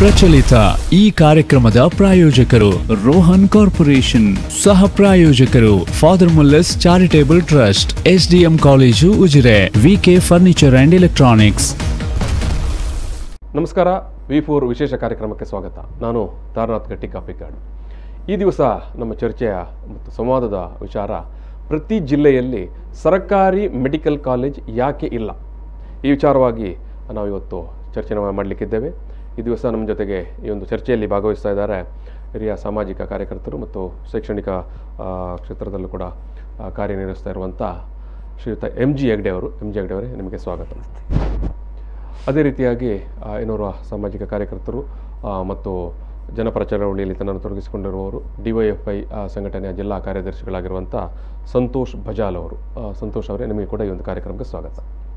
ಪ್ರಚಲಿತ ಈ ಕಾರ್ಯಕ್ರಮದ ಪ್ರಾಯೋಜಕರು ರೋಹನ್ ಕಾರ್ಪೊರೇಷನ್ ಸಹ ಪ್ರಾಯೋಜಕರು father Muller's charitable trust SDM college Ujire VK furniture and electronics ನಮಸ್ಕಾರ ವಿ ಫೋರ್ ವಿಶೇಷ ಕಾರ್ಯಕ್ರಮಕ್ಕೆ ಸ್ವಾಗತ ನಾನು ತಾರನಾಥ್ ಗಟ್ಟಿ ಕಾಪಿಕಾಡ್ ಈ ದಿವಸ ನಮ್ಮ ಚರ್ಚೆಯ ಮತ್ತು ಸಂವಾದದ ವಿಚಾರ ಪ್ರತಿ ಜಿಲ್ಲೆಯಲ್ಲಿ ಸರ್ಕಾರಿ ಮೆಡಿಕಲ್ ಕಾಲೇಜ್ ಯಾಕೆ ಇಲ್ಲ ಈ ವಿಚಾರವಾಗಿ ನಾವು ಇವತ್ತು ಚರ್ಚೆ ಮಾಡಲಿಕ್ಕಿದ್ದೇವೆ ಈ ದಿವಸ ನಮ್ಮ ಜೊತೆಗೆ ಈ ಒಂದು ಚರ್ಚೆಯಲ್ಲಿ ಭಾಗವಹಿಸ್ತಾ ಇದ್ದಾರೆ ಹಿರಿಯ ಸಾಮಾಜಿಕ ಕಾರ್ಯಕರ್ತರು ಮತ್ತು ಶೈಕ್ಷಣಿಕ ಆ, ಕ್ಷೇತ್ರದಲ್ಲೂ ಕೂಡ ಆ, ಕಾರ್ಯನಿರ್ವಹಿಸ್ತಾ ಇರುವಂಥ ಶ್ರೀಯುತ ಎಮ್ ಜಿ ಹೆಗ್ಡೆ ಅವರು ಎಮ್ ಜಿ ಹೆಗ್ಡೆ ಅವರೇ ನಿಮಗೆ ಸ್ವಾಗತ ಅದೇ ರೀತಿಯಾಗಿ ಆ, ಇನ್ನೋರ್ವ ಸಾಮಾಜಿಕ ಕಾರ್ಯಕರ್ತರು ಆ, ಮತ್ತು ಜನಪರ ಚಳವಳಿಯಲ್ಲಿ ತನ್ನನ್ನು ತೊಡಗಿಸಿಕೊಂಡಿರುವವರು ಡಿವೈಎಫ್ಐ ಸಂಘಟನೆಯ ಜಿಲ್ಲಾ ಕಾರ್ಯದರ್ಶಿಗಳಾಗಿರುವಂಥ ಸಂತೋಷ್ ಭಜಾಲ್ ಅವರು ಆ, ಸಂತೋಷ್ ಅವರೇ ನಿಮಗೆ ಕೂಡ ಈ ಒಂದು ಕಾರ್ಯಕ್ರಮಕ್ಕೆ ಸ್ವಾಗತ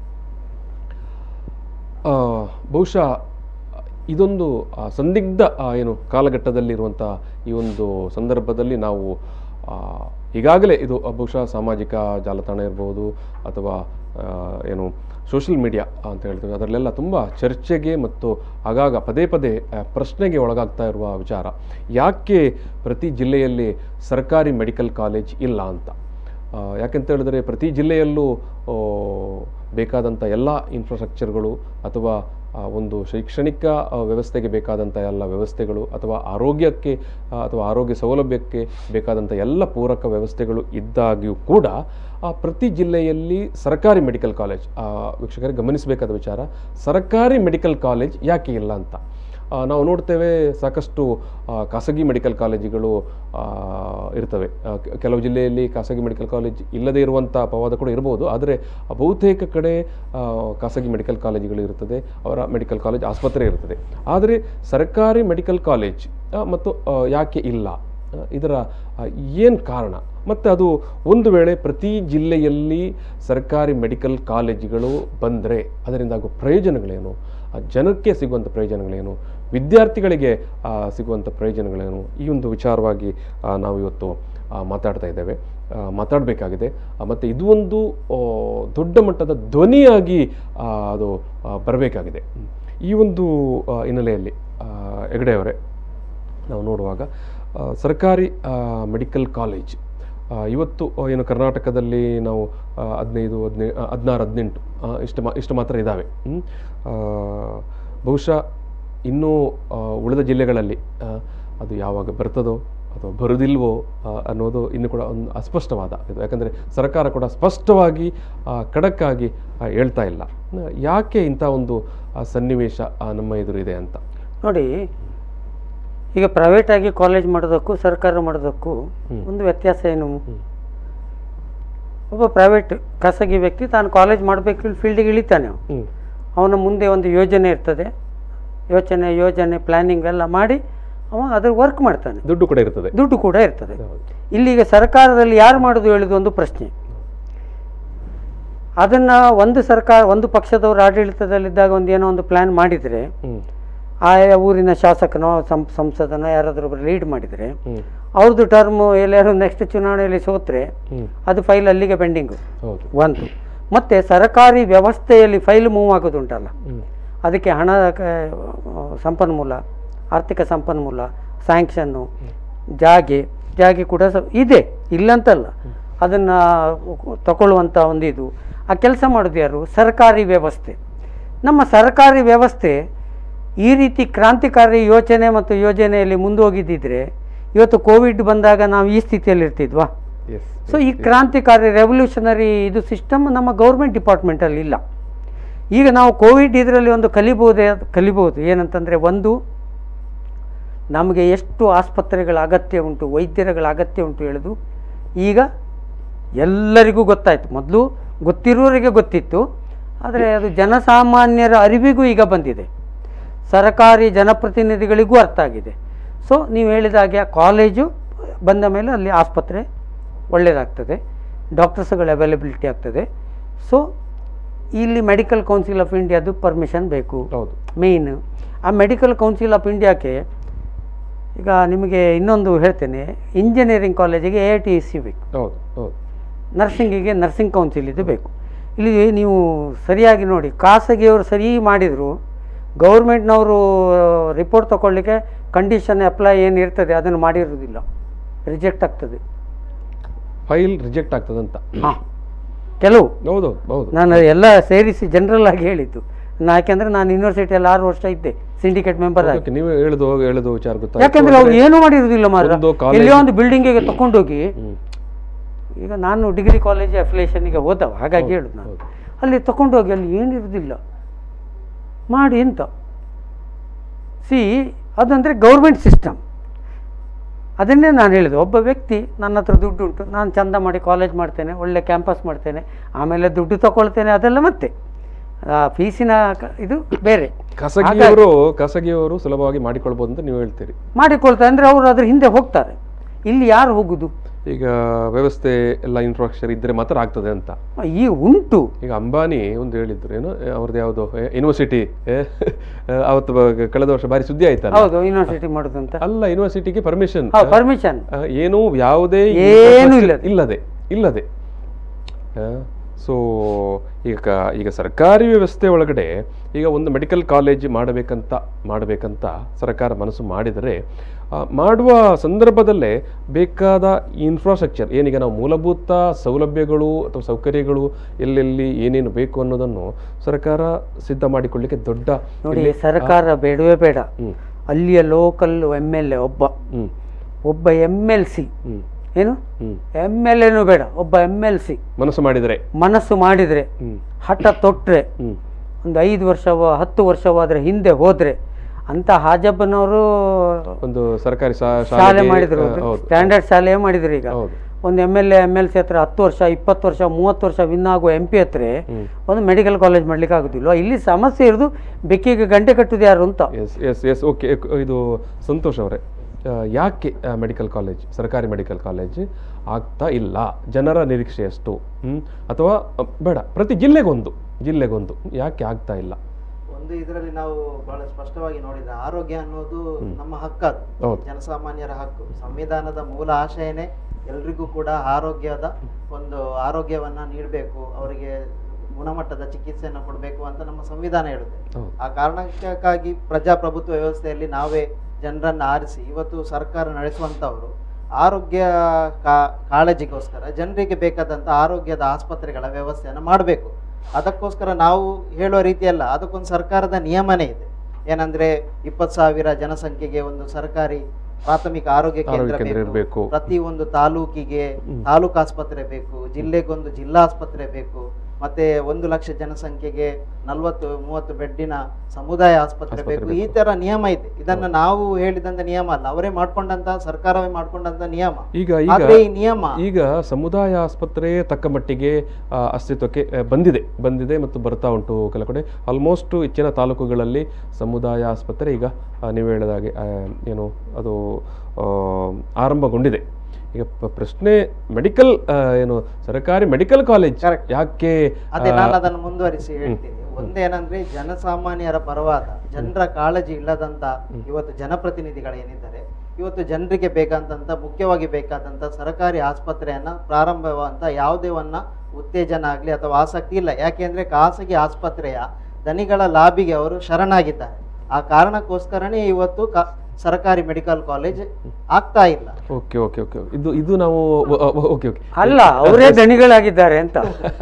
ಆ, ಬಹುಶಃ ಇದೊಂದು ಆ, ಸಂದಿಗ್ಧ ಆ, ಏನು ಕಾಲಘಟ್ಟದಲ್ಲಿರುವಂಥ ಈ ಒಂದು ಸಂದರ್ಭದಲ್ಲಿ ನಾವು ಆ, ಈಗಾಗಲೇ ಇದು ಬಹುಶಃ ಸಾಮಾಜಿಕ ಜಾಲತಾಣ ಇರ್ಬೋದು ಅಥವಾ ಆ, ಏನು ಸೋಷಿಯಲ್ ಮೀಡಿಯಾ ಅಂತ ಹೇಳ್ತೀವಿ ಅದರಲ್ಲೆಲ್ಲ ತುಂಬ ಚರ್ಚೆಗೆ ಮತ್ತು ಆಗಾಗ ಪದೇ ಪದೇ ಆ, ಪ್ರಶ್ನೆಗೆ ಒಳಗಾಗ್ತಾ ಇರುವ ವಿಚಾರ ಯಾಕೆ ಪ್ರತಿ ಜಿಲ್ಲೆಯಲ್ಲಿ ಸರ್ಕಾರಿ ಮೆಡಿಕಲ್ ಕಾಲೇಜ್ ಇಲ್ಲ ಅಂತ ಆ, ಯಾಕೆಂತ ಹೇಳಿದ್ರೆ ಪ್ರತಿ ಜಿಲ್ಲೆಯಲ್ಲೂ ಆ, ಬೇಕಾದಂಥ ಎಲ್ಲ ಇನ್ಫ್ರಾಸ್ಟ್ರಕ್ಚರ್ಗಳು ಅಥವಾ ಆ, ಒಂದು ಶೈಕ್ಷಣಿಕ ಆ, ವ್ಯವಸ್ಥೆಗೆ ಬೇಕಾದಂಥ ಎಲ್ಲ ವ್ಯವಸ್ಥೆಗಳು ಅಥವಾ ಆರೋಗ್ಯಕ್ಕೆ ಆ, ಅಥವಾ ಆರೋಗ್ಯ ಸೌಲಭ್ಯಕ್ಕೆ ಬೇಕಾದಂಥ ಎಲ್ಲ ಪೂರಕ ವ್ಯವಸ್ಥೆಗಳು ಇದ್ದಾಗ್ಯೂ ಕೂಡ ಆ, ಪ್ರತಿ ಜಿಲ್ಲೆಯಲ್ಲಿ ಸರ್ಕಾರಿ ಮೆಡಿಕಲ್ ಕಾಲೇಜ್ ಆ, ವೀಕ್ಷಕರಿಗೆ ಗಮನಿಸಬೇಕಾದ ವಿಚಾರ ಸರ್ಕಾರಿ ಮೆಡಿಕಲ್ ಕಾಲೇಜ್ ಯಾಕೆ ಇಲ್ಲ ಅಂತ ಆ, ನಾವು ನೋಡ್ತೇವೆ ಸಾಕಷ್ಟು ಆ, ಖಾಸಗಿ ಮೆಡಿಕಲ್ ಕಾಲೇಜುಗಳು ಆ, ಇರ್ತವೆ ಆ, ಕೆ- ಕೆಲವು ಜಿಲ್ಲೆಯಲ್ಲಿ ಖಾಸಗಿ ಮೆಡಿಕಲ್ ಕಾಲೇಜ್ ಇಲ್ಲದೇ ಇರುವಂಥ ಅಪವಾದ ಕೂಡ ಇರ್ಬೋದು ಆದರೆ ಬಹುತೇಕ ಕಡೆ ಆ, ಖಾಸಗಿ ಮೆಡಿಕಲ್ ಕಾಲೇಜುಗಳು ಇರ್ತದೆ ಅವರ ಮೆಡಿಕಲ್ ಕಾಲೇಜ್ ಆಸ್ಪತ್ರೆ ಇರ್ತದೆ ಆದರೆ ಸರ್ಕಾರಿ ಮೆಡಿಕಲ್ ಕಾಲೇಜ್ ಆ, ಮತ್ತು ಆ, ಯಾಕೆ ಇಲ್ಲ ಆ, ಇದರ ಏನು ಕಾರಣ ಮತ್ತು ಅದು ಒಂದು ವೇಳೆ ಪ್ರತಿ ಜಿಲ್ಲೆಯಲ್ಲಿ ಸರ್ಕಾರಿ ಮೆಡಿಕಲ್ ಕಾಲೇಜುಗಳು ಬಂದರೆ ಅದರಿಂದ ಆಗುವ ಪ್ರಯೋಜನಗಳೇನು ಆ ಜನಕ್ಕೆ ಸಿಗುವಂಥ ಪ್ರಯೋಜನಗಳೇನು ವಿದ್ಯಾರ್ಥಿಗಳಿಗೆ ಆ, ಸಿಗುವಂಥ ಪ್ರಯೋಜನಗಳೇನು ಈ ಒಂದು ವಿಚಾರವಾಗಿ ಆ, ನಾವು ಇವತ್ತು ಆ, ಮಾತಾಡ್ತಾ ಇದ್ದೇವೆ ಆ, ಮಾತಾಡಬೇಕಾಗಿದೆ ಮತ್ತು ಇದು ಒಂದು ಆ, ದೊಡ್ಡ ಮಟ್ಟದ ಧ್ವನಿಯಾಗಿ ಆ, ಅದು ಬರಬೇಕಾಗಿದೆ ಈ ಒಂದು ಆ, ಹಿನ್ನೆಲೆಯಲ್ಲಿ ಆ, ಹೆಗಡೆ ಅವರೇ ನಾವು ನೋಡುವಾಗ ಆ, ಸರ್ಕಾರಿ ಆ, ಮೆಡಿಕಲ್ ಕಾಲೇಜ್ ಆ, ಇವತ್ತು ಆ, ಏನು ಕರ್ನಾಟಕದಲ್ಲಿ ನಾವು ಆ, ಹದಿನೈದು ಹದಿನೈ ಆ, ಹದಿನಾರು ಹದಿನೆಂಟು ಆ, ಇಷ್ಟು ಮಾ ಇಷ್ಟು ಮಾತ್ರ ಇದ್ದಾವೆ ಹ್ಮ್. ಆ, ಬಹುಶಃ ಇನ್ನೂ ಆ, ಉಳಿದ ಜಿಲ್ಲೆಗಳಲ್ಲಿ ಆ, ಅದು ಯಾವಾಗ ಬರ್ತದೋ ಅಥವಾ ಬರುವುದಿಲ್ವೋ ಆ, ಅನ್ನೋದು ಇನ್ನು ಕೂಡ ಒಂದು ಅಸ್ಪಷ್ಟವಾದ ಇದು ಯಾಕಂದರೆ ಸರ್ಕಾರ ಕೂಡ ಸ್ಪಷ್ಟವಾಗಿ ಆ, ಖಡಕ್ಕಾಗಿ ಆ, ಹೇಳ್ತಾ ಇಲ್ಲ ಆ, ಯಾಕೆ ಇಂಥ ಒಂದು ಆ, ಸನ್ನಿವೇಶ ಆ, ನಮ್ಮ ಎದುರಿದೆ ಅಂತ ನೋಡಿ ಈಗ ಪ್ರೈವೇಟ್ ಆಗಿ ಕಾಲೇಜ್ ಮಾಡೋದಕ್ಕೂ ಸರ್ಕಾರ ಮಾಡೋದಕ್ಕೂ ಒಂದು ವ್ಯತ್ಯಾಸ ಏನು ಒಬ್ಬ ಪ್ರೈವೇಟ್ ಖಾಸಗಿ ವ್ಯಕ್ತಿ ತಾನು ಕಾಲೇಜ್ ಮಾಡಬೇಕು ಫೀಲ್ಡಿಗೆ ಇಳಿತಾನೆ ಅವ್ನು. ಹ್ಞೂ ಅವನ ಮುಂದೆ ಒಂದು ಯೋಜನೆ ಇರ್ತದೆ ಯೋಚನೆ ಯೋಜನೆ ಪ್ಲ್ಯಾನಿಂಗ್ ಎಲ್ಲ ಮಾಡಿ ಅವ ಅದ್ರ ವರ್ಕ್ ಮಾಡ್ತಾನೆ ದುಡ್ಡು ಕೂಡ ಇರ್ತದೆ ದುಡ್ಡು ಕೂಡ ಇರ್ತದೆ ಹೌದು. ಇಲ್ಲಿಗ ಸರ್ಕಾರದಲ್ಲಿ ಯಾರು ಮಾಡೋದು ಹೇಳುದು ಒಂದು ಪ್ರಶ್ನೆ ಅದನ್ನ ಒಂದು ಸರ್ಕಾರ ಒಂದು ಪಕ್ಷದವರು ಆಡಳಿತದಲ್ಲಿದ್ದಾಗ ಒಂದು ಏನೋ ಒಂದು ಪ್ಲ್ಯಾನ್ ಮಾಡಿದರೆ ಹ್ಮ್ ಆಯಾ ಊರಿನ ಶಾಸಕನೋ ಸಂ ಸಂಸದನೋ ಯಾರಾದರೂ ಒಬ್ರು ಲೀಡ್ ಮಾಡಿದರೆ ಹ್ಮ್ ಅವ್ರದ್ದು ಟರ್ಮು ಎಲ್ಲಾರು ನೆಕ್ಸ್ಟ್ ಚುನಾವಣೆಯಲ್ಲಿ ಸೋತ್ರೆ ಹ್ಮ್ ಅದು ಫೈಲ್ ಅಲ್ಲಿಗೆ ಪೆಂಡಿಂಗು ಹೌದು ಒಂದು ಮತ್ತು ಸರ್ಕಾರಿ ವ್ಯವಸ್ಥೆಯಲ್ಲಿ ಫೈಲ್ ಮೂವ್ ಆಗೋದುಂಟಲ್ಲ ಹ್ಮ್ ಅದಕ್ಕೆ ಹಣ ಕ- ಸಂಪನ್ಮೂಲ ಆರ್ಥಿಕ ಸಂಪನ್ಮೂಲ ಸ್ಯಾಂಕ್ಷನ್ನು ಜಾಗೆ ಜಾಗೆ ಕೂಡ ಸ- ಇದೆ ಇಲ್ಲಂತಲ್ಲ ಅದನ್ನು ತಗೊಳ್ಳುವಂಥ ಒಂದು ಇದು ಆ ಕೆಲಸ ಮಾಡೋದು ಯಾರು ಸರ್ಕಾರಿ ವ್ಯವಸ್ಥೆ ನಮ್ಮ ಸರ್ಕಾರಿ ವ್ಯವಸ್ಥೆ ಈ ರೀತಿ ಕ್ರಾಂತಿಕಾರಿ ಯೋಚನೆ ಮತ್ತು ಯೋಜನೆಯಲ್ಲಿ ಮುಂದೋಗಿದ್ದಿದ್ರೆ ಇವತ್ತು ಕೋವಿಡ್ ಬಂದಾಗ ನಾವು ಈ ಸ್ಥಿತಿಯಲ್ಲಿ ಇರ್ತಿದ್ವಾ ಎಸ್ ಸೊ ಈ ಕ್ರಾಂತಿಕಾರಿ ರೆವಲ್ಯೂಷನರಿ ಇದು ಸಿಸ್ಟಮ್ ನಮ್ಮ ಗೌರ್ಮೆಂಟ್ ಡಿಪಾರ್ಟ್ಮೆಂಟಲ್ಲಿ ಇಲ್ಲ ಈಗ ನಾವು ಕೋವಿಡ್ ಇದರಲ್ಲಿ ಒಂದು ಕಲಿಬೋದೇ ಕಲಿಬೋದು ಏನಂತಂದರೆ ಒಂದು ನಮಗೆ ಎಷ್ಟು ಆಸ್ಪತ್ರೆಗಳ ಅಗತ್ಯ ಉಂಟು ವೈದ್ಯರುಗಳ ಅಗತ್ಯ ಉಂಟು ಹೇಳೋದು ಈಗ ಎಲ್ಲರಿಗೂ ಗೊತ್ತಾಯಿತು ಮೊದಲು ಗೊತ್ತಿರೋರಿಗೆ ಗೊತ್ತಿತ್ತು ಆದರೆ ಅದು ಜನಸಾಮಾನ್ಯರ ಅರಿವಿಗೂ ಈಗ ಬಂದಿದೆ ಸರಕಾರಿ ಜನಪ್ರತಿನಿಧಿಗಳಿಗೂ ಅರ್ಥ ಆಗಿದೆ ಸೊ ನೀವು ಹೇಳಿದ ಹಾಗೆ ಆ ಕಾಲೇಜು ಬಂದ ಮೇಲೆ ಅಲ್ಲಿ ಆಸ್ಪತ್ರೆ ಒಳ್ಳೆಯದಾಗ್ತದೆ ಡಾಕ್ಟರ್ಸ್ಗಳ ಅವೈಲಬಿಲಿಟಿ ಆಗ್ತದೆ ಸೊ ಇಲ್ಲಿ ಮೆಡಿಕಲ್ ಕೌನ್ಸಿಲ್ ಆಫ್ ಇಂಡಿಯಾದು ಪರ್ಮಿಷನ್ ಬೇಕು ಹೌದು ಮೇಯ್ನ್ ಆ ಮೆಡಿಕಲ್ ಕೌನ್ಸಿಲ್ ಆಫ್ ಇಂಡಿಯಾಕ್ಕೆ ಈಗ ನಿಮಗೆ ಇನ್ನೊಂದು ಹೇಳ್ತೇನೆ ಇಂಜಿನಿಯರಿಂಗ್ ಕಾಲೇಜಿಗೆ ಎ ಐ ಟಿ ಸಿ ಬೇಕು ಹೌದು ಹೌದು ನರ್ಸಿಂಗಿಗೆ ನರ್ಸಿಂಗ್ ಕೌನ್ಸಿಲ್ ಇದು ಬೇಕು ಇಲ್ಲಿ ನೀವು ಸರಿಯಾಗಿ ನೋಡಿ ಖಾಸಗಿಯವರು ಸರಿ ಮಾಡಿದರು ಗೌರ್ಮೆಂಟ್ನವರು ರಿಪೋರ್ಟ್ ತಗೊಳ್ಳಿಕ್ಕೆ ಕಂಡೀಷನ್ ಅಪ್ಲೈ ಏನು ಇರ್ತದೆ ಅದನ್ನು ಮಾಡಿರೋದಿಲ್ಲ ರಿಜೆಕ್ಟ್ ಆಗ್ತದೆ ಫೈಲ್ ರಿಜೆಕ್ಟ್ ಆಗ್ತದಂತ ಹಾಂ ಕೆಲವು ಹೌದು ಹೌದು ನಾನು ಎಲ್ಲ ಸೇರಿಸಿ ಜನರಲ್ ಆಗಿ ಹೇಳಿದ್ದು ನಾ ಯಾಕೆಂದ್ರೆ ನಾನು ಯೂನಿವರ್ಸಿಟಿಯಲ್ಲಿ ಆರು ವರ್ಷ ಇದ್ದೆ ಸಿಂಡಿಕೇಟ್ ಮೆಂಬರ್ ಆಗಿ ಓಕೆ, ನೀವು ಹೇಳುದು ಹೇಳುದು ವಿಚಾರ ಗೊತ್ತಾಯ್ತು ಯಾಕಂದ್ರೆ ಅವ್ರು ಏನು ಮಾಡಿರೋದಿಲ್ಲ ಮಾತ್ರ ಒಂದು college- ಎಲ್ಲಿಯೋ ಒಂದು ಬಿಲ್ಡಿಂಗಿಗೆ ತಗೊಂಡೋಗಿ ಹ್ಮ್. ಈಗ ನಾನು ಡಿಗ್ರಿ ಕಾಲೇಜ್ ಅಫಿಲೇಷನ್ಗೆ ಹೋದವ ಹಾಗಾಗಿ ಹೇಳುದು ನಾನು ಅಲ್ಲಿ ತಗೊಂಡೋಗಿ ಅಲ್ಲಿ ಏನಿರೋದಿಲ್ಲ ಮಾಡಿ ಅಂತ ಸಿ ಅದಂದರೆ ಗೌರ್ಮೆಂಟ್ ಸಿಸ್ಟಮ್ ಅದನ್ನೇ ನಾನು ಹೇಳಿದೆ ಒಬ್ಬ ವ್ಯಕ್ತಿ ನನ್ನ ಹತ್ರ ದುಡ್ಡು ಉಂಟು ನಾನು ಚಂದ ಮಾಡಿ ಕಾಲೇಜ್ ಮಾಡ್ತೇನೆ ಒಳ್ಳೆ ಕ್ಯಾಂಪಸ್ ಮಾಡ್ತೇನೆ ಆಮೇಲೆ ದುಡ್ಡು ತಗೊಳ್ತೇನೆ ಅದೆಲ್ಲ ಮತ್ತೆ ಆ ಫೀಸಿನ ಕ- ಇದು ಬೇರೆ ಖಾಸಗಿಯವರು ಖಾಸಗಿಯವರು ಸುಲಭವಾಗಿ ಮಾಡಿಕೊಳ್ಬೋದು ಅಂತ ನೀವು ಹೇಳ್ತೀರಿ ಮಾಡಿಕೊಳ್ತಾರೆ ಅಂದರೆ ಅವರು ಅದ್ರ ಹಿಂದೆ ಹೋಗ್ತಾರೆ ಇಲ್ಲಿ ಯಾರು ಹೋಗುದು ಈಗ ವ್ಯವಸ್ಥೆ ಎಲ್ಲ ಇನ್ಫ್ರಾಸ್ಟ್ರಕ್ಚರ್ ಇದ್ರೆ ಮಾತ್ರ ಆಗ್ತದೆ ಅಂತ ಈ ಉಂಟು ಈಗ ಅಂಬಾನಿ ಒಂದು ಹೇಳಿದ್ರು ಏನು ಅವ್ರದ್ದು ಯಾವುದು ಯೂನಿವರ್ಸಿಟಿ ಅವತ್ತು ಬ- ಕಳೆದ ವರ್ಷ ಬಾರಿ ಸುದ್ದಿ ಆಯ್ತಲ್ಲ ಹೌದು ಯೂನಿವರ್ಸಿಟಿ ಮಾಡೋದು ಅಂತ ಅಲ್ಲ ಯೂನಿವರ್ಸಿಟಿಗೆ ಪರ್ಮಿಷನ್ ಹೌದು ಪರ್ಮಿಷನ್ ಏನು ಯಾವುದೇ ಏನೂ infrastructure ಇಲ್ಲದೆ ಇಲ್ಲದೆ ಸೊ ಈಗ ಕ- ಈಗ ಸರ್ಕಾರಿ ವ್ಯವಸ್ಥೆ ಒಳಗಡೆ ಈಗ ಒಂದು ಮೆಡಿಕಲ್ ಕಾಲೇಜ್ ಮಾಡಬೇಕಂತ ಮಾಡಬೇಕಂತ ಸರ್ಕಾರ ಮನಸ್ಸು ಮಾಡಿದರೆ ಆ, ಮಾಡುವ ಸಂದರ್ಭದಲ್ಲೇ ಬೇಕಾದ ಇನ್ಫ್ರಾಸ್ಟ್ರಕ್ಚರ್ ಏನೀಗ ನಾವು ಮೂಲಭೂತ ಸೌಲಭ್ಯಗಳು ಅಥವಾ ಸೌಕರ್ಯಗಳು ಎಲ್ಲೆಲ್ಲಿ ಏನೇನು ಬೇಕು ಅನ್ನೋದನ್ನು ಸರ್ಕಾರ ಸಿದ್ಧ ಮಾಡಿಕೊಳ್ಳಿಕ್ಕೆ ದೊಡ್ಡ ನೋಡಿ ಸರ್ಕಾರ ಬೇಡವೇ ಬೇಡ ಹ್ಮ್ ಅಲ್ಲಿಯ ಲೋಕಲ್ ಎಮ್ ಎಲ್ ಎ ಒಬ್ಬ ಹ್ಮ್ ಒಬ್ಬ ಎಮ್ ಎಲ್ ಸಿ ಹ್ಮ್ ಏನು ಹ್ಮ್ ಎಮ್ ಎಲ್ ಎನೂ ಬೇಡ ಒಬ್ಬ ಎಮ್ ಎಲ್ ಸಿ ಮನಸ್ಸು ಮಾಡಿದರೆ ಮನಸ್ಸು ಮಾಡಿದರೆ ಹ್ಮ್ ಹಠ ತೊಟ್ಟರೆ ಹ್ಮ್ ಒಂದು ಐದು ವರ್ಷವ ಹತ್ತು ವರ್ಷವಾದರೆ ಹಿಂದೆ ಹೋದರೆ ಅಂತ ಹಾಜಬ್ಬನವರು ಒಂದು ಸರ್ಕಾರಿ ಶಾ- ಶಾಲೆ ಶಾಲೆಗೆ, ಮಾಡಿದ್ರು ಆ, ಹೌದು ಸ್ಟ್ಯಾಂಡರ್ಡ್ ಶಾಲೆ ಮಾಡಿದ್ರು ಈಗ ಹೌದು ಒಂದು M L A M L C ಹತ್ರ ಹತ್ತು ವರ್ಷ ಇಪ್ಪತ್ತು ವರ್ಷ ಮೂವತ್ತು ವರ್ಷ ವಿನ್ ಆಗುವ ಎಂ ಪಿ ಹತ್ರ ಹ್ಮ್. ಒಂದು ಮೆಡಿಕಲ್ ಕಾಲೇಜ್ ಮಾಡ್ಲಿಕ್ಕೆ ಆಗುದಿಲ್ಲ ಇಲ್ಲಿ ಸಮಸ್ಯೆ ಇರೋದು ಬೆಕ್ಕಿಗೆ ಗಂಟೆ ಕಟ್ಟುದು ಯಾರು ಅಂತ ಎಸ್ ಎಸ್ ಎಸ್ ಓಕೆ ಇದು ಸಂತೋಷ್ ಅವರೇ ಆ, ಯಾಕೆ ಮೆಡಿಕಲ್ ಕಾಲೇಜ್ ಸರ್ಕಾರಿ ಮೆಡಿಕಲ್ ಕಾಲೇಜ್ ಆಗ್ತಾ ಇಲ್ಲ ಜನರ ನಿರೀಕ್ಷೆ ಎಷ್ಟು ಹ್ಮ್ ಅಥವಾ ಅ, ಬೇಡ ಪ್ರತಿ ಜಿಲ್ಲೆಗೊಂದು ಜಿಲ್ಲೆಗೊಂದು ಯಾಕೆ ಆಗ್ತಾ ಇಲ್ಲ ಒಂದು ಇದರಲ್ಲಿ ನಾವು ಬಹಳ ಸ್ಪಷ್ಟವಾಗಿ ನೋಡಿದ್ರೆ ಆರೋಗ್ಯ ಅನ್ನೋದು ನಮ್ಮ ಹಕ್ಕದು ಹೌದು. ಜನಸಾಮಾನ್ಯರ ಹಕ್ಕು ಸಂವಿಧಾನದ ಮೂಲ ಆಶಯನೇ ಎಲ್ರಿಗೂ ಕೂಡ ಆರೋಗ್ಯದ ಒಂದು ಆರೋಗ್ಯವನ್ನ ನೀಡಬೇಕು ಅವರಿಗೆ ಗುಣಮಟ್ಟದ ಚಿಕಿತ್ಸೆಯನ್ನು ಕೊಡಬೇಕು ಅಂತ ನಮ್ಮ ಸಂವಿಧಾನ ಹೇಳುತ್ತೆ ಹೌದು. ಆ ಕಾರಣಕ್ಕಾಗಿ ಪ್ರಜಾಪ್ರಭುತ್ವ ವ್ಯವಸ್ಥೆಯಲ್ಲಿ ನಾವೇ ಜನರನ್ನು ಆರಿಸಿ ಇವತ್ತು ಸರ್ಕಾರ ನಡೆಸುವಂಥವರು ಆರೋಗ್ಯ ಕಾ- ಕಾಳಜಿಗೋಸ್ಕರ ಜನರಿಗೆ ಬೇಕಾದಂಥ ಆರೋಗ್ಯದ ಆಸ್ಪತ್ರೆಗಳ ವ್ಯವಸ್ಥೆಯನ್ನು ಮಾಡಬೇಕು ಅದಕ್ಕೋಸ್ಕರ ನಾವು ಹೇಳುವ ರೀತಿಯಲ್ಲ ಅದಕ್ಕೊಂದು ಸರ್ಕಾರದ ನಿಯಮನೇ ಇದೆ ಏನಂದ್ರೆ ಇಪ್ಪತ್ತು ಸಾವಿರ ಜನಸಂಖ್ಯೆಗೆ ಒಂದು ಸರ್ಕಾರಿ ಪ್ರಾಥಮಿಕ ಆರೋಗ್ಯ ಆರೋಗ್ಯ ಕೇಂದ್ರ ಕೇಂದ್ರ ಬೇಕು ಇರ್ಬೇಕು. ಪ್ರತಿ ಒಂದು ತಾಲೂಕಿಗೆ ತಾಲೂಕು ಆಸ್ಪತ್ರೆ ಬೇಕು ಜಿಲ್ಲೆಗೊಂದು ಜಿಲ್ಲಾ ಆಸ್ಪತ್ರೆ ಬೇಕು ಮತ್ತೆ ಒಂದು ಲಕ್ಷ ಜನಸಂಖ್ಯೆಗೆ ನಲ್ವತ್ತು ಮೂವತ್ತು ಬೆಡ್ಡಿನ ಸಮುದಾಯ ಆಸ್ಪತ್ರೆ ಆಸ್ಪತ್ರೆ ಬೇಕು ಈ ತರ ನಿಯಮ ಇದೆ ಇದನ್ನ ನಾವು ಹೇಳಿದಂತ ನಿಯಮ ಅಲ್ಲ ಅವರೇ ಮಾಡ್ಕೊಂಡಂತ ಸರ್ಕಾರವೇ ಮಾಡ್ಕೊಂಡಂತ ನಿಯಮ ಈಗ ಆದ್ರೆ ಈಗ ಈ ನಿಯಮ ಈಗ ಸಮುದಾಯ ಆಸ್ಪತ್ರೆ ತಕ್ಕ ಮಟ್ಟಿಗೆ ಆ, ಅಸ್ತಿತ್ವಕ್ಕೆ ಆ, ಬಂದಿದೆ ಬಂದಿದೆ ಮತ್ತು ಬರ್ತಾ ಉಂಟು ಕೆಲ ಕಡೆ ಆಲ್ಮೋಸ್ಟ್ ಹೆಚ್ಚಿನ ತಾಲೂಕುಗಳಲ್ಲಿ ಸಮುದಾಯ ಆಸ್ಪತ್ರೆ ಈಗ ಆ, ನೀವು ಹೇಳಿದ ಹಾಗೆ ಆ, ಏನು ಅದು ಆ, ಆರಂಭಗೊಂಡಿದೆ ಈಗ ಪ- ಪ್ರಶ್ನೆ ಮೆಡಿಕಲ್ ಏನು ಸರ್ಕಾರಿ ಮೆಡಿಕಲ್ ಕಾಲೇಜ್ Correct. ಯಾಕೆ ಅದೇ ಆ, ನಾನು ಅದನ್ನು ಮುಂದುವರಿಸಿ ಹೇಳ್ತೀನಿ ಒಂದೇನಂದ್ರೆ ಜನಸಾಮಾನ್ಯರ ಪರವಾದ ಜನರ ಕಾಳಜಿ ಇಲ್ಲದಂತ ಇವತ್ತು ಜನಪ್ರತಿನಿಧಿಗಳು ಏನಿದ್ದಾರೆ ಇವತ್ತು ಜನರಿಗೆ ಬೇಕಾದಂತ ಮುಖ್ಯವಾಗಿ ಬೇಕಾದಂತ ಸರ್ಕಾರಿ ಆಸ್ಪತ್ರೆಯನ್ನ ಪ್ರಾರಂಭವಂತ ಯಾವುದೇವನ್ನ ಉತ್ತೇಜನ ಆಗಲಿ ಅಥವಾ ಆಸಕ್ತಿ ಇಲ್ಲ ಯಾಕೆಂದ್ರೆ ಖಾಸಗಿ ಆಸ್ಪತ್ರೆಯ ದನಿಗಳ ಲಾಬಿಗೆ ಅವರು ಶರಣಾಗಿದ್ದಾರೆ ಆ ಕಾರಣಕ್ಕೋಸ್ಕರನೇ ಇವತ್ತು ಕ- ಸರ್ಕಾರಿ ಮೆಡಿಕಲ್ ಕಾಲೇಜ್ ಆಗ್ತಾ ಇಲ್ಲ ಓಕೆ ಓಕೆ ಓಕೆ ಇದು ಇದು ನಾವು ಓಕೆ ಓಕೆ ಅಲ್ಲ ಅವರೇ ದಣಿಗಳಾಗಿದ್ದಾರೆ ಅಂತ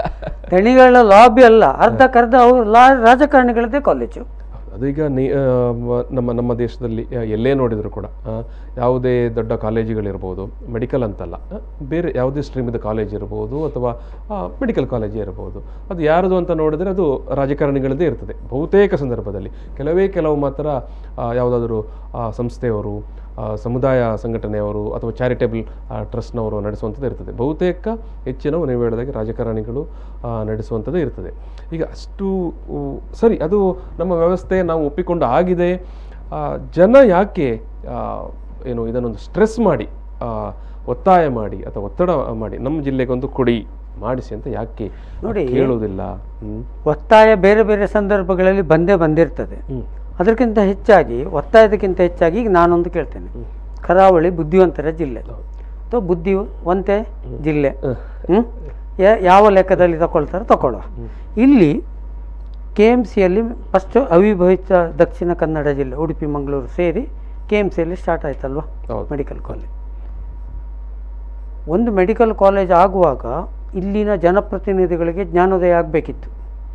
ದಣಿಗಳ ಲಾಬಿ ಅಲ್ಲ ಅರ್ಧಕ್ಕರ್ಧ ಅವ್ರು ಲಾ ರಾಜಕಾರಣಿಗಳದ್ದೇ ಕಾಲೇಜು ಅದು ಈಗ ನೀ ಆ, ಮ- ನಮ್ಮ ನಮ್ಮ ದೇಶದಲ್ಲಿ ಆ, ಎಲ್ಲೇ ನೋಡಿದ್ರು ಕೂಡ ಆ, ಯಾವುದೇ ದೊಡ್ಡ ಕಾಲೇಜುಗಳಿರ್ಬೋದು ಮೆಡಿಕಲ್ ಅಂತಲ್ಲ ಆ, ಬೇರೆ ಯಾವುದೇ ಸ್ಟ್ರೀಮಿದ ಕಾಲೇಜ್ ಇರ್ಬೋದು ಅಥವಾ ಮೆಡಿಕಲ್ ಕಾಲೇಜೇ ಇರ್ಬೋದು ಅದು ಯಾರದು ಅಂತ ನೋಡಿದರೆ ಅದು ರಾಜಕಾರಣಿಗಳದ್ದೇ ಇರ್ತದೆ ಬಹುತೇಕ ಸಂದರ್ಭದಲ್ಲಿ ಕೆಲವೇ ಕೆಲವು ಮಾತ್ರ ಆ, ಯಾವುದಾದ್ರೂ ಆ, ಸಂಸ್ಥೆಯವರು ಆ, ಸಮುದಾಯ ಸಂಘಟನೆಯವರು ಅಥವಾ ಚಾರಿಟೇಬಲ್ ಟ್ರಸ್ಟ್ನವರು ನಡೆಸುವಂಥದ್ದು ಇರ್ತದೆ ಬಹುತೇಕ ಹೆಚ್ಚಿನವು ನೀವು ಹೇಳಿದಾಗೆ ರಾಜಕಾರಣಿಗಳು ಆ, ನಡೆಸುವಂಥದ್ದು ಇರ್ತದೆ ಈಗ ಅಷ್ಟು ಉ, ಸರಿ ಅದು ನಮ್ಮ ವ್ಯವಸ್ಥೆ ನಾವು ಒಪ್ಪಿಕೊಂಡು ಆಗಿದೆ ಆ, ಜನ ಯಾಕೆ ಆ, ಏನು ಇದನ್ನೊಂದು ಸ್ಟ್ರೆಸ್ ಮಾಡಿ ಆ, ಒತ್ತಾಯ ಮಾಡಿ ಅಥವಾ ಒತ್ತಡ ಮಾಡಿ ನಮ್ಮ ಜಿಲ್ಲೆಗೊಂದು ಕೊಡಿ ಮಾಡಿಸಿ ಅಂತ ಯಾಕೆ ನೋಡಿ. ಕೇಳುವುದಿಲ್ಲ ಹ್ಮ್ ಒತ್ತಾಯ ಬೇರೆ ಬೇರೆ ಸಂದರ್ಭಗಳಲ್ಲಿ ಬಂದೇ ಬಂದಿರ್ತದೆ ಹ್ಮ್ ಅದಕ್ಕಿಂತ ಹೆಚ್ಚಾಗಿ ಒತ್ತಾಯದಕ್ಕಿಂತ ಹೆಚ್ಚಾಗಿ ಈಗ ನಾನೊಂದು ಕೇಳ್ತೇನೆ ಕರಾವಳಿ ಬುದ್ಧಿವಂತರ ಜಿಲ್ಲೆ ಅಥವಾ ಬುದ್ಧಿವಂತೆ ಜಿಲ್ಲೆ ಹ್ಮ್? ಯಾ- ಯಾವ ಲೆಕ್ಕದಲ್ಲಿ ತಗೊಳ್ತಾರೆ ತಗೊಳ್ಳುವ ಇಲ್ಲಿ ಕೆ ಎಮ್ ಸಿಯಲ್ಲಿ ಫಸ್ಟು ಅವಿಭಜಿತ ದಕ್ಷಿಣ ಕನ್ನಡ ಜಿಲ್ಲೆ ಉಡುಪಿ ಮಂಗಳೂರು ಸೇರಿ ಕೆ ಎಮ್ ಸಿಯಲ್ಲಿ ಸ್ಟಾರ್ಟ್ ಆಯ್ತಲ್ವ ಹೌದು. ಮೆಡಿಕಲ್ ಕಾಲೇಜ್ ಒಂದು ಮೆಡಿಕಲ್ ಕಾಲೇಜ್ ಆಗುವಾಗ ಇಲ್ಲಿನ ಜನಪ್ರತಿನಿಧಿಗಳಿಗೆ ಜ್ಞಾನೋದಯ ಆಗಬೇಕಿತ್ತು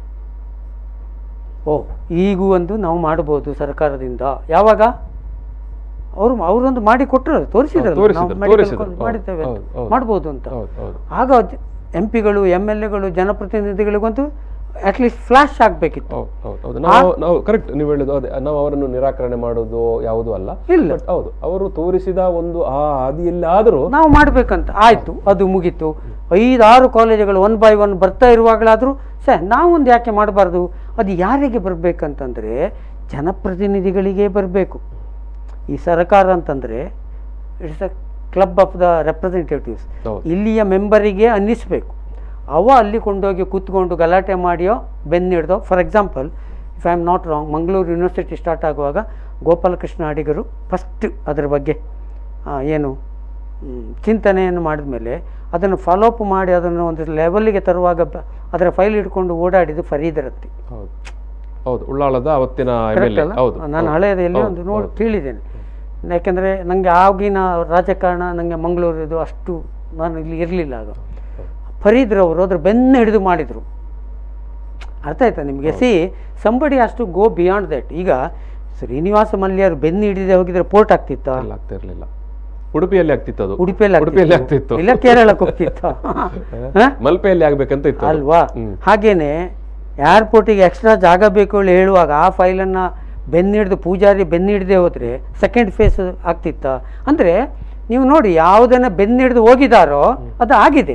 ಓ ಈಗೂ ಒಂದು ನಾವು ಮಾಡ್ಬೋದು ಸರ್ಕಾರದಿಂದ ಯಾವಾಗ ಅವರು ಅವರೊಂದು ಮಾಡಿ ಕೊಟ್ಟರು ತೋರಿಸಿದ್ರು ನಾವು ತೋರಿಸಿದ್ರು, ಮೆಡಿಕಲ್ ತೋರಿಸಿದ್ರು. ಕಾಲೇಜ್ ಹೌದು, ಮಾಡಿದ್ದೇವೆ ಅಂತ. ಹೌದು, ಹೌದು. ಮಾಡ್ಬೋದು ಅಂತ ಹೌದು ಹೌದು ಆಗ ಎಂ ಪಿಗಳು ಎಮ್ ಎಲ್ ಎಗಳು ಜನಪ್ರತಿನಿಧಿಗಳಿಗಂತೂ ಅಟ್ಲೀಸ್ಟ್ ಫ್ಲಾಶ್ ಆಗಬೇಕಿತ್ತು ಹೌದು ಹೌದು ಹೌದು ನಾವು ನಾವು ಕರೆಕ್ಟ್ ನೀವು ಹೇಳಿದ್ದು ಅದೇ ನಾವು ಅವರನ್ನು ನಿರಾಕರಣೆ ಮಾಡೋದು ಯಾವುದೂ ಅಲ್ಲ ಇಲ್ಲ. But ಹೌದು ಅವರು ತೋರಿಸಿದ ಒಂದು ಆ ಹಾದಿಯಲ್ಲಾದರೂ ನಾವು ಮಾಡಬೇಕಂತ ಆಯಿತು ಅದು ಮುಗೀತು ಐದಾರು ಕಾಲೇಜುಗಳು ಒನ್ ಬೈ ಒನ್ ಬರ್ತಾ ಇರುವಾಗಲಾದರೂ ಸ ನಾವೊಂದು ಯಾಕೆ ಮಾಡಬಾರ್ದು ಅದು ಯಾರಿಗೆ ಬರಬೇಕಂತಂದರೆ ಜನಪ್ರತಿನಿಧಿಗಳಿಗೆ ಬರಬೇಕು ಈ ಸರ್ಕಾರ ಅಂತಂದರೆ it's a club of the representatives ಹೌದು. ಇಲ್ಲಿಯ ಮೆಂಬರಿಗೆ ಅನ್ನಿಸ್ಬೇಕು ಅವ ಅಲ್ಲಿ ಕೊಂಡೋಗಿ ಕೂತ್ಕೊಂಡು ಗಲಾಟೆ ಮಾಡಿಯೋ ಬೆನ್ನಿಡ್ದೋ for example if I am not wrong Mangaluru university start ಆಗುವಾಗ ಗೋಪಾಲಕೃಷ್ಣ ಅಡಿಗರು ಫಸ್ಟ್ ಅದರ ಬಗ್ಗೆ ಆ, ಏನು ಮ್, ಚಿಂತನೆಯನ್ನು ಮಾಡಿದ ಮೇಲೆ ಅದನ್ನು ಫಾಲೋಅಪ್ ಮಾಡಿ ಅದನ್ನು ಒಂದು ಲೆವೆಲ್ಗೆ ತರುವಾಗ ಬ- ಅದರ ಫೈಲ್ ಇಟ್ಕೊಂಡು ಓಡಾಡಿದ್ದು ಫರೀದರತ್ತಿ ಹೌದು ಹೌದು ಉಳ್ಳಾಳದ ಅವತ್ತಿನ ಎಮ್ ಎಲ್ ಕರೆಕ್ಟ್ ಎ ಅಲ್ಲ ಹೌದು ನಾನು ಹೌದು. ಹಳೆಯದಲ್ಲಿ ಹೌದು, ಒಂದು ನೋಡಿ ಹೌದು. ಕೇಳಿದ್ದೇನೆ ಯಾಕೆಂದರೆ ನನಗೆ ಆಗಿನ ರಾಜಕಾರಣ ನನಗೆ ಮಂಗಳೂರಿದು ಅಷ್ಟು ನಾನು ಇಲ್ಲಿ ಇರಲಿಲ್ಲ ಆಗ ಫರೀದ್ರವರು ಅದ್ರ ಬೆನ್ನು ಹಿಡಿದು ಮಾಡಿದರು ಅರ್ಥ ಆಯ್ತಾ ನಿಮಗೆ ಸಿ ಸಂಬಡಿ ಅಷ್ಟು ಗೋ ಬಿಯಾಂಡ್ ದಟ್ ಈಗ ಶ್ರೀನಿವಾಸ ಮಲ್ಯರು ಬೆನ್ನು ಹಿಡಿದೇ ಹೋಗಿದ್ರೆ ಪೋರ್ಟ್ ಆಗ್ತಿತ್ತಾ ಇಲ್ಲ, ಆಗ್ತಾ ಇರ್ಲಿಲ್ಲ ಉಡುಪಿಯಲ್ಲಿ ಆಗ್ತಿತ್ತು ಅದು ಉಡುಪಿಯಲ್ಲಿ ಉಡುಪಿಯಲ್ಲಿ ಆಗ್ತಿತ್ತು. ಆಗ್ತಿತ್ತು ಇಲ್ಲ ಕೇರಳಕ್ಕೆ ಹೋಗ್ತಿತ್ತ ಮಲ್ಪೆಯಲ್ಲಿ ಆಗ್ಬೇಕಂತ ಇತ್ತು ಅದು. ಅಲ್ವಾ ಹ್ಮ್. ಹಾಗೇನೆ ಏರ್ಪೋರ್ಟಿಗೆ ಎಕ್ಸ್ಟ್ರಾ ಜಾಗ ಬೇಕು ಹೇಳಿ ಹೇಳುವಾಗ ಆ ಫೈಲನ್ನು ಬೆನ್ನಿಡ್ದು ಪೂಜಾರಿ ಬೆನ್ನಿಡ್ದೆ ಹೋದರೆ ಸೆಕೆಂಡ್ ಫೇಸ್ ಆಗ್ತಿತ್ತ ಅಂದರೆ ನೀವು ನೋಡಿ ಯಾವುದನ್ನು ಬೆನ್ನಿಡ್ದು ಹೋಗಿದಾರೋ ಅದು ಆಗಿದೆ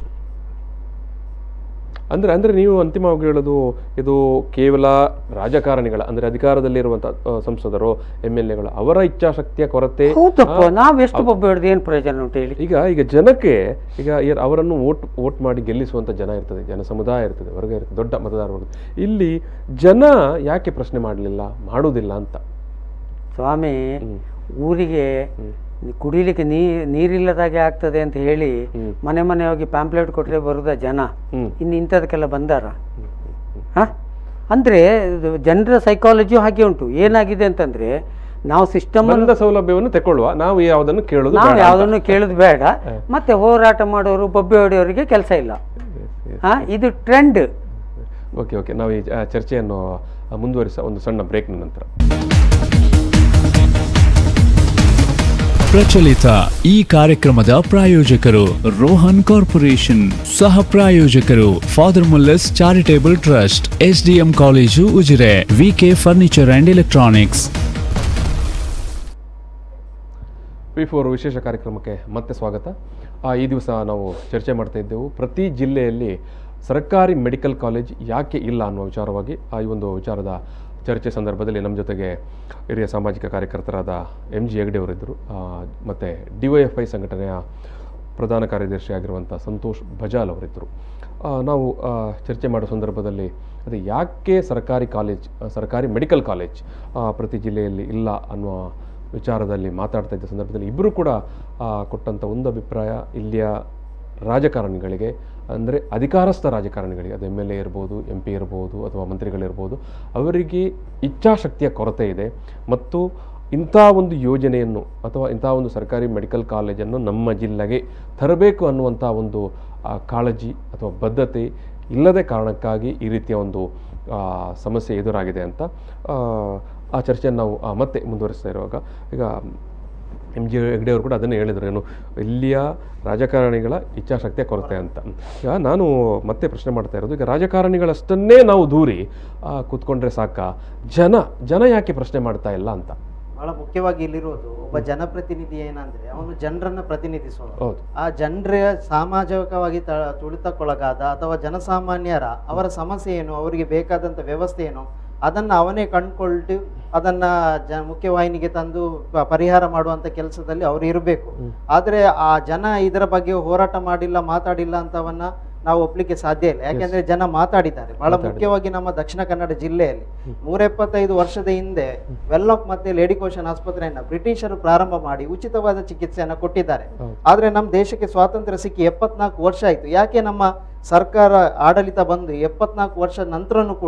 ಅಂದ್ರೆ ಅಂದ್ರೆ ನೀವು ಅಂತಿಮವಾಗಿ ಹೇಳೋದು ಇದು ಕೇವಲ ರಾಜಕಾರಣಿಗಳ ಅಂದ್ರೆ ಅಧಿಕಾರದಲ್ಲಿರುವಂತ ಆ, ಸಂಸದರು ಎಮ್ ಎಲ್ ಎಗಳು ಅವರ ಇಚ್ಛಾಶಕ್ತಿಯ ಕೊರತೆ ಹೌದಪ್ಪ ನಾವು ಎಷ್ಟು ಬೊಬ್ಬೆ ಹಿಡ್ದು ಏನು ಪ್ರಯೋಜನ ಉಂಟು ಹೇಳಿ ಈಗ ಈಗ ಜನಕ್ಕೆ ಈಗ ಏನ್ ಅವರನ್ನು ವೋಟ್ ವೋಟ್ ಮಾಡಿ ಗೆಲ್ಲಿಸುವಂತ ಜನ ಇರ್ತದೆ ಜನ ಸಮುದಾಯ ಇರ್ತದೆ ವರ್ಗ ಇರ್ತದೆ ದೊಡ್ಡ ಮತದಾರ ವರ್ಗ ಇಲ್ಲಿ ಜನ ಯಾಕೆ ಪ್ರಶ್ನೆ ಮಾಡಲಿಲ್ಲ ಮಾಡುವುದಿಲ್ಲ ಅಂತ ಸ್ವಾಮಿ ಹ್ಮ್. ಊರಿಗೆ ಕುಡಿಲಿಕ್ಕೆ ನೀ ನೀರಿಲ್ಲದಾಗೆ ಆಗ್ತದೆ ಅಂತ ಹೇಳಿ ಹ್ಮ್. ಮನೆ ಮನೆ ಹೋಗಿ ಪ್ಯಾಂಪ್ಲೆಟ್ ಕೊಟ್ಟರೆ ಬರುದ ಜನ ಹ್ಮ್ ಇನ್ನು ಇಂಥದಕ್ಕೆಲ್ಲ ಬಂದಾರ ಹಾಂ ಅಂದರೆ ಜನರ ಸೈಕಾಲಜಿಯು ಹಾಗೆ ಉಂಟು ಏನಾಗಿದೆ ಅಂತಂದರೆ ನಾವು ಸಿಸ್ಟಮ್ ಬಂದ ಸೌಲಭ್ಯವನ್ನು ತಗೊಳ್ಳುವ ನಾವು ಯಾವುದನ್ನು ಕೇಳೋದು ನಾವು ಬೇಡ ಅಂತ. ಯಾವುದನ್ನು ಕೇಳೋದು ಬೇಡ ಮತ್ತೆ ಹೋರಾಟ ಮಾಡೋರು ಬೊಬ್ಬೆ ಹೊಡೆಯೋರಿಗೆ ಕೆಲಸ ಇಲ್ಲ ಹಾಂ ಇದು ಟ್ರೆಂಡ್ ಓಕೆ ಓಕೆ ನಾವು ಈ ಆ, ಚರ್ಚೆಯನ್ನು ಆ, ಮುಂದುವರಿಸ ಒಂದು ಸಣ್ಣ ಬ್ರೇಕ್ನ ನಂತರ ಪ್ರಚಲಿತ ಈ ಕಾರ್ಯಕ್ರಮದ ಪ್ರಾಯೋಜಕರು ರೋಹನ್ ಕಾರ್ಪೊರೇಷನ್ ಸಹ ಪ್ರಾಯೋಜಕರು father Muller's charitable trust SDM college Ujire VK furniture and electronics P four ವಿಶೇಷ ಕಾರ್ಯಕ್ರಮಕ್ಕೆ ಮತ್ತೆ ಸ್ವಾಗತ ಆ, ಈ ದಿವಸ ನಾವು ಚರ್ಚೆ ಮಾಡ್ತಾ ಇದ್ದೆವು ಪ್ರತಿ ಜಿಲ್ಲೆಯಲ್ಲಿ ಸರ್ಕಾರಿ ಮೆಡಿಕಲ್ ಕಾಲೇಜ್ ಯಾಕೆ ಇಲ್ಲ ಅನ್ನುವ ವಿಚಾರವಾಗಿ ಆ ಈ ಒಂದು ವಿಚಾರದ ಚರ್ಚೆ ಸಂದರ್ಭದಲ್ಲಿ ನಮ್ಮ ಜೊತೆಗೆ ಹಿರಿಯ ಸಾಮಾಜಿಕ ಕಾರ್ಯಕರ್ತರಾದ ಎಂ ಜಿ ಹೆಗ್ಡೆ ಅವರಿದ್ದರು ಮತ್ತು ಡಿ ವೈ ಎಫ್ ಐ ಸಂಘಟನೆಯ ಪ್ರಧಾನ ಕಾರ್ಯದರ್ಶಿ ಆಗಿರುವಂಥ ಸಂತೋಷ್ ಬಜಾಲ್ ಅವರಿದ್ದರು ಆ, ನಾವು ಆ, ಚರ್ಚೆ ಮಾಡೋ ಸಂದರ್ಭದಲ್ಲಿ ಅದು ಯಾಕೆ ಸರ್ಕಾರಿ ಕಾಲೇಜ್ ಆ, ಸರ್ಕಾರಿ ಮೆಡಿಕಲ್ ಕಾಲೇಜ್ ಆ, ಪ್ರತಿ ಜಿಲ್ಲೆಯಲ್ಲಿ ಇಲ್ಲ ಅನ್ನುವ ವಿಚಾರದಲ್ಲಿ ಮಾತಾಡ್ತಾ ಇದ್ದ ಸಂದರ್ಭದಲ್ಲಿ ಇಬ್ಬರು ಕೂಡ ಆ, ಕೊಟ್ಟಂಥ ಒಂದು ಅಭಿಪ್ರಾಯ ಇಲ್ಲಿಯ ರಾಜಕಾರಣಿಗಳಿಗೆ ಅಂದರೆ ಅಧಿಕಾರಸ್ಥ ರಾಜಕಾರಣಿಗಳಿಗೆ ಅದು ಎಮ್ ಎಲ್ ಎ ಇರ್ಬೋದು ಎಂ ಪಿ ಇರ್ಬೋದು ಅಥವಾ ಮಂತ್ರಿಗಳಿರ್ಬೋದು ಅವರಿಗೆ ಇಚ್ಛಾಶಕ್ತಿಯ ಕೊರತೆ ಇದೆ ಮತ್ತು ಇಂಥ ಒಂದು ಯೋಜನೆಯನ್ನು ಅಥವಾ ಇಂಥ ಒಂದು ಸರ್ಕಾರಿ ಮೆಡಿಕಲ್ ಕಾಲೇಜನ್ನು ನಮ್ಮ ಜಿಲ್ಲೆಗೆ ತರಬೇಕು ಅನ್ನುವಂಥ ಒಂದು ಆ, ಕಾಳಜಿ ಅಥವಾ ಬದ್ಧತೆ ಇಲ್ಲದೆ ಕಾರಣಕ್ಕಾಗಿ ಈ ರೀತಿಯ ಒಂದು ಆ, ಸಮಸ್ಯೆ ಎದುರಾಗಿದೆ ಅಂತ ಆ, ಆ ಚರ್ಚೆಯನ್ನು ನಾವು ಆ, ಮತ್ತೆ ಮುಂದುವರಿಸ್ತಾ ಇರುವಾಗ ಈಗ ಎಂ ಜಿ ಹೆಗ್ಡೆ ಅವರು ಕೂಡ ಅದನ್ನೇ ಹೇಳಿದರು ಏನು ಇಲ್ಲಿಯ ರಾಜಕಾರಣಿಗಳ ಇಚ್ಛಾಶಕ್ತಿಯ ಕೊರತೆ ಅಂತ ಈಗ ನಾನು ಮತ್ತೆ ಪ್ರಶ್ನೆ ಮಾಡ್ತಾ ಇರೋದು ಈಗ ರಾಜಕಾರಣಿಗಳಷ್ಟನ್ನೇ ನಾವು ದೂರಿ ಆ, ಕೂತ್ಕೊಂಡ್ರೆ ಸಾಕ ಜನ ಜನ ಯಾಕೆ ಪ್ರಶ್ನೆ ಮಾಡ್ತಾ ಇಲ್ಲ ಅಂತ ಬಹಳ ಮುಖ್ಯವಾಗಿ ಇಲ್ಲಿರೋದು ಒಬ್ಬ ಜನಪ್ರತಿನಿಧಿ ಏನಂದ್ರೆ ಅವನು ಜನರನ್ನ ಪ್ರತಿನಿಧಿಸೋನು ಹೌದು ಆ ಜನರ ಸಾಮಾಜಿಕವಾಗಿ ತ- ತುಳಿತಕ್ಕೊಳಗಾದ ಅಥವಾ ಜನಸಾಮಾನ್ಯರ ಅವರ ಸಮಸ್ಯೆ ಏನು ಅವರಿಗೆ ಬೇಕಾದಂಥ ವ್ಯವಸ್ಥೆ ಏನು ಅದನ್ನು ಅವನೇ ಕಂಡುಕೊಂಡು ಅದನ್ನ ಜ ಮುಖ್ಯವಾಹಿನಿಗೆ ತಂದು ಪ- ಪರಿಹಾರ ಮಾಡುವಂಥ ಕೆಲಸದಲ್ಲಿ ಅವರು ಇರಬೇಕು ಆದರೆ ಆ ಜನ ಇದರ ಬಗ್ಗೆ ಹೋರಾಟ ಮಾಡಿಲ್ಲ ಮಾತಾಡಿಲ್ಲ ಅಂತವನ್ನ ನಾವು ಒಪ್ಲಿಕ್ಕೆ ಸಾಧ್ಯ ಇಲ್ಲ ಯಾಕೆಂದ್ರೆ ಜನ ಮಾತಾಡಿದ್ದಾರೆ ಬಹಳ ಮುಖ್ಯವಾಗಿ ನಮ್ಮ ದಕ್ಷಿಣ ಕನ್ನಡ ಜಿಲ್ಲೆಯಲ್ಲಿ ನೂರ ಎಪ್ಪತ್ತೈದು ವರ್ಷದ ಹಿಂದೆ ವೆಲ್ಲಾಕ್ ಮತ್ತೆ ಲೇಡಿಕೋಶನ್ ಆಸ್ಪತ್ರೆಯನ್ನ ಬ್ರಿಟಿಷರು ಪ್ರಾರಂಭ ಮಾಡಿ ಉಚಿತವಾದ ಚಿಕಿತ್ಸೆಯನ್ನ ಕೊಟ್ಟಿದ್ದಾರೆ ಆದ್ರೆ ನಮ್ಮ ದೇಶಕ್ಕೆ ಸ್ವಾತಂತ್ರ್ಯ ಸಿಕ್ಕಿ ಎಪ್ಪತ್ನಾಲ್ಕು ವರ್ಷ ಆಯ್ತು ಯಾಕೆ ನಮ್ಮ ಸರ್ಕಾರ ಆಡಳಿತ ಬಂದು ಎಪ್ಪತ್ನಾಲ್ಕು ವರ್ಷ ನಂತರನೂ ಕೂಡ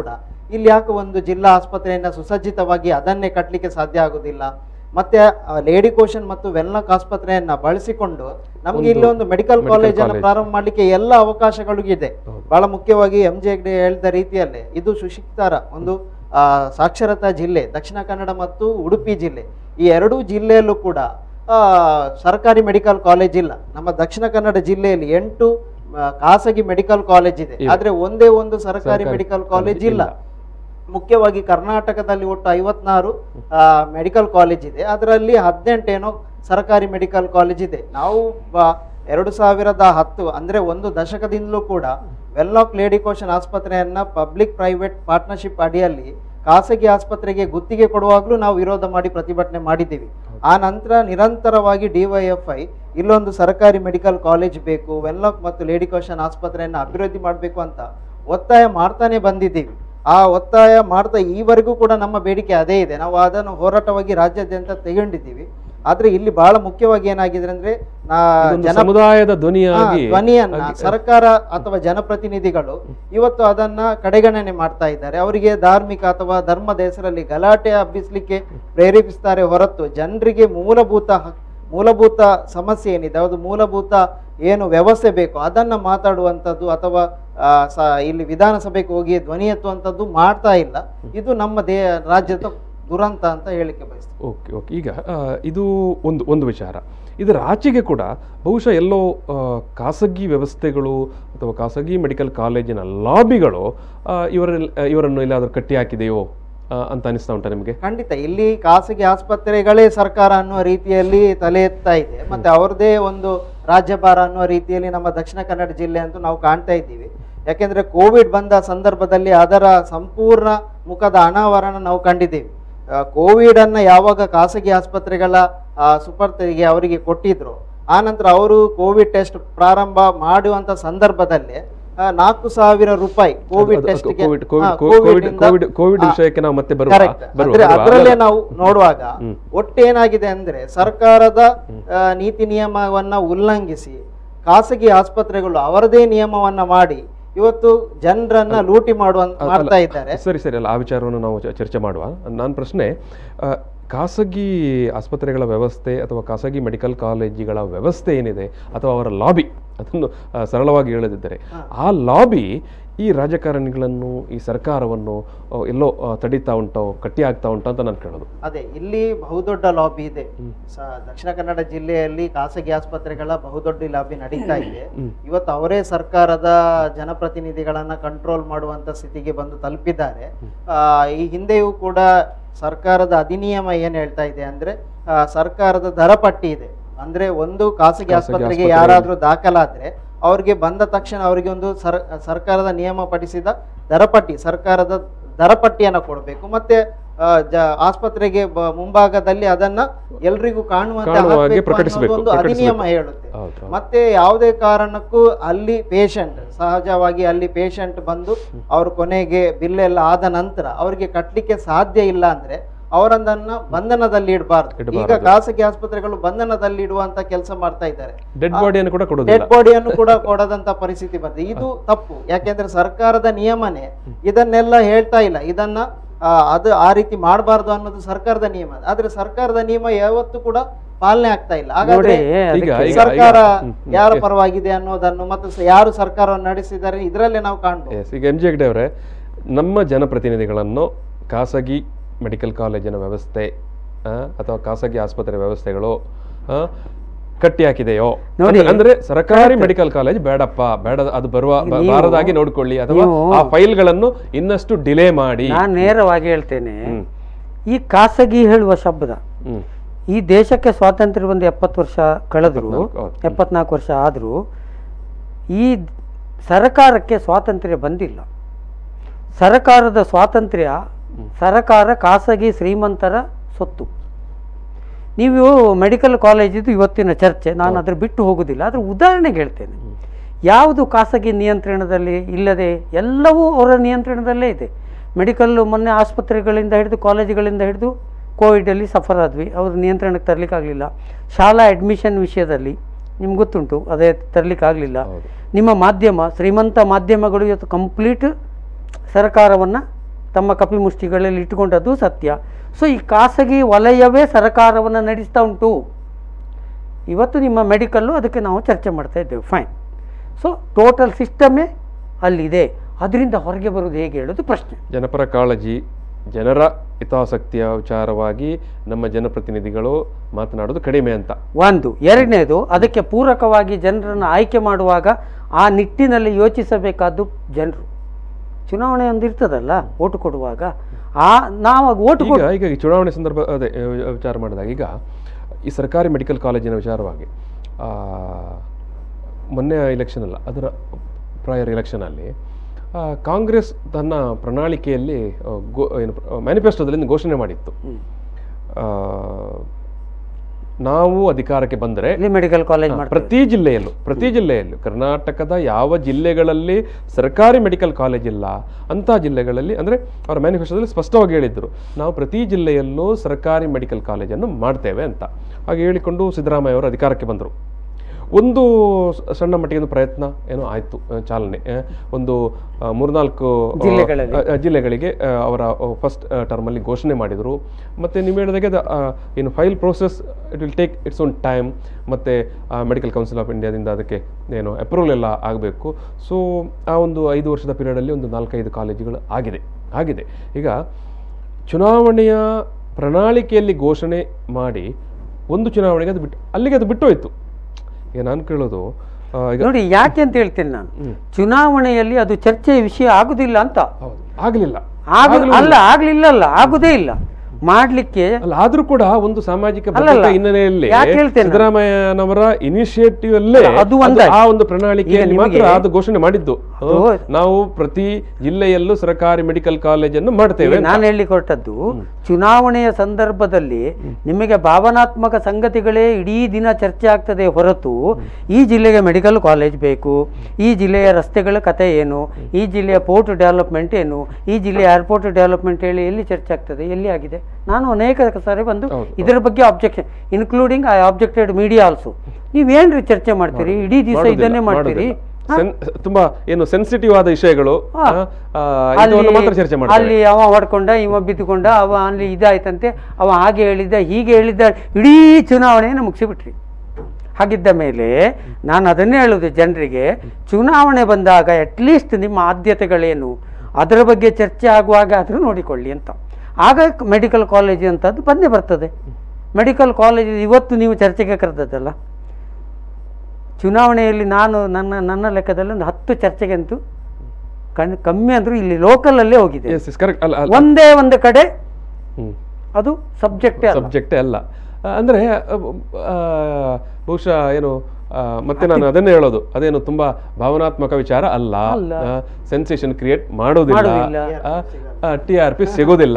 ಇಲ್ಲಿ ಯಾಕೆ ಒಂದು ಜಿಲ್ಲಾ ಆಸ್ಪತ್ರೆಯನ್ನ ಸುಸಜ್ಜಿತವಾಗಿ ಅದನ್ನೇ ಕಟ್ಟಲಿಕ್ಕೆ ಸಾಧ್ಯ ಆಗುದಿಲ್ಲ ಮತ್ತೆ ಲೇಡಿ ಕೋಶನ್ ಮತ್ತು ವೆಲ್ನಕ್ ಆಸ್ಪತ್ರೆಯನ್ನ ಬಳಸಿಕೊಂಡು ನಮ್ಗೆ ಇಲ್ಲಿ ಒಂದು ಮೆಡಿಕಲ್ medical ಕಾಲೇಜ್ ಅನ್ನು college. ಪ್ರಾರಂಭ ಮಾಡಲಿಕ್ಕೆ ಎಲ್ಲ ಅವಕಾಶಗಳು ಇದೆ ಬಹಳ ಮುಖ್ಯವಾಗಿ ಎಂ ಜೆ ಹೆಗ್ಡೆ ಹೇಳಿದ ರೀತಿಯಲ್ಲೇ ಇದು ಸುಶಿಕ್ಷಿತರ ಒಂದು ಆ, ಸಾಕ್ಷರತಾ ಜಿಲ್ಲೆ ದಕ್ಷಿಣ ಕನ್ನಡ ಮತ್ತು ಉಡುಪಿ ಜಿಲ್ಲೆ ಈ ಎರಡೂ ಜಿಲ್ಲೆಯಲ್ಲೂ ಕೂಡ ಆ, ಸರ್ಕಾರಿ ಮೆಡಿಕಲ್ ಕಾಲೇಜ್ ಇಲ್ಲ ನಮ್ಮ ದಕ್ಷಿಣ ಕನ್ನಡ ಜಿಲ್ಲೆಯಲ್ಲಿ ಎಂಟು ಆ, ಖಾಸಗಿ ಮೆಡಿಕಲ್ ಕಾಲೇಜ್ ಇದೆ ಇದೆ. ಆದ್ರೆ ಒಂದೇ ಒಂದು ಸರ್ಕಾರಿ ಸರ್ಕಾರಿ ಮೆಡಿಕಲ್ ಕಾಲೇಜ್ ಕಾಲೇಜ್ ಇಲ್ಲ ಇಲ್ಲ. ಮುಖ್ಯವಾಗಿ ಕರ್ನಾಟಕದಲ್ಲಿ ಒಟ್ಟು ಐವತ್ನಾರು ಮೆಡಿಕಲ್ ಕಾಲೇಜ್ ಇದೆ ಅದರಲ್ಲಿ ಹದಿನೆಂಟೇನೋ ಸರ್ಕಾರಿ ಮೆಡಿಕಲ್ ಕಾಲೇಜ್ ಇದೆ ನಾವು ಬ- ಎರಡು ಸಾವಿರದ ಹತ್ತು ಅಂದ್ರೆ ಒಂದು ದಶಕದಿಂದಲೂ ಕೂಡ ವೆಲ್ಲಾಕ್ ಲೇಡಿ ಕೋಶನ್ ಆಸ್ಪತ್ರೆಯನ್ನ ಪಬ್ಲಿಕ್ ಪ್ರೈವೇಟ್ ಪಾರ್ಟ್ನರ್ಶಿಪ್ ಅಡಿಯಲ್ಲಿ ಖಾಸಗಿ ಆಸ್ಪತ್ರೆಗೆ ಗುತ್ತಿಗೆ ಕೊಡುವಾಗಲೂ ನಾವು ವಿರೋಧ ಮಾಡಿ ಪ್ರತಿಭಟನೆ ಮಾಡಿದ್ದೀವಿ ಆ ನಂತರ ನಿರಂತರವಾಗಿ ಡಿವೈಎಫ್ಐ ಇಲ್ಲೊಂದು ಸರ್ಕಾರಿ ಮೆಡಿಕಲ್ ಕಾಲೇಜ್ ಬೇಕು ವೆನ್ಲಾಕ್ ಮತ್ತು ಲೇಡಿ ಕೋಶನ್ ಆಸ್ಪತ್ರೆಯನ್ನು ಅಭಿವೃದ್ಧಿ ಮಾಡಬೇಕು ಅಂತ ಒತ್ತಾಯ ಮಾಡ್ತಾನೆ ಬಂದಿದ್ದೀವಿ ಆ ಒತ್ತಾಯ ಮಾಡ್ತಾ ಈವರೆಗೂ ಕೂಡ ನಮ್ಮ ಬೇಡಿಕೆ ಅದೇ ಇದೆ ನಾವು ಅದನ್ನು ಹೋರಾಟವಾಗಿ ರಾಜ್ಯಾದ್ಯಂತ ತೆಗೊಂಡಿದ್ದೀವಿ ಆದ್ರೆ ಇಲ್ಲಿ ಬಹಳ ಮುಖ್ಯವಾಗಿ ಏನಾಗಿದೆ ಅಂದ್ರೆ ನಾ ಇದೊಂದು ಜನ ಸಮುದಾಯದ ಹಾ, ಧ್ವನಿಯಾಗಿ ಧ್ವನಿಯನ್ನ ಆಗಿ- ಸರ್ಕಾರ ಅಥವಾ ಜನಪ್ರತಿನಿಧಿಗಳು ಇವತ್ತು ಅದನ್ನ ಕಡೆಗಣನೆ ಮಾಡ್ತಾ ಇದ್ದಾರೆ ಅವರಿಗೆ ಧಾರ್ಮಿಕ ಅಥವಾ ಧರ್ಮದ ಹೆಸರಲ್ಲಿ ಗಲಾಟೆ ಹಬ್ಬಿಸ್ಲಿಕ್ಕೆ ಪ್ರೇರೇಪಿಸ್ತಾರೆ ಹೊರತು ಜನರಿಗೆ ಮೂಲಭೂತ ಹಕ್- ಮೂಲಭೂತ ಸಮಸ್ಯೆ ಏನಿದೆ ಅದು ಮೂಲಭೂತ ಏನು ವ್ಯವಸ್ಥೆ ಬೇಕು ಅದನ್ನ ಮಾತಾಡುವಂಥದ್ದು ಅಥವಾ ಆ, ಸ ಇಲ್ಲಿ ವಿಧಾನಸಭೆಗೆ ಹೋಗಿ ಧ್ವನಿ ಎತ್ತುವಂಥದ್ದು ಮಾಡ್ತಾ ಇಲ್ಲ ಇದು ನಮ್ಮ ದೇ ರಾಜ್ಯದ ದುರಂತ ಅಂತ ಹೇಳಿಕೆ ಬಯಸ್ತೀನಿ ಓಕೆ ಓಕೆ ಈಗ ಆ, ಇದು ಒಂದು ಒಂದು ವಿಚಾರ ಇದರ ಆಚೆಗೆ ಕೂಡ ಬಹುಶಃ ಎಲ್ಲೋ ಆ, ಖಾಸಗಿ ವ್ಯವಸ್ಥೆಗಳು ಅಥವಾ ಖಾಸಗಿ ಮೆಡಿಕಲ್ ಕಾಲೇಜಿನ ಲಾಬಿಗಳು ಆ, ಇವರ ಇವರನ್ನು ಎಲ್ಲಾದರೂ ಕಟ್ಟಿ ಹಾಕಿದೆಯೋ ಆ, ಅಂತ ಅನಿಸ್ತಾ ಉಂಟಾ ನಿಮಗೆ ಖಂಡಿತ ಇಲ್ಲಿ ಖಾಸಗಿ ಆಸ್ಪತ್ರೆಗಳೇ ಸರ್ಕಾರ ಅನ್ನುವ ರೀತಿಯಲ್ಲಿ ತಲೆ ಎತ್ತಾ ಇದೆ ಮತ್ತೆ ಅವ್ರದೇ ಒಂದು ರಾಜ್ಯಭಾರ ಅನ್ನುವ ರೀತಿಯಲ್ಲಿ ನಮ್ಮ ದಕ್ಷಿಣ ಕನ್ನಡ ಜಿಲ್ಲೆ ಅಂತೂ ನಾವು ಕಾಣ್ತಾ ಇದ್ದೀವಿ ಯಾಕೆಂದ್ರೆ ಕೋವಿಡ್ ಬಂದ ಸಂದರ್ಭದಲ್ಲಿ ಅದರ ಸಂಪೂರ್ಣ ಮುಖದ ಅನಾವರಣ ನಾವು ಕಂಡಿದ್ದೀವಿ ಆ, ಕೋವಿಡ್ ಅನ್ನ ಯಾವಾಗ ಖಾಸಗಿ ಆಸ್ಪತ್ರೆಗಳ ಆ, ಸುಪರ್ತಿಗೆ ಅವರಿಗೆ ಕೊಟ್ಟಿದ್ರು ಆನಂತರ ಅವರು ಕೋವಿಡ್ ಟೆಸ್ಟ್ ಪ್ರಾರಂಭ ಮಾಡುವಂತ ಸಂದರ್ಭದಲ್ಲಿ ಆ, ನಾಲ್ಕು ಸಾವಿರ ರೂಪಾಯಿ ಕೋವಿಡ್ ಅದು- ಅದು ಟೆಸ್ಟ್ಗೆ ಕೋವಿಡ್ ಕೋವಿಡ್ ಹಾ, ಕೋವಿಡ್ ಕೋವಿಡ್ ಕೋವಿಡ್ ಕೋವಿಡ್ ಹಾ. ವಿಷಯಕ್ಕೆ ನಾವು ಮತ್ತೆ ಬರುವ Correct. ಬರುವ ಅಂದ್ರೆ ಬರುವ. ಅದರಲ್ಲೇ ಅಲ್ಲ- ನಾವು ನೋಡುವಾಗ ಹ್ಮ್. ಒಟ್ಟೇನಾಗಿದೆ ಅಂದ್ರೆ ಸರ್ಕಾರದ ಆ, ನೀತಿ ನಿಯಮವನ್ನ ಉಲ್ಲಂಘಿಸಿ ಖಾಸಗಿ ಆಸ್ಪತ್ರೆಗಳು ಅವರದೇ ನಿಯಮವನ್ನ ಮಾಡಿ ಇವತ್ತು ಜನರನ್ನ ಲೂಟಿ ಮಾಡುವ ಅಲ್ಲ, ಮಾಡ್ತಾ ಇದ್ದಾರೆ ಸರಿ ಸರಿ ಅಲ್ಲ ಆ ವಿಚಾರವನ್ನು ನಾವು ಚ- ಚರ್ಚೆ ಮಾಡುವ ನನ್ನ ಪ್ರಶ್ನೆ ಆ, ಖಾಸಗಿ ಆಸ್ಪತ್ರೆಗಳ ವ್ಯವಸ್ಥೆ ಅಥವಾ ಖಾಸಗಿ ಮೆಡಿಕಲ್ ಕಾಲೇಜುಗಳ ವ್ಯವಸ್ಥೆ ಏನಿದೆ ಅಥವಾ ಅವರ ಲಾಬಿ ಅದನ್ನು ಆ, ಸರಳವಾಗಿ ಹೇಳದಿದ್ದರೆ ಆ ಲಾಬಿ ಈ ರಾಜಕಾರಣಿಗಳನ್ನು ಈ ಸರ್ಕಾರವನ್ನು ಆ, ಎಲ್ಲೋ ಆ, ತಡೀತಾ ಉಂಟೋ ಕಟ್ಟಿ ಆಗ್ತಾ ಉಂಟೋ ಅಂತ ನಾನು ಕೇಳೋದು ಅದೇ ಇಲ್ಲಿ ಬಹುದೊಡ್ಡ ಲಾಬಿ ಇದೆ ಸ- ದಕ್ಷಿಣ ಕನ್ನಡ ಜಿಲ್ಲೆಯಲ್ಲಿ ಖಾಸಗಿ ಆಸ್ಪತ್ರೆಗಳ ಬಹುದೊಡ್ಡ ಲಾಬಿ ನಡೀತಾ ಇದೆ ಇವತ್ತು ಅವರೇ ಸರ್ಕಾರದ ಜನಪ್ರತಿನಿಧಿಗಳನ್ನ ಕಂಟ್ರೋಲ್ ಮಾಡುವಂತ ಸ್ಥಿತಿಗೆ ಬಂದು ತಲುಪಿದ್ದಾರೆ ಆ, ಈ ಹಿಂದೆಯೂ ಕೂಡ ಸರ್ಕಾರದ ಅಧಿನಿಯಮ ಏನ್ ಹೇಳ್ತಾ ಇದೆ ಅಂದ್ರೆ ಆ, ಸರ್ಕಾರದ ದರ ಪಟ್ಟಿ ಇದೆ ಅಂದ್ರೆ ಒಂದು ಖಾಸಗಿ ಖಾಸಗಿ ಆಸ್ಪತ್ರೆಗೆ ಆಸ್ಪತ್ರೆಗೆ ಯಾರಾದ್ರೂ ದಾಖಲಾದ್ರೆ ಅವ್ರಿಗೆ ಬಂದ ತಕ್ಷಣ ಅವರಿಗೆ ಒಂದು ಸರ್ ಸರ್ಕಾರದ ನಿಯಮ ಪಡಿಸಿದ ದರಪಟ್ಟಿ ಸರ್ಕಾರದ ದರಪಟ್ಟಿಯನ್ನ ಕೊಡಬೇಕು ಮತ್ತೆ ಆ, ಜ- ಆಸ್ಪತ್ರೆಗೆ ಬ- ಮುಂಭಾಗದಲ್ಲಿ ಅದನ್ನ ಎಲ್ರಿಗೂ ಕಾಣುವಂತೆ ಕಾಣುವ ಹಾಗೆ ಹಾಕ್ಬೇಕು ಪ್ರಕಟಿಸ್ಬೇಕು, ಅನ್ನೋದು ಒಂದು ಅಧಿನಿಯಮ ಪ್ರಕಟಿಸ್ಬೇಕು. ಹೇಳುತ್ತೆ ಹೌದು, ಹೌದು. ಮತ್ತೆ ಯಾವುದೇ ಕಾರಣಕ್ಕೂ ಅಲ್ಲಿ ಪೇಷಂಟ್ ಸಹಜವಾಗಿ ಅಲ್ಲಿ ಪೇಷಂಟ್ ಬಂದು ಅವ್ರ ಕೊನೆಗೆ ಬಿಲ್ ಎಲ್ಲ ಆದ ನಂತರ ಅವರಿಗೆ ಕಟ್ಲಿಕ್ಕೆ ಸಾಧ್ಯ ಇಲ್ಲ ಅಂದ್ರೆ ಅವರನ್ನ ಬಂಧನದಲ್ಲಿ ಇಡಬಾರ್ದು ಈಗ ಇಡ್ಬಾರ್ದು. ಖಾಸಗಿ ಆಸ್ಪತ್ರೆಗಳು ಬಂಧನದಲ್ಲಿ ಇಡುವಂತ ಕೆಲಸ ಮಾಡ್ತಾ ಇದ್ದಾರೆ ಡೆಡ್ ಬಾಡಿಯನ್ನು ಕೂಡ ಡೆಡ್ ಕೊಡೋದಿಲ್ಲ ಬಾಡಿಯನ್ನು ಕೂಡ ಕೊಡದಂತ ಪರಿಸ್ಥಿತಿ ಬಂದಿದೆ ಇದು ತಪ್ಪು ಯಾಕೆಂದ್ರೆ ಸರ್ಕಾರದ ನಿಯಮನೆ ಇದನ್ನೆಲ್ಲ ಹೇಳ್ತಾ ಇಲ್ಲ ಇದನ್ನ ಆ, ಅದು ಆ ರೀತಿ ಮಾಡಬಾರ್ದು ಅನ್ನೋದು ಸರ್ಕಾರದ ನಿಯಮ ಆದ್ರೆ ಸರ್ಕಾರದ ನಿಯಮ ಯಾವತ್ತೂ ಕೂಡ ಪಾಲನೆ ಆಗ್ತಾ ಇಲ್ಲ ಹಾಗಾದ್ರೆ ನೋಡಿ ಈಗ ಅದಕ್ಕೆ ಈಗ ಸರ್ಕಾರ ಹ್ಮ್, ಹ್ಮ್. ಯಾರ ಪರವಾಗಿದೆ ಅನ್ನೋದನ್ನು ಮತ್ತು ಸ- ಯಾರು ಸರ್ಕಾರವನ್ನು ನಡೆಸಿದ್ದಾರೆ ಇದರಲ್ಲೇ ನಾವು ಕಾಣ್ಬೋದು ಎಸ್ ಈಗ ಎಂ ಜಿ ಹೆಗ್ಡೆ ಅವರೇ ನಮ್ಮ ಜನಪ್ರತಿನಿಧಿಗಳನ್ನು ಖಾಸಗಿ ಮೆಡಿಕಲ್ ಕಾಲೇಜಿನ ವ್ಯವಸ್ಥೆ ಆ, ಅಥವಾ ಖಾಸಗಿ ಆಸ್ಪತ್ರೆ ವ್ಯವಸ್ಥೆಗಳು ಆ, ಕಟ್ಟಿ ಹಾಕಿದೆಯೋ ನೋಡಿ, ಅಂದ್ರೆ- ಅಂದ್ರೆ ಸರ್ಕಾರಿ ಮೆಡಿಕಲ್ ಕಾಲೇಜ್ ಬೇಡಪ್ಪ ಬೇಡ ಅದು ಬರುವ ಬ- ನೀವು- ಬಾರದಾಗಿ ನೋಡ್ಕೊಳ್ಳಿ ಅಥವಾ ನೀವು- ಆ ಫೈಲ್ಗಳನ್ನು ಇನ್ನಷ್ಟು ಡಿಲೇ ಮಾಡಿ ನಾನು ನೇರವಾಗಿ ಹೇಳ್ತೇನೆ ಹ್ಮ್. ಈ ಖಾಸಗಿ ಹೇಳುವ ಶಬ್ದ ಹ್ಮ್ ಈ ದೇಶಕ್ಕೆ ಸ್ವಾತಂತ್ರ್ಯ ಬಂದು ಎಪ್ಪತ್ತು ವರ್ಷ ಕಳೆದ್ರು ಎಪ್ಪತ್ನಾಲ್ಕು, ಹೌದು. ಎಪ್ಪತ್ನಾಲ್ಕು ವರ್ಷ ಆದರೂ ಈ ಸರಕಾರಕ್ಕೆ ಸ್ವಾತಂತ್ರ್ಯ ಬಂದಿಲ್ಲ ಸರಕಾರದ ಸ್ವಾತಂತ್ರ್ಯ ಸರಕಾರ ಖಾಸಗಿ ಶ್ರೀಮಂತರ ಸೊತ್ತು ನೀವು ಮೆಡಿಕಲ್ ಕಾಲೇಜಿದು ಇವತ್ತಿನ ಚರ್ಚೆ ನಾನು ಅದ್ರ ಬಿಟ್ಟು ಹೋಗುವುದಿಲ್ಲ ಅದ್ರ ಉದಾಹರಣೆಗೆ ಹೇಳ್ತೇನೆ ಯಾವುದು ಖಾಸಗಿ ನಿಯಂತ್ರಣದಲ್ಲಿ ಇಲ್ಲದೆ ಎಲ್ಲವೂ ಅವರ ನಿಯಂತ್ರಣದಲ್ಲೇ ಇದೆ ಮೆಡಿಕಲ್ ಮೊನ್ನೆ ಆಸ್ಪತ್ರೆಗಳಿಂದ ಹಿಡಿದು ಕಾಲೇಜುಗಳಿಂದ ಹಿಡಿದು ಕೋವಿಡಲ್ಲಿ ಸಫರ್ ಆದ್ವಿ ಅವ್ರ ನಿಯಂತ್ರಣಕ್ಕೆ ತರಲಿಕ್ಕಾಗಲಿಲ್ಲ ಶಾಲಾ ಅಡ್ಮಿಷನ್ ವಿಷಯದಲ್ಲಿ ನಿಮ್ಗೆ ಗೊತ್ತುಂಟು ಅದೇ ತರಲಿಕ್ಕಾಗಲಿಲ್ಲ ನಿಮ್ಮ ಮಾಧ್ಯಮ ಶ್ರೀಮಂತ ಮಾಧ್ಯಮಗಳು ಇವತ್ತು ಕಂಪ್ಲೀಟ್ ಸರ್ಕಾರವನ್ನು ತಮ್ಮ ಕಪಿಮುಷ್ಟಿಗಳಲ್ಲಿ ಇಟ್ಟುಕೊಂಡದ್ದು ಸತ್ಯ ಸೊ ಈ ಖಾಸಗಿ ವಲಯವೇ ಸರ್ಕಾರವನ್ನು ನಡೆಸ್ತಾ ಉಂಟು ಇವತ್ತು ನಿಮ್ಮ ಮೆಡಿಕಲ್ಲು ಅದಕ್ಕೆ ನಾವು ಚರ್ಚೆ ಮಾಡ್ತಾ ಇದ್ದೇವೆ ಫೈನ್ ಸೊ ಟೋಟಲ್ ಸಿಸ್ಟಮೇ ಅಲ್ಲಿದೆ ಅದರಿಂದ ಹೊರಗೆ ಬರೋದು ಹೇಗೆ ಹೇಳೋದು ಪ್ರಶ್ನೆ ಜನಪರ ಕಾಳಜಿ ಜನರ ಹಿತಾಸಕ್ತಿಯ ವಿಚಾರವಾಗಿ ನಮ್ಮ ಜನಪ್ರತಿನಿಧಿಗಳು ಮಾತನಾಡೋದು ಕಡಿಮೆ ಅಂತ ಒಂದು ಎರಡನೇದು ಅದಕ್ಕೆ ಪೂರಕವಾಗಿ ಜನರನ್ನು ಆಯ್ಕೆ ಮಾಡುವಾಗ ಆ ನಿಟ್ಟಿನಲ್ಲಿ ಯೋಚಿಸಬೇಕಾದ್ದು ಜನರು ಚುನಾವಣೆ ಒಂದು ಇರ್ತದಲ್ಲ ಓಟು ಕೊಡುವಾಗ ಆ ನಾವು ಓಟು ಈಗ ಕೊಡು ಈಗ ಈ ಚುನಾವಣೆ ಸಂದರ್ಭ ಅದೇ ಆ, ವಿಚಾರ ಮಾಡಿದಾಗ ಈಗ ಈ ಸರ್ಕಾರಿ ಮೆಡಿಕಲ್ ಕಾಲೇಜಿನ ವಿಚಾರವಾಗಿ ಆ, ಮೊನ್ನೆ ಎಲೆಕ್ಷನ್ ಅಲ್ಲ ಅದರ ಪ್ರಯರ್ ಎಲೆಕ್ಷನಲ್ಲಿ ಆ, ಕಾಂಗ್ರೆಸ್ ತನ್ನ ಪ್ರಣಾಳಿಕೆಯಲ್ಲಿ ಆ, ಗೋ ಏನು ಮ್ಯಾನಿಫೆಸ್ಟೋದಲ್ಲಿ ಘೋಷಣೆ ಮಾಡಿತ್ತು ಆ, ನಾವು ಅಧಿಕಾರಕ್ಕೆ ಬಂದರೆ ಇಲ್ಲಿ ಮೆಡಿಕಲ್ ಕಾಲೇಜ್ ಮಾಡ್ತಾರೆ ಪ್ರತಿ ಜಿಲ್ಲೆಯಲ್ಲೂ ಪ್ರತಿ ಜಿಲ್ಲೆಯಲ್ಲೂ ಕರ್ನಾಟಕದ ಯಾವ ಜಿಲ್ಲೆಗಳಲ್ಲಿ ಸರ್ಕಾರಿ ಮೆಡಿಕಲ್ ಕಾಲೇಜ್ ಇಲ್ಲ ಅಂಥ ಜಿಲ್ಲೆಗಳಲ್ಲಿ ಅಂದರೆ ಅವರ ಮ್ಯಾನಿಫೆಸ್ಟೋದಲ್ಲಿ ಸ್ಪಷ್ಟವಾಗಿ ಹೇಳಿದ್ರು ನಾವು ಪ್ರತಿ ಜಿಲ್ಲೆಯಲ್ಲೂ ಸರ್ಕಾರಿ ಮೆಡಿಕಲ್ ಕಾಲೇಜನ್ನು ಮಾಡ್ತೇವೆ ಅಂತ ಹಾಗೆ ಹೇಳಿಕೊಂಡು ಸಿದ್ದರಾಮಯ್ಯ ಅವರು ಅಧಿಕಾರಕ್ಕೆ ಬಂದರು ಒಂದು ಸ- ಸಣ್ಣ ಮಟ್ಟಿಗೆ ಒಂದು ಪ್ರಯತ್ನ ಏನೋ ಆಯಿತು ಚಾಲನೆ ಆ, ಒಂದು ಆ, ಮೂರ್ನಾಲ್ಕು ಆ, ಜಿಲ್ಲೆಗಳಲ್ಲಿ. ಆ, ಜಿಲ್ಲೆಗಳಿಗೆ ಆ, ಅವರ ಫಸ್ಟ್ ಟರ್ಮಲ್ಲಿ ಘೋಷಣೆ ಮಾಡಿದರು ಮತ್ತು ನೀವು ಹೇಳಿದಾಗೆ ಅದು ಆ, ಏನು file process it will take its own time ಮತ್ತು ಮೆಡಿಕಲ್ ಕೌನ್ಸಿಲ್ ಆಫ್ ಇಂಡಿಯಾದಿಂದ ಅದಕ್ಕೆ ಏನು ಅಪ್ರೂವಲ್ ಎಲ್ಲ ಆಗಬೇಕು ಸೊ ಆ ಒಂದು ಐದು ವರ್ಷದ ಪೀರಿಯಡಲ್ಲಿ ಒಂದು ನಾಲ್ಕೈದು ಕಾಲೇಜುಗಳು ಆಗಿದೆ ಆಗಿದೆ ಈಗ ಚುನಾವಣೆಯ ಪ್ರಣಾಳಿಕೆಯಲ್ಲಿ ಘೋಷಣೆ ಮಾಡಿ ಒಂದು ಚುನಾವಣೆಗೆ ಅದು ಬಿಟ್ಟು ಅಲ್ಲಿಗೆ ಅದು ಬಿಟ್ಟು ಹೋಯ್ತು ಈಗ ನಾನು ಕೇಳೋದು ಆ, ಈಗ ನೋಡಿ ಯಾಕೆ ಅಂತ ಹೇಳ್ತೀನಿ ನಾನು ಚುನಾವಣೆಯಲ್ಲಿ ಅದು ಚರ್ಚೆಯ ವಿಷಯ ಆಗುದಿಲ್ಲ ಅಂತ ಹೌದು ಆಗಲಿಲ್ಲ ಆಗ ಅಲ್ಲ ಆಗ್ಲಿಲ್ಲ ಅಲ್ಲ ಆಗುದೇ ಇಲ್ಲ ಮಾಡ್ಲಿಕ್ಕೆ ಅಲ್ಲ ಆದ್ರೂ ಕೂಡ ಒಂದು ಸಾಮಾಜಿಕ ಅಲ್ಲಲ್ಲ. ಭದ್ರತಾ ಹಿನ್ನೆಲೆಯಲ್ಲಿ ಯಾಕೆ ಹೇಳ್ತೇನೆ ನಾನು? ಸಿದ್ದರಾಮಯ್ಯನವರ ಇನಿಷಿಯೇಟಿವ್ ಅಲ್ಲೇ ಅಲ್ಲ, ಅದು ಒಂದಾಯ್ತು. ಆ ಒಂದು ಪ್ರಣಾಳಿಕೆಯಲ್ಲಿ ಈಗ ಮಾತ್ರ ನಿಮಗೆ- ಅದು ಘೋಷಣೆ ಮಾಡಿದ್ದು ಅದು- ನಾವು ಪ್ರತಿ ಜಿಲ್ಲೆಯಲ್ಲೂ ಸರ್ಕಾರಿ ಮೆಡಿಕಲ್ ಕಾಲೇಜನ್ನು ಮಾಡ್ತೇವೆ ಅಂತ. ನಾನು ಹೇಳಿ ಕೊಟ್ಟದ್ದು ಚುನಾವಣೆಯ ಸಂದರ್ಭದಲ್ಲಿ ನಿಮಗೆ ಭಾವನಾತ್ಮಕ ಸಂಗತಿಗಳೇ ಇಡೀ ದಿನ ಚರ್ಚೆ ಆಗ್ತದೆ ಹೊರತು ಈ ಜಿಲ್ಲೆಗೆ ಮೆಡಿಕಲ್ ಕಾಲೇಜ್ ಬೇಕು ಈ ಜಿಲ್ಲೆಯ ರಸ್ತೆಗಳ ಕತೆ ಏನು ಈ ಜಿಲ್ಲೆಯ ಪೋರ್ಟ್ ಡೆವಲಪ್ಮೆಂಟ್ ಏನು ಈ ಜಿಲ್ಲೆಯ ಏರ್ಪೋರ್ಟ್ ಡೆವಲಪ್ಮೆಂಟ್ ಹೇಳಿ ಎಲ್ಲಿ ಚರ್ಚೆ ಆಗ್ತದೆ ಎಲ್ಲಿ ಆಗಿದೆ ನಾನು ಅನೇಕ ಸಾರಿ ಬಂದು ಹೌದು, ಇದರ ಬಗ್ಗೆ objection including I objected media also ನೀವೇನ್ರಿ ಚರ್ಚೆ ಮಾಡ್ತೀರಿ ಇಡೀ ದಿವಸ ಮಾಡುದಿಲ್ಲ, ಇದನ್ನೇ ಮಾಡ್ತೀರಿ ಮಾಡುದಿಲ್ಲ. ಸೆನ್- ತುಂಬಾ ಏನು ಸೆನ್ಸಿಟಿವ್ ಆದ ವಿಷಯಗಳು ಹಾ. ಆ, ಆ, ಇಂಥವನ್ನು ಮಾತ್ರ ಚರ್ಚೆ ಮಾಡ್ತಾರೆ ಅಲ್ಲಿ ಅವ ಹೊಡ್ಕೊಂಡ ಇವ ಬಿದ್ದುಕೊಂಡ ಅವ ಅಲ್ಲಿ ಇದಾಯ್ತಂತೆ ಅವ ಹಾಗೆ ಹೇಳಿದ್ದ ಹೀಗೆ ಹೇಳಿದ್ದ ಇಡೀ ಚುನಾವಣೆಯನ್ನು ಮುಗಿಸಿಬಿಟ್ರಿ ಹಾಗಿದ್ದ ಮೇಲೆ ನಾನು ಅದನ್ನೇ ಹೇಳುದು ಜನರಿಗೆ ಚುನಾವಣೆ ಬಂದಾಗ ಅಟ್ಲೀಸ್ಟ್ ನಿಮ್ಮ ಆದ್ಯತೆಗಳೇನು ಅದರ ಬಗ್ಗೆ ಚರ್ಚೆ ಆಗುವಾಗ ಆದರೂ ನೋಡಿಕೊಳ್ಳಿ ಅಂತ ಆಗ ಮೆಡಿಕಲ್ ಕಾಲೇಜ್ ಅಂತದ್ದು ಬಂದೇ ಬರ್ತದೆ ಮೆಡಿಕಲ್ ಕಾಲೇಜ್ ಇವತ್ತು ನೀವು ಚರ್ಚೆಗೆ ಕರೆದದ್ದಲ್ಲ ಚುನಾವಣೆಯಲ್ಲಿ ನಾನು ನನ್ನ ನನ್ನ ಲೆಕ್ಕದಲ್ಲಿ ಒಂದು ಹತ್ತು ಚರ್ಚೆಗೆ ಅಂತೂ ಕಣ್ ಕಮ್ಮಿ ಅಂದರೂ ಇಲ್ಲಿ ಲೋಕಲಲ್ಲೇ ಹೋಗಿದೆ ಎಸ್ ಎಸ್ ಕರೆಕ್ಟ್ ಅಲ್ಲ ಅಲ್ಲ ಒಂದೇ ಒಂದು ಕಡೆ ಹ್ಮ್ ಅದು ಸಬ್ಜೆಕ್ಟೇ ಅಲ್ಲ ಸಬ್ಜೆಕ್ಟೇ ಅಲ್ಲ ಆ, ಅಂದ್ರೆ ಆ, ಆ, ಬಹುಶಃ ಏನು ಆ, ಮತ್ತೆ ನಾನು ಅದನ್ನೇ ಹೇಳೋದು ಅದೇನು ತುಂಬಾ ಭಾವನಾತ್ಮಕ ವಿಚಾರ ಅಲ್ಲ ಅಲ್ಲ. ಸೆನ್ಸೇಷನ್ ಕ್ರಿಯೇಟ್ ಮಾಡೋದಿಲ್ಲ ಮಾಡೋದಿಲ್ಲ. ಟಿ ಆರ್ ಪಿ ಸಿಗೋದಿಲ್ಲ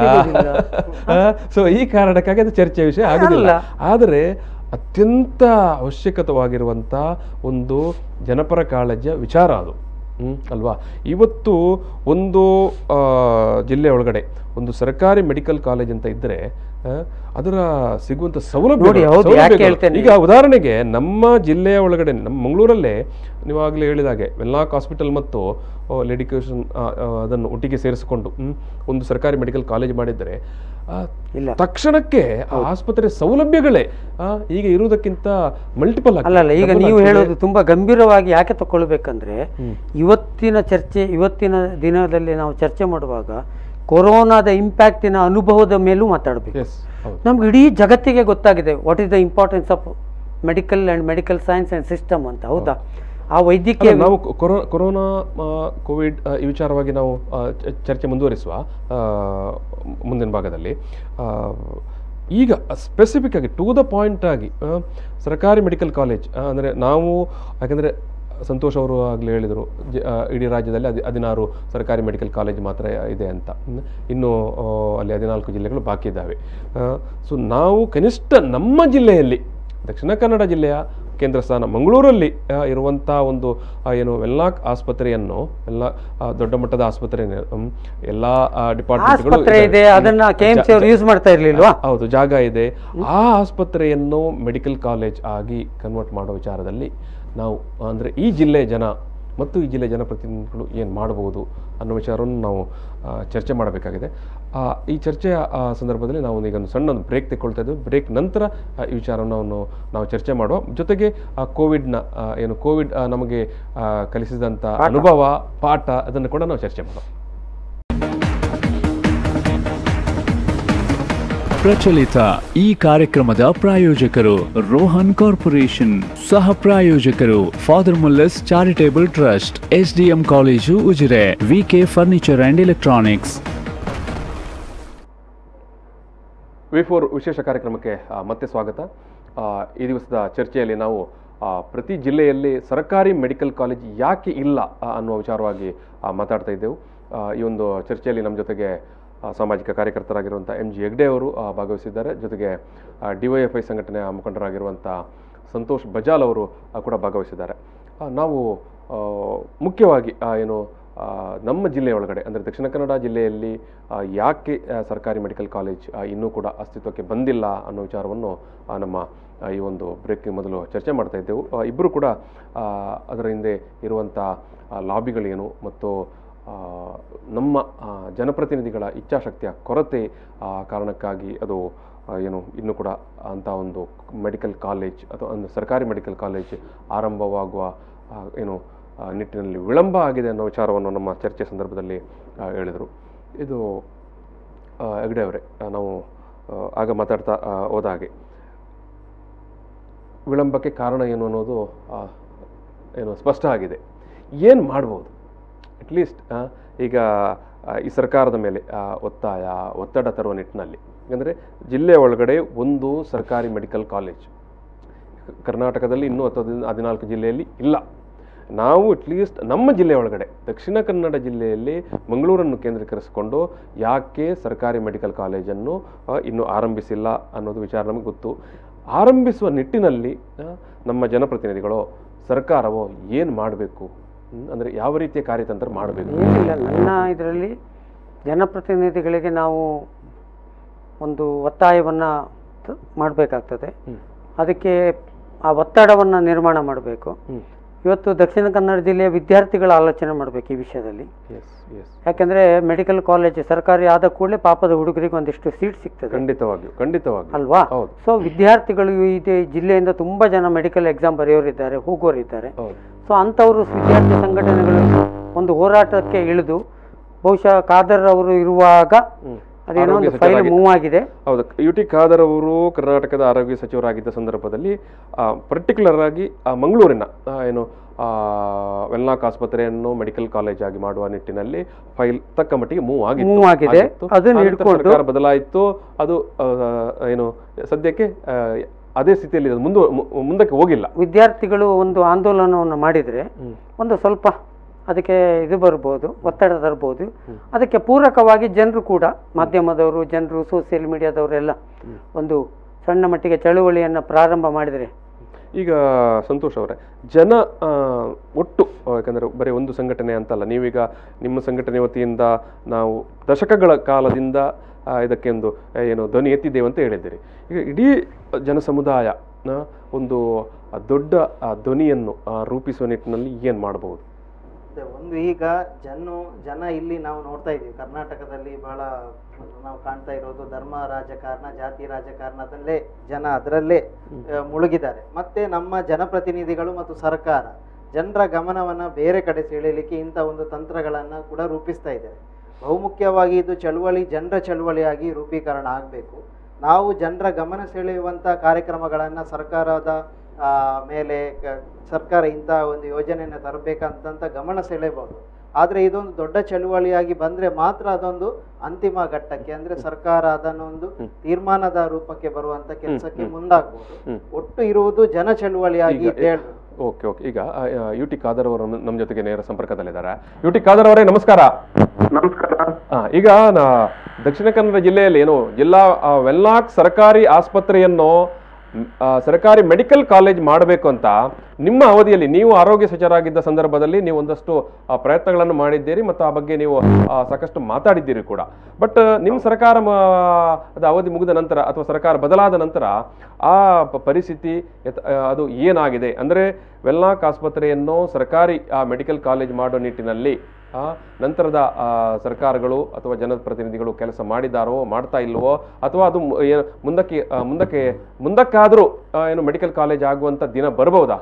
ಸೊ ಈ ಕಾರಣಕ್ಕಾಗಿ ಅದು ಚರ್ಚೆಯ ವಿಷಯ ಆಗುದಿಲ್ಲ ಆದರೆ ಅತ್ಯಂತ ಅವಶ್ಯಕತವಾಗಿರುವಂತ ಒಂದು ಜನಪರ ಕಾಳಜಿಯ ವಿಚಾರ ಅದು ಹ್ಮ್ ಅಲ್ವಾ ಇವತ್ತು ಒಂದು ಆ, ಜಿಲ್ಲೆ ಒಳಗಡೆ ಒಂದು ಸರ್ಕಾರಿ ಮೆಡಿಕಲ್ ಕಾಲೇಜ್ ಅಂತ ಇದ್ರೆ ಆ, ಅದರ ಸಿಗುವಂತ ಸೌಲಭ್ಯ ನೋಡಿ, ಹೌದು, ಯಾಕೆ ಹೇಳ್ತೇನೆ? ಈಗ ಉದಾಹರಣೆಗೆ ನಮ್ಮ ಜಿಲ್ಲೆಯ ಒಳಗಡೆ ನಮ್ಮ ಮಂಗಳೂರಲ್ಲೇ ನೀವು ಆಗಲೇ ಹೇಳಿದಾಗೆ ವೆಲ್ಲಾಕ್ ಹಾಸ್ಪಿಟಲ್ ಮತ್ತು ಲೆಡಿಕೇಶನ್ ಅದನ್ನು ಒಟ್ಟಿಗೆ ಸೇರಿಸಿಕೊಂಡು ಹ್ಮ್, ಒಂದು ಸರ್ಕಾರಿ ಮೆಡಿಕಲ್ ಕಾಲೇಜ್ ಮಾಡಿದರೆ ಆ, ಇಲ್ಲ. ತಕ್ಷಣಕ್ಕೆ ಆ ಆಸ್ಪತ್ರೆ ಸೌಲಭ್ಯಗಳೇ ಆ, ಈಗ ಇರುವುದಕ್ಕಿಂತ ಮಲ್ಟಿಪಲ್ ಅಲ್ಲಲ್ಲ ಈಗ ನೀವು ಹೇಳೋದು ತುಂಬಾ ಗಂಭೀರವಾಗಿ ಯಾಕೆ ತಗೊಳ್ಬೇಕಂದ್ರೆ ಇವತ್ತಿನ ಚರ್ಚೆ ಇವತ್ತಿನ ದಿನದಲ್ಲಿ ನಾವು ಚರ್ಚೆ ಮಾಡುವಾಗ ಕೊರೋನಾದ ಇಂಪ್ಯಾಕ್ಟಿನ ಅನುಭವದ ಮೇಲೂ ಮಾತಾಡಬೇಕು ಎಸ್ ಹೌದು ನಮ್ಗೆ ಇಡೀ ಜಗತ್ತಿಗೆ ಗೊತ್ತಾಗಿದೆ what is the importance of medical and medical science and system ಅಂತ ಹೌದಾ ಆ ವೈದ್ಯಕೀಯ ಅಲ್ಲ, ನಾವು ಕೊರೋ ಕೊರೋನಾ ಆ, ಕೋವಿಡ್ ಆ, ಈ ವಿಚಾರವಾಗಿ ನಾವು ಆ, ಚ- ಚರ್ಚೆ ಮುಂದುವರಿಸುವ ಆ, ಮುಂದಿನ ಭಾಗದಲ್ಲಿ ಆ, ಈಗ ಸ್ಪೆಸಿಫಿಕ್ ಆಗಿ ಟು ದ ಪಾಯಿಂಟ್ ಆಗಿ ಆ, ಸರ್ಕಾರಿ ಮೆಡಿಕಲ್ ಕಾಲೇಜ್ ಅಂದರೆ ನಾವು ಯಾಕಂದರೆ ಸಂತೋಷ್ ಅವರು ಆಗಲೇ ಹೇಳಿದರು ಜ- ಆ, ಇಡೀ ರಾಜ್ಯದಲ್ಲಿ ಹದಿ ಹದಿನಾರು ಸರ್ಕಾರಿ ಮೆಡಿಕಲ್ ಕಾಲೇಜ್ ಮಾತ್ರ ಇದೆ ಅಂತ ಹ್ಮ್. ಇನ್ನು ಆ, ಅಲ್ಲಿ ಹದಿನಾಲ್ಕು ಜಿಲ್ಲೆಗಳು ಬಾಕಿ ಇದ್ದಾವೆ ಸೊ ನಾವು ಕನಿಷ್ಠ ನಮ್ಮ ಜಿಲ್ಲೆಯಲ್ಲಿ ದಕ್ಷಿಣ ಕನ್ನಡ ಜಿಲ್ಲೆಯ ಕೇಂದ್ರ ಸ್ಥಾನ ಮಂಗಳೂರಲ್ಲಿ ಆ, ಇರುವಂಥ ಒಂದು ಆ, ಏನು ವೆಲ್ಲಾಕ್ ಆಸ್ಪತ್ರೆಯನ್ನು ಎಲ್ಲ ಆ, ದೊಡ್ಡ ಮಟ್ಟದ ಆಸ್ಪತ್ರೆ ಎಲ್ಲ ಡಿಪಾರ್ಟ್ಮೆಂಟ್ಗಳು ಆಸ್ಪತ್ರೆ ಇದೆ ಅದನ್ನ ಕೆ ಎಂ ಸಿ ಅವರು ಯೂಸ್ ಮಾಡ್ತಾ ಇರ್ಲಿಲ್ವಾ ಹೌದು ಜಾಗ ಇದೆ ಆ ಆಸ್ಪತ್ರೆಯನ್ನು ಮೆಡಿಕಲ್ ಕಾಲೇಜ್ ಆಗಿ ಕನ್ವರ್ಟ್ ಮಾಡೋ ವಿಚಾರದಲ್ಲಿ ನಾವು ಅಂದರೆ ಈ ಜಿಲ್ಲೆಯ ಜನ ಮತ್ತು ಈ ಜಿಲ್ಲೆಯ ಜನಪ್ರತಿನಿಧಿಗಳು ಏನು ಮಾಡಬಹುದು ಅನ್ನೋ ವಿಚಾರವನ್ನು ನಾವು ಆ, ಚರ್ಚೆ ಮಾಡಬೇಕಾಗಿದೆ ಆ, ಈ ಚರ್ಚೆಯ ಆ, ಸಂದರ್ಭದಲ್ಲಿ ನಾವು ಈಗ ಒಂದು ಸಣ್ಣ ಒಂದು ಬ್ರೇಕ್ ತೆಗೊಳ್ತಾ ಇದ್ದೇವೆ ಬ್ರೇಕ್ ನಂತರ ಆ, ಈ ವಿಚಾರವನ್ನು ನಾವು ಚರ್ಚೆ ಮಾಡುವ ಜೊತೆಗೆ ಆ ಕೋವಿಡ್ನ ಆ, ಏನು ಕೋವಿಡ್ ಆ, ನಮಗೆ ಆ, ಕಲಿಸಿದಂಥ ಅನುಭವ ಪಾಠ ಅದನ್ನು ಕೂಡ ನಾವು ಚರ್ಚೆ ಮಾಡುವ ಪ್ರಚಲಿತ ಈ ಕಾರ್ಯಕ್ರಮದ ಪ್ರಾಯೋಜಕರು ರೋಹನ್ ಕಾರ್ಪೊರೇಷನ್ ಸಹ ಪ್ರಾಯೋಜಕರು father Muller's charitable trust SDM college Ujire VK furniture and electronics V four ವಿಶೇಷ ಕಾರ್ಯಕ್ರಮಕ್ಕೆ ಆ, ಮತ್ತೆ ಸ್ವಾಗತ ಆ, ಈ ದಿವಸದ ಚರ್ಚೆಯಲ್ಲಿ ನಾವು ಆ, ಪ್ರತಿ ಜಿಲ್ಲೆಯಲ್ಲಿ ಸರ್ಕಾರಿ ಮೆಡಿಕಲ್ ಕಾಲೇಜ್ ಯಾಕೆ ಇಲ್ಲ ಆ, ಅನ್ನುವ ವಿಚಾರವಾಗಿ ಆ, ಮಾತಾಡ್ತಾ ಇದ್ದೆವು ಆ, ಈ ಒಂದು ಚರ್ಚೆಯಲ್ಲಿ ನಮ್ಮ ಜೊತೆಗೆ ಆ, ಸಾಮಾಜಿಕ ಕಾರ್ಯಕರ್ತರಾಗಿರುವಂಥ ಎಂ ಜಿ ಹೆಗ್ಡೆ ಅವರು ಆ, ಭಾಗವಹಿಸಿದ್ದಾರೆ ಜೊತೆಗೆ ಡಿ ವೈ ಎಫ್ ಐ ಸಂಘಟನೆಯ ಮುಖಂಡರಾಗಿರುವಂಥ ಸಂತೋಷ್ ಬಜಾಲ್ ಅವರು ಆ, ಕೂಡ ಭಾಗವಹಿಸಿದ್ದಾರೆ ಆ, ನಾವು ಆ, ಮುಖ್ಯವಾಗಿ ಆ, ಏನು ಆ, ನಮ್ಮ ಜಿಲ್ಲೆಯ ಒಳಗಡೆ ಅಂದರೆ ದಕ್ಷಿಣ ಕನ್ನಡ ಜಿಲ್ಲೆಯಲ್ಲಿ ಆ, ಯಾಕೆ ಆ, ಸರ್ಕಾರಿ ಮೆಡಿಕಲ್ ಕಾಲೇಜ್ ಆ, ಇನ್ನೂ ಕೂಡ ಅಸ್ತಿತ್ವಕ್ಕೆ ಬಂದಿಲ್ಲ ಅನ್ನೋ ವಿಚಾರವನ್ನು ಆ, ನಮ್ಮ ಆ, ಈ ಒಂದು ಬ್ರೇಕ್ ಮೊದಲು ಚರ್ಚೆ ಮಾಡ್ತಾ ಇದ್ದೆವು ಆ, ಇಬ್ಬರು ಕೂಡ ಆ, ಅದರ ಹಿಂದೆ ಇರುವಂಥ ಆ, ಲಾಬಿಗಳೇನು ಮತ್ತು ಆ, ನಮ್ಮ ಆ, ಜನಪ್ರತಿನಿಧಿಗಳ ಇಚ್ಛಾಶಕ್ತಿಯ ಕೊರತೆ ಆ, ಕಾರಣಕ್ಕಾಗಿ ಅದು ಆ, ಏನು ಇನ್ನೂ ಕೂಡ ಅಂಥ ಒಂದು ಮೆಡಿಕಲ್ ಕಾಲೇಜ್ ಅಥವಾ ಒಂದು ಸರ್ಕಾರಿ ಮೆಡಿಕಲ್ ಕಾಲೇಜ್ ಆರಂಭವಾಗುವ ಆ, ಏನು ಆ, ನಿಟ್ಟಿನಲ್ಲಿ ವಿಳಂಬ ಆಗಿದೆ ಅನ್ನೋ ವಿಚಾರವನ್ನು ನಮ್ಮ ಚರ್ಚೆ ಸಂದರ್ಭದಲ್ಲಿ ಆ, ಹೇಳಿದರು ಇದು ಆ, ಹೆಗ್ಡೆ ಅವರೇ ಆ, ನಾವು ಆ, ಆಗ ಮಾತಾಡ್ತಾ ಆ, ಹೋದ ಹಾಗೆ ವಿಳಂಬಕ್ಕೆ ಕಾರಣ ಏನು ಅನ್ನೋದು ಆ, ಏನು ಸ್ಪಷ್ಟ ಆಗಿದೆ ಏನು ಮಾಡ್ಬೋದು ಅಟ್ಲೀಸ್ಟ್ ಈಗ ಆ, ಈ ಸರ್ಕಾರದ ಮೇಲೆ ಆ, ಒತ್ತಾಯ ಒತ್ತಡ ತರುವ ನಿಟ್ಟಿನಲ್ಲಿ ಯಾಕಂದರೆ ಜಿಲ್ಲೆಯ ಒಳಗಡೆ ಒಂದು ಸರ್ಕಾರಿ ಮೆಡಿಕಲ್ ಕಾಲೇಜ್ ಕರ್ನಾಟಕದಲ್ಲಿ ಇನ್ನೂ ಹತ್ತು ಹದಿನಾಲ್ಕು ಜಿಲ್ಲೆಯಲ್ಲಿ ಇಲ್ಲ ನಾವು ಅಟ್ಲೀಸ್ಟ್ ನಮ್ಮ ಜಿಲ್ಲೆ ಒಳಗಡೆ ದಕ್ಷಿಣ ಕನ್ನಡ ಜಿಲ್ಲೆಯಲ್ಲಿ ಮಂಗಳೂರನ್ನು ಕೇಂದ್ರೀಕರಿಸಿಕೊಂಡು ಯಾಕೆ ಸರ್ಕಾರಿ ಮೆಡಿಕಲ್ ಕಾಲೇಜನ್ನು ಆ, ಇನ್ನೂ ಆರಂಭಿಸಿಲ್ಲ ಅನ್ನೋದು ವಿಚಾರ ನಮಗೆ ಗೊತ್ತು ಆರಂಭಿಸುವ ನಿಟ್ಟಿನಲ್ಲಿ ಆ, ನಮ್ಮ ಜನಪ್ರತಿನಿಧಿಗಳು ಸರ್ಕಾರವೋ ಏನು ಮಾಡಬೇಕು ಅಂದರೆ ಯಾವ ರೀತಿಯ ಕಾರ್ಯತಂತ್ರ ಮಾಡಬೇಕು ಏನಿಲ್ಲ ನನ್ನ ಇದರಲ್ಲಿ ಜನಪ್ರತಿನಿಧಿಗಳಿಗೆ ನಾವು ಒಂದು ಒತ್ತಾಯವನ್ನು ಮಾಡಬೇಕಾಗ್ತದೆ ಹ್ಮ್. ಅದಕ್ಕೆ ಆ ಒತ್ತಡವನ್ನು ನಿರ್ಮಾಣ ಮಾಡಬೇಕು ಹ್ಞೂ ಇವತ್ತು ದಕ್ಷಿಣ ಕನ್ನಡ ಜಿಲ್ಲೆಯ ವಿದ್ಯಾರ್ಥಿಗಳ ಆಲೋಚನೆ ಮಾಡಬೇಕು ಈ ವಿಷಯದಲ್ಲಿ ಎಸ್ ಎಸ್ ಯಾಕೆಂದರೆ ಮೆಡಿಕಲ್ ಕಾಲೇಜ್ ಸರ್ಕಾರಿ ಆದ ಕೂಡಲೇ ಪಾಪದ ಹುಡುಗರಿಗೆ ಒಂದಿಷ್ಟು ಸೀಟ್ ಸಿಗ್ತದೆ ಖಂಡಿತವಾಗಿಯೂ ಖಂಡಿತವಾಗಿಯೂ ಅಲ್ವಾ ಹೌದು ಸೊ ವಿದ್ಯಾರ್ಥಿಗಳು ಇದೆ ಜಿಲ್ಲೆಯಿಂದ ತುಂಬ ಜನ ಮೆಡಿಕಲ್ ಎಕ್ಸಾಮ್ ಬರೆಯೋರಿದ್ದಾರೆ ಹೋಗೋರಿದ್ದಾರೆ ಹೌದು ಸೊ ಅಂಥವರು ವಿದ್ಯಾರ್ಥಿ ಸಂಘಟನೆಗಳು ಒಂದು ಹೋರಾಟಕ್ಕೆ ಇಳಿದು ಬಹುಶಃ ಖಾದರ್ ಅವರು ಇರುವಾಗ ಹ್ಮ್. ಅದೇನೋ ಒಂದು ಆರೋಗ್ಯ ಫೈಲ್ ಸಚಿವರಾಗಿ- ಮೂವ್ ಆಗಿದೆ ಹೌದು ಯು ಟಿ ಖಾದರ್ ಅವರು ಕರ್ನಾಟಕದ ಆರೋಗ್ಯ ಸಚಿವರಾಗಿದ್ದ ಸಂದರ್ಭದಲ್ಲಿ ಪರ್ಟಿಕ್ಯುಲರ್ ಆಗಿ ಆ, ಮಂಗಳೂರಿನ ಆ, ಏನು ಆ, ವೆನ್ಲಾಕ್ ಆಸ್ಪತ್ರೆಯನ್ನು ಮೆಡಿಕಲ್ ಕಾಲೇಜ್ ಆಗಿ ಮಾಡುವ ನಿಟ್ಟಿನಲ್ಲಿ ಫೈಲ್ ತಕ್ಕ ಮಟ್ಟಿಗೆ ಮೂವ್ ಆಗಿತ್ತು Move ಆಗಿದೆ. ಆಗಿತ್ತು. ಅದನ್ನ ಆ ನಂತರ ಹಿಡ್ಕೊಂಡು- ಸರ್ಕಾರ ಬದಲಾಯಿತು ಅದು ಆ, ಏನು ಸದ್ಯಕ್ಕೆ ಆ, ಅದೇ ಸ್ಥಿತಿಯಲ್ಲಿ ಇದೆ. ಮುಂದು ಮು- ಮುಂದಕ್ಕೆ ಹೋಗಿಲ್ಲ ವಿದ್ಯಾರ್ಥಿಗಳು ಒಂದು ಆಂದೋಲನವನ್ನು ಮಾಡಿದರೆ ಹ್ಮ್. ಒಂದು ಸ್ವಲ್ಪ ಅದಕ್ಕೆ ಇದು ಬರ್ಬೋದು ಒತ್ತಡ ತರ್ಬೋದು ಅದಕ್ಕೆ ಪೂರಕವಾಗಿ ಜನರು ಕೂಡ ಮಾಧ್ಯಮದವರು ಜನರು ಸೋಷಿಯಲ್ ಮೀಡಿಯಾದವರೆಲ್ಲ ಒಂದು ಸಣ್ಣ ಮಟ್ಟಿಗೆ ಚಳುವಳಿಯನ್ನು ಪ್ರಾರಂಭ ಮಾಡಿದರೆ ಈಗ ಸಂತೋಷ್ ಅವರೇ ಜನ ಆ, ಒಟ್ಟು ಆ, ಯಾಕಂದ್ರೆ ಬರೀ ಒಂದು ಸಂಘಟನೆ ಅಂತಲ್ಲ ನೀವೀಗ ನಿಮ್ಮ ಸಂಘಟನೆ ವತಿಯಿಂದ ನಾವು ದಶಕಗಳ ಕಾಲದಿಂದ ಆ, ಇದಕ್ಕೆ ಒಂದು ಆ, ಏನು ಧ್ವನಿ ಎತ್ತಿದ್ದೇವೆ ಅಂತ ಹೇಳಿದ್ದೀರಿ ಈಗ ಇಡೀ ಜನ ಸಮುದಾಯ ಆ, ಒಂದು ಆ, ದೊಡ್ಡ ಆ, ಧ್ವನಿಯನ್ನು ಆ, ರೂಪಿಸುವ ನಿಟ್ಟಿನಲ್ಲಿ ಏನು ಮಾಡಬಹುದು ಮತ್ತೆ ಒಂದು ಈಗ ಜನ ಜನ ಇಲ್ಲಿ ನಾವು ನೋಡ್ತಾ ಇದ್ದೀವಿ ಕರ್ನಾಟಕದಲ್ಲಿ ಬಹಳ ನಾವು ಕಾಣ್ತಾ ಇರೋದು ಧರ್ಮ ರಾಜಕಾರಣ ಜಾತಿ ರಾಜಕಾರಣದಲ್ಲೇ ಜನ ಅದರಲ್ಲೇ ಆ, ಮುಳುಗಿದ್ದಾರೆ ಮತ್ತೆ ನಮ್ಮ ಜನಪ್ರತಿನಿಧಿಗಳು ಮತ್ತು ಸರ್ಕಾರ ಜನರ ಗಮನವನ್ನ ಬೇರೆ ಕಡೆ ಸೆಳೆಯಲಿಕ್ಕೆ ಇಂಥ ಒಂದು ತಂತ್ರಗಳನ್ನ ಕೂಡ ರೂಪಿಸ್ತಾ ಇದ್ದಾರೆ ಬಹುಮುಖ್ಯವಾಗಿ ಇದು ಚಳುವಳಿ ಜನರ ಚಳುವಳಿಯಾಗಿ ರೂಪೀಕರಣ ಆಗಬೇಕು ನಾವು ಜನರ ಗಮನ ಸೆಳೆಯುವಂಥ ಕಾರ್ಯಕ್ರಮಗಳನ್ನು ಸರ್ಕಾರದ ಆ, ಮೇಲೆ ಕ- ಸರ್ಕಾರ ಇಂಥ ಒಂದು ಯೋಜನೆಯನ್ನು ತರಬೇಕಂತ ಗಮನ ಸೆಳೆಯಬಹುದು ಆದರೆ ಇದೊಂದು ದೊಡ್ಡ ಚಳುವಳಿಯಾಗಿ ಬಂದರೆ ಮಾತ್ರ ಅದೊಂದು ಅಂತಿಮ ಘಟ್ಟಕ್ಕೆ ಅಂದರೆ ಸರ್ಕಾರ ಅದನ್ನೊಂದು ತೀರ್ಮಾನದ ರೂಪಕ್ಕೆ ಬರುವಂಥ ಕೆಲಸಕ್ಕೆ ಮುಂದಾಗ್ಬೋದು ಹ್ಮ್. ಒಟ್ಟು ಇರುವುದು ಜನ ಚಳುವಳಿಯಾಗಿ ಈಗ- ಅಂತ ಹೇಳ್ಬೋದು ಓಕೆ ಓಕೆ ಈಗ ಯು ಟಿ ಖಾದರ್ ಅವರು ನಮ್ಮ ನಮ್ಮ ಜೊತೆಗೆ ನೇರ ಸಂಪರ್ಕದಲ್ಲಿದ್ದಾರೆ ಯು ಟಿ ಖಾದರ್ ಅವರೇ ನಮಸ್ಕಾರ ನಮಸ್ಕಾರ ಆ, ಈಗ ನಾ ದಕ್ಷಿಣ ಕನ್ನಡ ಜಿಲ್ಲೆಯಲ್ಲಿ ಏನು ಜಿಲ್ಲಾ ಆ, ವೆನ್ಲಾಕ್ ಸರ್ಕಾರಿ ಆಸ್ಪತ್ರೆಯನ್ನು ಮ್, ಆ, ಸರ್ಕಾರಿ ಮೆಡಿಕಲ್ ಕಾಲೇಜ್ ಮಾಡಬೇಕು ಅಂತ ನಿಮ್ಮ ಅವಧಿಯಲ್ಲಿ ನೀವು ಆರೋಗ್ಯ ಸಚಿವರಾಗಿದ್ದ ಸಂದರ್ಭದಲ್ಲಿ ನೀವು ಒಂದಷ್ಟು ಆ, ಪ್ರಯತ್ನಗಳನ್ನು ಮಾಡಿದ್ದೀರಿ ಮತ್ತು ಆ ಬಗ್ಗೆ ನೀವು ಆ, ಸಾಕಷ್ಟು ಮಾತಾಡಿದ್ದೀರಿ ಕೂಡ ಬಟ್ ನಿಮ್ಮ ಸರ್ಕಾರ ಮ- ಅದ ಅವಧಿ ಮುಗಿದ ನಂತರ ಅಥವಾ ಸರ್ಕಾರ ಬದಲಾದ ನಂತರ ಆ ಪ- ಪರಿಸ್ಥಿತಿ ಯಥ- ಆ, ಅದು ಏನಾಗಿದೆ ಅಂದರೆ ವೆಲ್ನಾಕ್ ಆಸ್ಪತ್ರೆಯನ್ನು ಸರ್ಕಾರಿ ಆ, ಮೆಡಿಕಲ್ ಕಾಲೇಜ್ ಮಾಡೋ ನಿಟ್ಟಿನಲ್ಲಿ ಆ, ನಂತರದ ಆ, ಸರ್ಕಾರಗಳು ಅಥವಾ ಜನಪ್ರತಿನಿಧಿಗಳು ಕೆಲಸ ಮಾಡಿದಾರೋ ಮಾಡ್ತಾ ಇಲ್ವೋ ಅಥವಾ ಅದು ಮು- ಏನು ಮುಂದಕ್ಕೆ ಆ, ಮುಂದಕ್ಕೆ ಮುಂದಕ್ಕಾದರೂ ಆ, ಏನು ಮೆಡಿಕಲ್ ಕಾಲೇಜ್ ಆಗುವಂತ ದಿನ ಬರಬಹುದಾ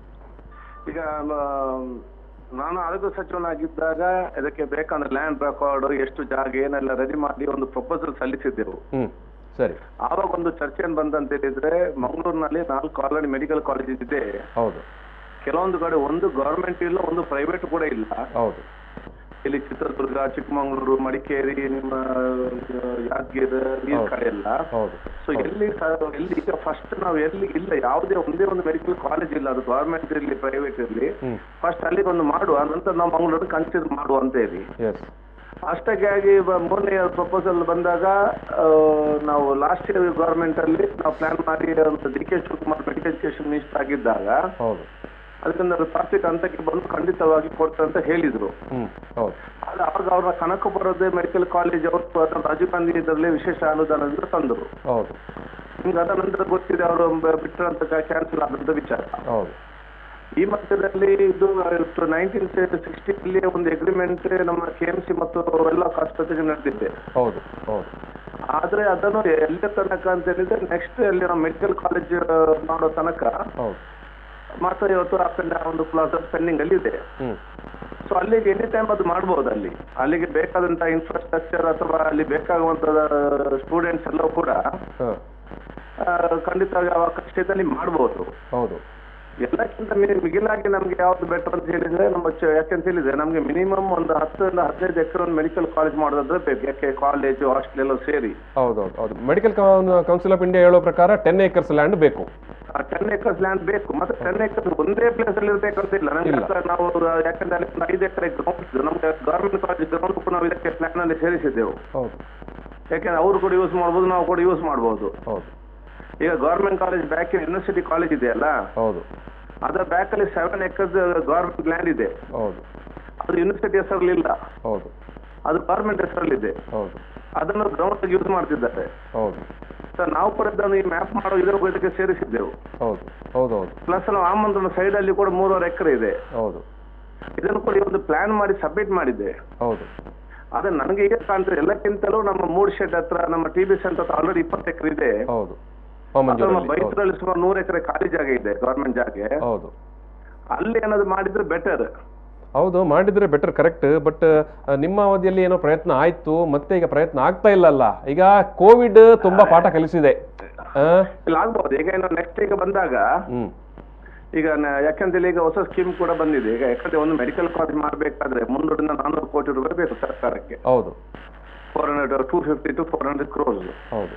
ಈಗ ಮ- ನಾನು ಆರೋಗ್ಯ ಸಚಿವನಾಗಿದ್ದಾಗ ಇದಕ್ಕೆ ಬೇಕಾದ ಲ್ಯಾಂಡ್ ರೆಕಾರ್ಡ್ ಎಷ್ಟು ಜಾಗ ಏನೆಲ್ಲ ರೆಡಿ ಮಾಡಿ ಒಂದು ಪ್ರಪೋಸಲ್ ಸಲ್ಲಿಸಿದ್ದೆವು ಹ್ಮ್ ಸರಿ ಆವಾಗ ಒಂದು ಚರ್ಚೆ ಏನ್ ಬಂದಂತ ಹೇಳಿದ್ರೆ ಮಂಗಳೂರಿನಲ್ಲಿ ನಾಲ್ಕು ಆಲ್ರೆಡಿ ಮೆಡಿಕಲ್ ಕಾಲೇಜ್ ಇದೆ ಹೌದು ಕೆಲವೊಂದು ಕಡೆ ಒಂದು ಗವರ್ಮೆಂಟ್ ಇಲ್ಲ ಒಂದು ಪ್ರೈವೇಟ್ ಕೂಡ ಇಲ್ಲ ಹೌದು ಇಲ್ಲಿ ಚಿತ್ರದುರ್ಗ ಚಿಕ್ಕಮಗಳೂರು ಮಡಿಕೇರಿ ನಿಮ್ಮ ಆ, ಯಾದಗಿರಿ ಈ ಕಡೆ ಎಲ್ಲ ಹೌದು ಸೊ ಎಲ್ಲಿ ಸ- ಎಲ್ಲಿ ಈಗ ಫಸ್ಟ್ ನಾವು ಎಲ್ಲಿ ಇಲ್ಲ ಯಾವುದೇ ಒಂದೇ ಒಂದು ಮೆಡಿಕಲ್ ಕಾಲೇಜ್ ಇಲ್ಲ ಅದು ಗವರ್ಮೆಂಟ್ ಇರಲಿ ಪ್ರೈವೇಟ್ ಇರಲಿ ಹ್ಮ್ ಫಸ್ಟ್ ಅಲ್ಲಿಗೆ ಒಂದು ಮಾಡುವ ನಂತರ ನಾವು ಮಂಗಳೂರು ಕನ್ಸಿಡರ್ ಮಾಡುವ ಅಂತ ಹೇಳಿ ಎಸ್ ಅಷ್ಟಕ್ಕಾಗಿ ಬ- ಮೂರನೇ ಪ್ರಪೋಸಲ್ ಬಂದಾಗ ಆ, ನಾವು ಲಾಸ್ಟ್ ಇಯರ್ ಗವರ್ಮೆಂಟ್ ಅಲ್ಲಿ ನಾವು ಪ್ಲಾನ್ ಮಾಡಿ ಒಂದು D K Shivakumar medical education minister ಆಗಿದ್ದಾಗ ಹೌದು ಅದಕ್ಕೊಂದು ತಾತ್ವಿಕ ಹಂತಕ್ಕೆ ಬಂದು ಖಂಡಿತವಾಗಿ ಕೊಡ್ತಾರೆ ಅಂತ ಹೇಳಿದ್ರು ಹ್ಮ್ ಹೌದು ಆದ್ರೆ ಅವಾಗ ಅವರ ಕನಕಪುರದ ಮೆಡಿಕಲ್ ಕಾಲೇಜ್ ಅವರು ರಾಜೀವ್ ಗಾಂಧಿ ಇದರಲ್ಲಿ ವಿಶೇಷ ಅನುದಾನದಿಂದ ತಂದರು ಹೌದು ನಿಮ್ಗೆ ಅದ ನಂತರ ಗೊತ್ತಿದೆ ಅವರು ಬಿಟ್ಟರಂತ ಕ್ಯಾನ್ಸಲ್ ಆದಂತ ವಿಚಾರ ಹೌದು ಈ ಮಧ್ಯದಲ್ಲಿ ಇದು ನೈನ್ಟೀನ್ ಸಿಕ್ಸ್ಟಿಯಲ್ಲಿ ಒಂದು ಅಗ್ರಿಮೆಂಟ್ ನಮ್ಮ ಕೆ ಎಂ ಸಿ ಮತ್ತು ಎಲ್ಲ ಆಸ್ಪತ್ರೆಗೆ ನಡೆದಿದೆ ಹೌದು ಹೌದು ಆದ್ರೆ ಅದನ್ನು ಎಲ್ಲಿ ತನಕ ಅಂತ ಹೇಳಿದ್ರೆ ನೆಕ್ಸ್ಟ್ ಅಲ್ಲಿ ನಾವು ಮೆಡಿಕಲ್ ಕಾಲೇಜ್ ಮಾಡೋ ತನಕ ಹೌದು ಮಾತ್ರ ಇವತ್ತು ಅಪ್ಪನ ಒಂದು ಪ್ಲಾಸರ್ ಪೆಂಡಿಂಗ್ ಅಲ್ಲಿ ಇದೆ ಹ್ಮ್ ಸೊ ಅಲ್ಲಿಗೆ ಎನಿ ಟೈಮ್ ಅದು ಮಾಡ್ಬೋದು ಅಲ್ಲಿ ಅಲ್ಲಿಗೆ ಬೇಕಾದಂತ ಇನ್ಫ್ರಾಸ್ಟ್ರಕ್ಚರ್ ಅಥವಾ ಅಲ್ಲಿ ಬೇಕಾಗುವಂತ ಸ್ಟೂಡೆಂಟ್ಸ್ ಎಲ್ಲವೂ ಕೂಡ ಹ ಆ, ಖಂಡಿತವಾಗಿ ಅವಕಾಶದಲ್ಲಿ ಮಾಡ್ಬೋದು ಹೌದು ಎಲ್ಲಕ್ಕಿಂತ ಮಿ- ಮಿಗಿಲಾಗಿ ನಮ್ಗೆ ಯಾವ್ದು ಬೆಟರ್ ಅಂತ ಹೇಳಿದ್ರೆ ನಮ್ಮ ಚ- ಯಾಕೆಂತ ಹೇಳಿದ್ರೆ ನಮ್ಗೆ ಮಿನಿಮಮ್ ಒಂದು ಹತ್ತರಿಂದ ಹದಿನೈದು ಎಕರೆ ಒಂದು ಮೆಡಿಕಲ್ ಕಾಲೇಜ್ ಮಾಡೋದಾದ್ರೆ ಬೇಕು ಯಾಕೆ ಕಾಲೇಜು ಹಾಸ್ಟೆಲ್ ಎಲ್ಲ ಸೇರಿ ಹೌದೌದು ಹೌದು ಮೆಡಿಕಲ್ ಕೌನ್ಸಿಲ್ ಆಫ್ ಇಂಡಿಯಾ ಹೇಳೋ ಪ್ರಕಾರ ಟೆನ್ ಏಕರ್ಸ್ ಲ್ಯಾಂಡ್ ಬೇಕು ಟೆನ್ ಏಕರ್ಸ್ ಲ್ಯಾಂಡ್ ಬೇಕು ಮತ್ತೆ ಟೆನ್ ಏಕರ್ಸ್ ಒಂದೇ ಪ್ಲೇಸ್ ಅಲ್ಲಿ ಇರ್ಬೇಕಂತ ಇಲ್ಲ ನಮ್ಗೆ ಇಲ್ಲ. ಹತ್ರ ನಾವು ಯಾಕಂದ್ರೆ ಅಲ್ಲಿ ಒಂದು ಐದು ಎಕರೆ ಗ್ರೌಂಡ್ ನಮ್ಗೆ ಗವರ್ಮೆಂಟ್ ಕಾಲೇಜ್ ಗ್ರೌಂಡ್ ಕೂಡ ನಾವು ಇದಕ್ಕೆ ಪ್ಲಾನ್ ಅಲ್ಲಿ ಸೇರಿಸಿದ್ದೆವು ಹೌದು ಯಾಕೆಂದ್ರೆ ಅವರು ಕೂಡ ಯೂಸ್ ಮಾಡ್ಬೋದು ನಾವು ಕೂಡ ಯೂಸ್ ಮಾಡ್ಬೋದು ಹೌದು ಈಗ government college back university college ಇದೆಯಲ್ಲ ಹೌದು ಅದರ ಬ್ಯಾಕ್ ಅಲ್ಲಿ ಸೆವೆನ್ ಎಕರ್ಸ್ ಗವರ್ಮೆಂಟ್ ಲ್ಯಾಂಡ್ ಇದೆ ಹೌದು ಅದು ಯೂನಿವರ್ಸಿಟಿ ಹೆಸರಲ್ಲಿಲ್ಲ ಹೌದು ಅದು ಗವರ್ಮೆಂಟ್ ಹೆಸರಲ್ಲಿದೆ ಹೌದು ಅದನ್ನು ಗ್ರೌಂಡ್ ಯೂಸ್ ಮಾಡ್ತಿದ್ದಾರೆ ಹೌದು ಸರ್ ನಾವು ಕೂಡ ಇದನ್ನು ಈ ಮ್ಯಾಪ್ ಮಾಡೋ ಇದರ ಇದಕ್ಕೆ ಸೇರಿಸಿದ್ದೆವು ಹೌದು ಹೌದು ಹೌದು ಪ್ಲಸ್ ನಾವು ಆಮಂತ್ರಣ ಸೈಡ್ ಅಲ್ಲಿ ಕೂಡ ಮೂರುವರೆ ಎಕರೆ ಇದೆ ಹೌದು ಇದನ್ನು ಕೂಡ ಈ ಒಂದು ಪ್ಲಾನ್ ಮಾಡಿ ಸಬ್ಮಿಟ್ ಮಾಡಿದ್ದೆ ಹೌದು ಆದ್ರೆ ನನಗೆ ಈಗ ಕಾಣ್ತದೆ ಎಲ್ಲಕ್ಕಿಂತಲೂ ನಮ್ಮ ಮೂಡ್ ಶೆಡ್ ಹತ್ರ ನಮ್ಮ ಟಿ ಬಿ ಸೆಂಟರ್ ಹತ್ರ ಆಲ್ರೆಡಿ ಇಪ್ಪತ್ತು ಎಕರೆ ಇದೆ ಹೌದು ಅದು ನಮ್ಮ ಮಂಜೂರಲ್ಲಿ ಹೌದು. ಬೈಸರಲ್ಲಿ ಸುಮಾರು ನೂರು ಎಕರೆ ಖಾಲಿ ಜಾಗ ಇದೆ ಗವರ್ಮೆಂಟ್ ಜಾಗ ಹೌದು ಅಲ್ಲಿ ಏನಾದ್ರು ಮಾಡಿದ್ರೆ ಬೆಟರ್ ಹೌದು ಮಾಡಿದ್ರೆ ಬೆಟರ್ ಕರೆಕ್ಟ್ ಬಟ್ ನಿಮ್ಮ ಅವಧಿಯಲ್ಲಿ ಏನೋ ಪ್ರಯತ್ನ ಆಯ್ತು ಮತ್ತೆ ಈಗ ಪ್ರಯತ್ನ ಆಗ್ತಾ ಇಲ್ಲಲ್ಲ ಈಗ ಕೋವಿಡ್ ತುಂಬಾ ಪಾಠ ಕಲಿಸಿದೆ ಆ? ಇಲ್ಲ ಆಗ್ಬೋದು ಈಗ ಇನ್ನು ನೆಕ್ಸ್ಟ್ ಈಗ ಬಂದಾಗ ಹ್ಮ್ ಈಗ ನ- ಯಾಕಂದ್ರೆ ಈಗ ಹೊಸ ಸ್ಕೀಮ್ ಕೂಡ ಬಂದಿದೆ ಈಗ ಯಾಕಂದ್ರೆ ಒಂದು ಮೆಡಿಕಲ್ ಕಾಲೇಜ್ ಮಾಡಬೇಕಾದ್ರೆ ಮುನ್ನೂರಿಂದ ನಾನ್ನೂರು ಕೋಟಿ ರೂಪಾಯಿ ಬೇಕು ಸರ್ಕಾರಕ್ಕೆ ಹೌದು four hundred two fifty to four hundred crores ಹೌದು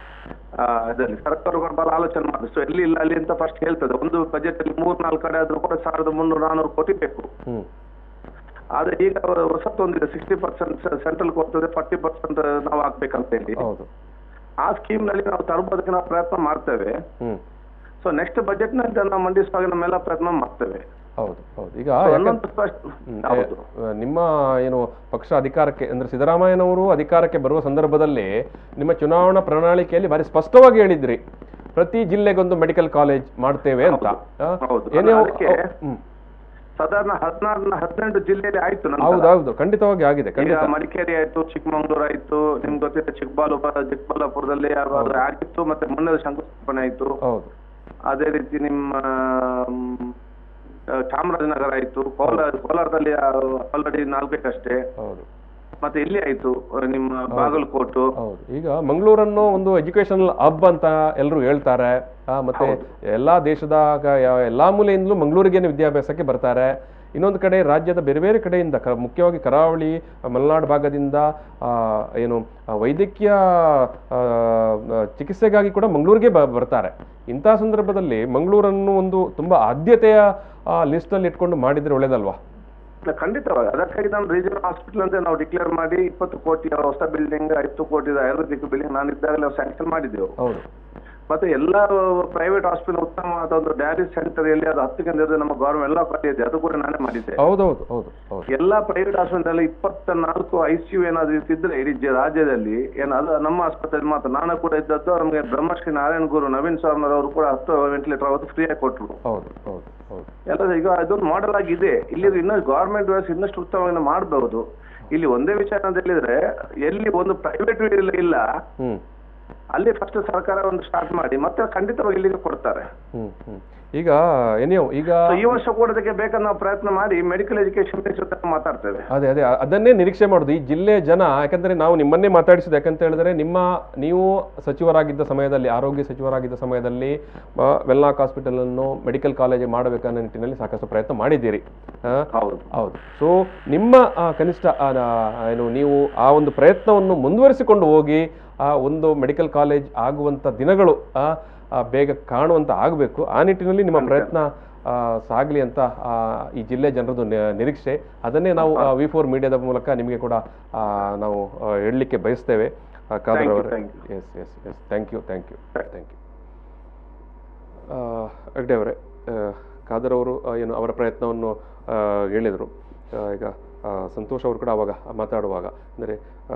ಅದರಲ್ಲಿ ಸರ್ಕಾರ ಕೂಡ ಬಹಳ ಆಲೋಚನೆ ಮಾಡಿದೆ ಸೊ ಎಲ್ಲಿ ಇಲ್ಲ ಅಲ್ಲಿ ಅಂತ ಫಸ್ಟ್ ಹೇಳ್ತದೆ ಒಂದು ಬಜೆಟ್ ಅಲ್ಲಿ ಮೂರ್ ನಾಲ್ಕು ಕಡೆ ಆದ್ರೂ ಕೂಡ ಸಾವಿರದ ಮುನ್ನೂರು ನಾನ್ನೂರು ಕೋಟಿ ಬೇಕು ಹ್ಮ್ ಆದ್ರೆ ಈಗ ಹೊಸತ್ತೊಂದಿದೆ ಸಿಕ್ಸ್ಟಿ ಪರ್ಸೆಂಟ್ ಸೆಂಟ್ರಲ್ ಕೊಡ್ತದೆ ಫಾರ್ಟಿ ಪರ್ಸೆಂಟ್ ನಾವು ಹಾಕ್ಬೇಕಂತ ಹೇಳಿ ಹೌದು ಆ ಸ್ಕೀಮ್ ನಲ್ಲಿ ನಾವು ತರಬೋದಕ್ಕೆ ನಾವು ಪ್ರಯತ್ನ ಮಾಡ್ತೇವೆ ಹ್ಮ್ ಸೊ ನೆಕ್ಸ್ಟ್ ಬಜೆಟ್ ನಲ್ಲಿ ನಾವು ಮಂಡಿಸುವಾಗ ನಮ್ಮೆಲ್ಲ ಪ್ರಯತ್ನ ಮಾಡ್ತೇವೆ ಹೌದು ಹೌದು ಈಗ So, ಯಾಕಂದ್ರೆ- ಒಂದೊಂದು ಸ್ಪಷ್ಟ ಹ್ಮ್, ಹೌದು ಏ, ನಿಮ್ಮ ಏನು ಪಕ್ಷ ಅಧಿಕಾರಕ್ಕೆ ಅಂದ್ರೆ ಸಿದ್ದರಾಮಯ್ಯನವರು ಅಧಿಕಾರಕ್ಕೆ ಬರುವ ಸಂದರ್ಭದಲ್ಲಿ ನಿಮ್ಮ ಚುನಾವಣಾ ಪ್ರಣಾಳಿಕೆಯಲ್ಲಿ ಬಾರಿ ಸ್ಪಷ್ಟವಾಗಿ ಹೇಳಿದ್ರಿ ಪ್ರತಿ ಜಿಲ್ಲೆಗೊಂದು ಮೆಡಿಕಲ್ ಕಾಲೇಜ್ ಮಾಡ್ತೇವೆ ಅಂತ ಆ, ಹೌದು. ಏನೇ ಅದಕ್ಕೆ- ಹ್ಮ್. ಸಾಧಾರಣ ಹದಿನಾರು ಹದಿನೆಂಟು ಜಿಲ್ಲೆಯಲ್ಲಿ ಆಯ್ತು ನಂತರ. ಹೌದೌದು ಖಂಡಿತವಾಗಿ ಆಗಿದೆ ಈಗ ಖಂಡಿತ ಮಡಿಕೇರಿ ಆಯ್ತು ಚಿಕ್ಕಮಂಗ್ಳೂರು ಆಯ್ತು ನಿಮ್ಗೆ ಗೊತ್ತಿದೆ ಚಿಕ್ಕಬಳ್ಳಾಪುರ ಚಿಕ್ಕಬಳ್ಳಾಪುರದಲ್ಲಿ ಯಾವ್ದಾದ್ರು ಆಗಿತ್ತು ಮತ್ತೆ ಮೊನ್ನೆ ಶಂಕುಸ್ಥಾಪನೆ ಆಯ್ತು ಹೌದು ಅದೇ ರೀತಿ ನಿಮ್ಮ ಮ್, ಆ, ಚಾಮರಾಜನಗರ ಆಯ್ತು ಕೋಲಾರ ಕೋಲಾರದಲ್ಲಿ ಆಲ್ರೆಡಿ ನಾಲ್ಕಕ್ಕಷ್ಟೇ ಹೌದು ಮತ್ತೆ ಇಲ್ಲಿ ಆಯ್ತು ಆ, ನಿಮ್ಮ ಬಾಗಲಕೋಟು ಹೌದು ಈಗ ಮಂಗಳೂರನ್ನು ಒಂದು ಎಜುಕೇಶನಲ್ ಹಬ್ ಅಂತ ಎಲ್ಲರೂ ಹೇಳ್ತಾರೆ ಆ, ಮತ್ತೆ ಎಲ್ಲಾ ದೇಶದ ಕ- ಯಾ- ಎಲ್ಲಾ ಮೂಲೆಯಿಂದಲೂ ಮಂಗಳೂರಿಗೇನೆ ವಿದ್ಯಾಭ್ಯಾಸಕ್ಕೆ ಬರ್ತಾರೆ ಇನ್ನೊಂದು ಕಡೆ ರಾಜ್ಯದ ಬೇರೆ ಬೇರೆ ಕಡೆಯಿಂದ ಕ ಮುಖ್ಯವಾಗಿ ಕರಾವಳಿ ಮಲೆನಾಡು ಭಾಗದಿಂದ ಆ, ಏನು ಆ, ವೈದ್ಯಕೀಯ ಆ, ಆ, ಚಿಕಿತ್ಸೆಗಾಗಿ ಕೂಡ ಮಂಗಳೂರಿಗೆ ಬ ಬರ್ತಾರೆ ಇಂಥ ಸಂದರ್ಭದಲ್ಲಿ ಮಂಗಳೂರನ್ನು ಒಂದು ತುಂಬಾ ಆದ್ಯತೆಯ ಲಿಸ್ಟಲ್ಲಿ ಇಟ್ಕೊಂಡು ಮಾಡಿದ್ರೆ ಒಳ್ಳೇದಲ್ವಾ ಇಲ್ಲ, ಖಂಡಿತವಾಗಿ ಅದಕ್ಕಾಗಿ ನಾನು ರೀಜನಲ್ ಹಾಸ್ಪಿಟಲ್ ಅಂತ ನಾವು ಡಿಕ್ಲೇರ್ ಮಾಡಿ ಇಪ್ಪತ್ತು ಕೋಟಿ ಹೊಸ ಬಿಲ್ಡಿಂಗ್ ಐವತ್ತು ಕೋಟಿ ಆಯುರ್ವೇದಿಕ್ ಬಿಲ್ಡಿಂಗ್ ನಾನು ಇದ್ದಾಗಲೇ ಸ್ಯಾಂಕ್ಷನ್ ಮಾಡಿದ್ದೆವು ಹೌದು ಮತ್ತೆ ಎಲ್ಲ ಪ್ರೈವೇಟ್ ಹಾಸ್ಪಿಟಲ್ ಉತ್ತಮವಾದ ಒಂದು ಡಯಾಲಿಸ್ ಸೆಂಟರ್ ಎಲ್ಲಿ ಅದು ಹತ್ತು ಕೇಂದ್ರ ನಮ್ಮ ಗೌರ್ಮೆಂಟ್ ಎಲ್ಲ ಕಡೆ ಇದೆ ಅದು ಕೂಡ ನಾನೇ ಮಾಡಿದ್ದೆ ಹೌದೌದು ಹೌದು ಹೌದು ಎಲ್ಲಾ ಪ್ರೈವೇಟ್ ಆಸ್ಪತ್ರೆ ಇಪ್ಪತ್ತ ನಾಲ್ಕು ಐ ಸಿ ಯು ಏನಾದ್ರು ಇರ್ತಿದ್ರೆ ಇಡೀ ಜ- ರಾಜ್ಯದಲ್ಲಿ ಏನಾದ್ರು ನಮ್ಮ ಆಸ್ಪತ್ರೆ ಮಾತ್ರ ನಾನು ಕೂಡ ಇದ್ದದ್ದು ನಮಗೆ ಬ್ರಹ್ಮಶ್ರೀ ನಾರಾಯಣ ಗುರು ನವೀನ್ ಸ್ವಾಮಿನವರು ಅವರು ಕೂಡ ಹತ್ತು ವೆಂಟಿಲೇಟರ್ ಅವತ್ತು ಫ್ರೀ ಆಗಿ ಕೊಟ್ಟರು ಹೌದು ಹೌದು ಹೌದು ಎಲ್ಲ ಈಗ ಅದೊಂದು ಮಾಡೆಲ್ ಆಗಿದೆ ಇಲ್ಲಿ ಇನ್ನೂ ಗೌರ್ಮೆಂಟ್ ವ್ಯವಸ್ಥೆ ಇನ್ನಷ್ಟು ಉತ್ತಮವಾಗಿ ಮಾಡಬಹುದು ಇಲ್ಲಿ ಒಂದೇ ವಿಚಾರ ಅಂತ ಹೇಳಿದ್ರೆ ಎಲ್ಲಿ ಒಂದು ಪ್ರೈವೇಟ್ ಇಲ್ಲ ಹ್ಮ್ ಅಲ್ಲಿ ಫಸ್ಟ್ ಸರ್ಕಾರ ಒಂದು ಸ್ಟಾರ್ಟ್ ಮಾಡಿ ಮತ್ತೆ ಖಂಡಿತವಾಗಿ ಇಲ್ಲಿಗೆ ಕೊಡ್ತಾರೆ ಹ್ಮ್ ಹ್ಮ್ ಈಗ ಏನಿಯೋ ಈಗ So ಈ ವರ್ಷ ಕೂಡ ಅದಕ್ಕೆ ಬೇಕಾದ ನಾವು ಪ್ರಯತ್ನ ಮಾಡಿ ಮೆಡಿಕಲ್ ಎಜುಕೇಶನ್ ಜೊತೆ ಮಾತಾಡ್ತೇವೆ ಅದೇ ಅದೇ ಅದನ್ನೇ ನಿರೀಕ್ಷೆ ಮಾಡೋದು ಈ ಜಿಲ್ಲೆ ಜನ ಯಾಕಂದ್ರೆ ನಾವು ನಿಮ್ಮನ್ನೇ ಮಾತಾಡಿಸಿದ್ದು ಯಾಕಂತ ಹೇಳಿದ್ರೆ ನಿಮ್ಮ ನೀವು ಸಚಿವರಾಗಿದ್ದ ಸಮಯದಲ್ಲಿ ಆರೋಗ್ಯ ಸಚಿವರಾಗಿದ್ದ ಸಮಯದಲ್ಲಿ ಆ, ವೆಲ್ನಾಕ್ ಹಾಸ್ಪಿಟಲ್ ಅನ್ನು ಮೆಡಿಕಲ್ ಕಾಲೇಜ್ ಮಾಡಬೇಕನ್ನೋ ನಿಟ್ಟಿನಲ್ಲಿ ಸಾಕಷ್ಟು ಪ್ರಯತ್ನ ಮಾಡಿದ್ದೀರಿ ಆ, ಹೌದು ಹೌದು ಸೊ ನಿಮ್ಮ ಆ, ಕನಿಷ್ಠ ಆ, ಆ, ಏನು ನೀವು ಆ ಒಂದು ಪ್ರಯತ್ನವನ್ನು ಮುಂದುವರಿಸಿಕೊಂಡು ಹೋಗಿ ಆ ಒಂದು ಮೆಡಿಕಲ್ ಕಾಲೇಜ್ ಆಗುವಂತ ದಿನಗಳು ಆ, ಆ, ಬೇಗ ಕಾಣುವಂತ ಆಗಬೇಕು ಆ ನಿಟ್ಟಿನಲ್ಲಿ ನಿಮ್ಮ ಪ್ರಯತ್ನ ಆ, ಸಾಗ್ಲಿ ಅಂತ ಆ, ಈ ಜಿಲ್ಲೆ ಜನರದ್ದು ನಿ- ನಿರೀಕ್ಷೆ ಅದನ್ನೇ ನಾವು ವಿ ಫೋರ್ ಮೀಡಿಯಾದ ಮೂಲಕ ನಿಮಗೆ ಕೂಡ ಆ, ನಾವು ಆ, ಹೇಳಲಿಕ್ಕೆ ಬಯಸ್ತೇವೆ ಆ, ಖಾದರ್ you, ಅವರೇ thank yes yes yes thank you thank you thank you Hegde ಅವರೇ ಆ, ಖಾದರ್ ಅವರು ಆ, ಏನು ಅವರ ಪ್ರಯತ್ನವನ್ನು ಆ, ಹೇಳಿದರು ಆ, ಈಗ ಆ, ಸಂತೋಷ್ ಅವರು ಕೂಡ ಅವಾಗ ಮಾತಾಡುವಾಗ ಅಂದರೆ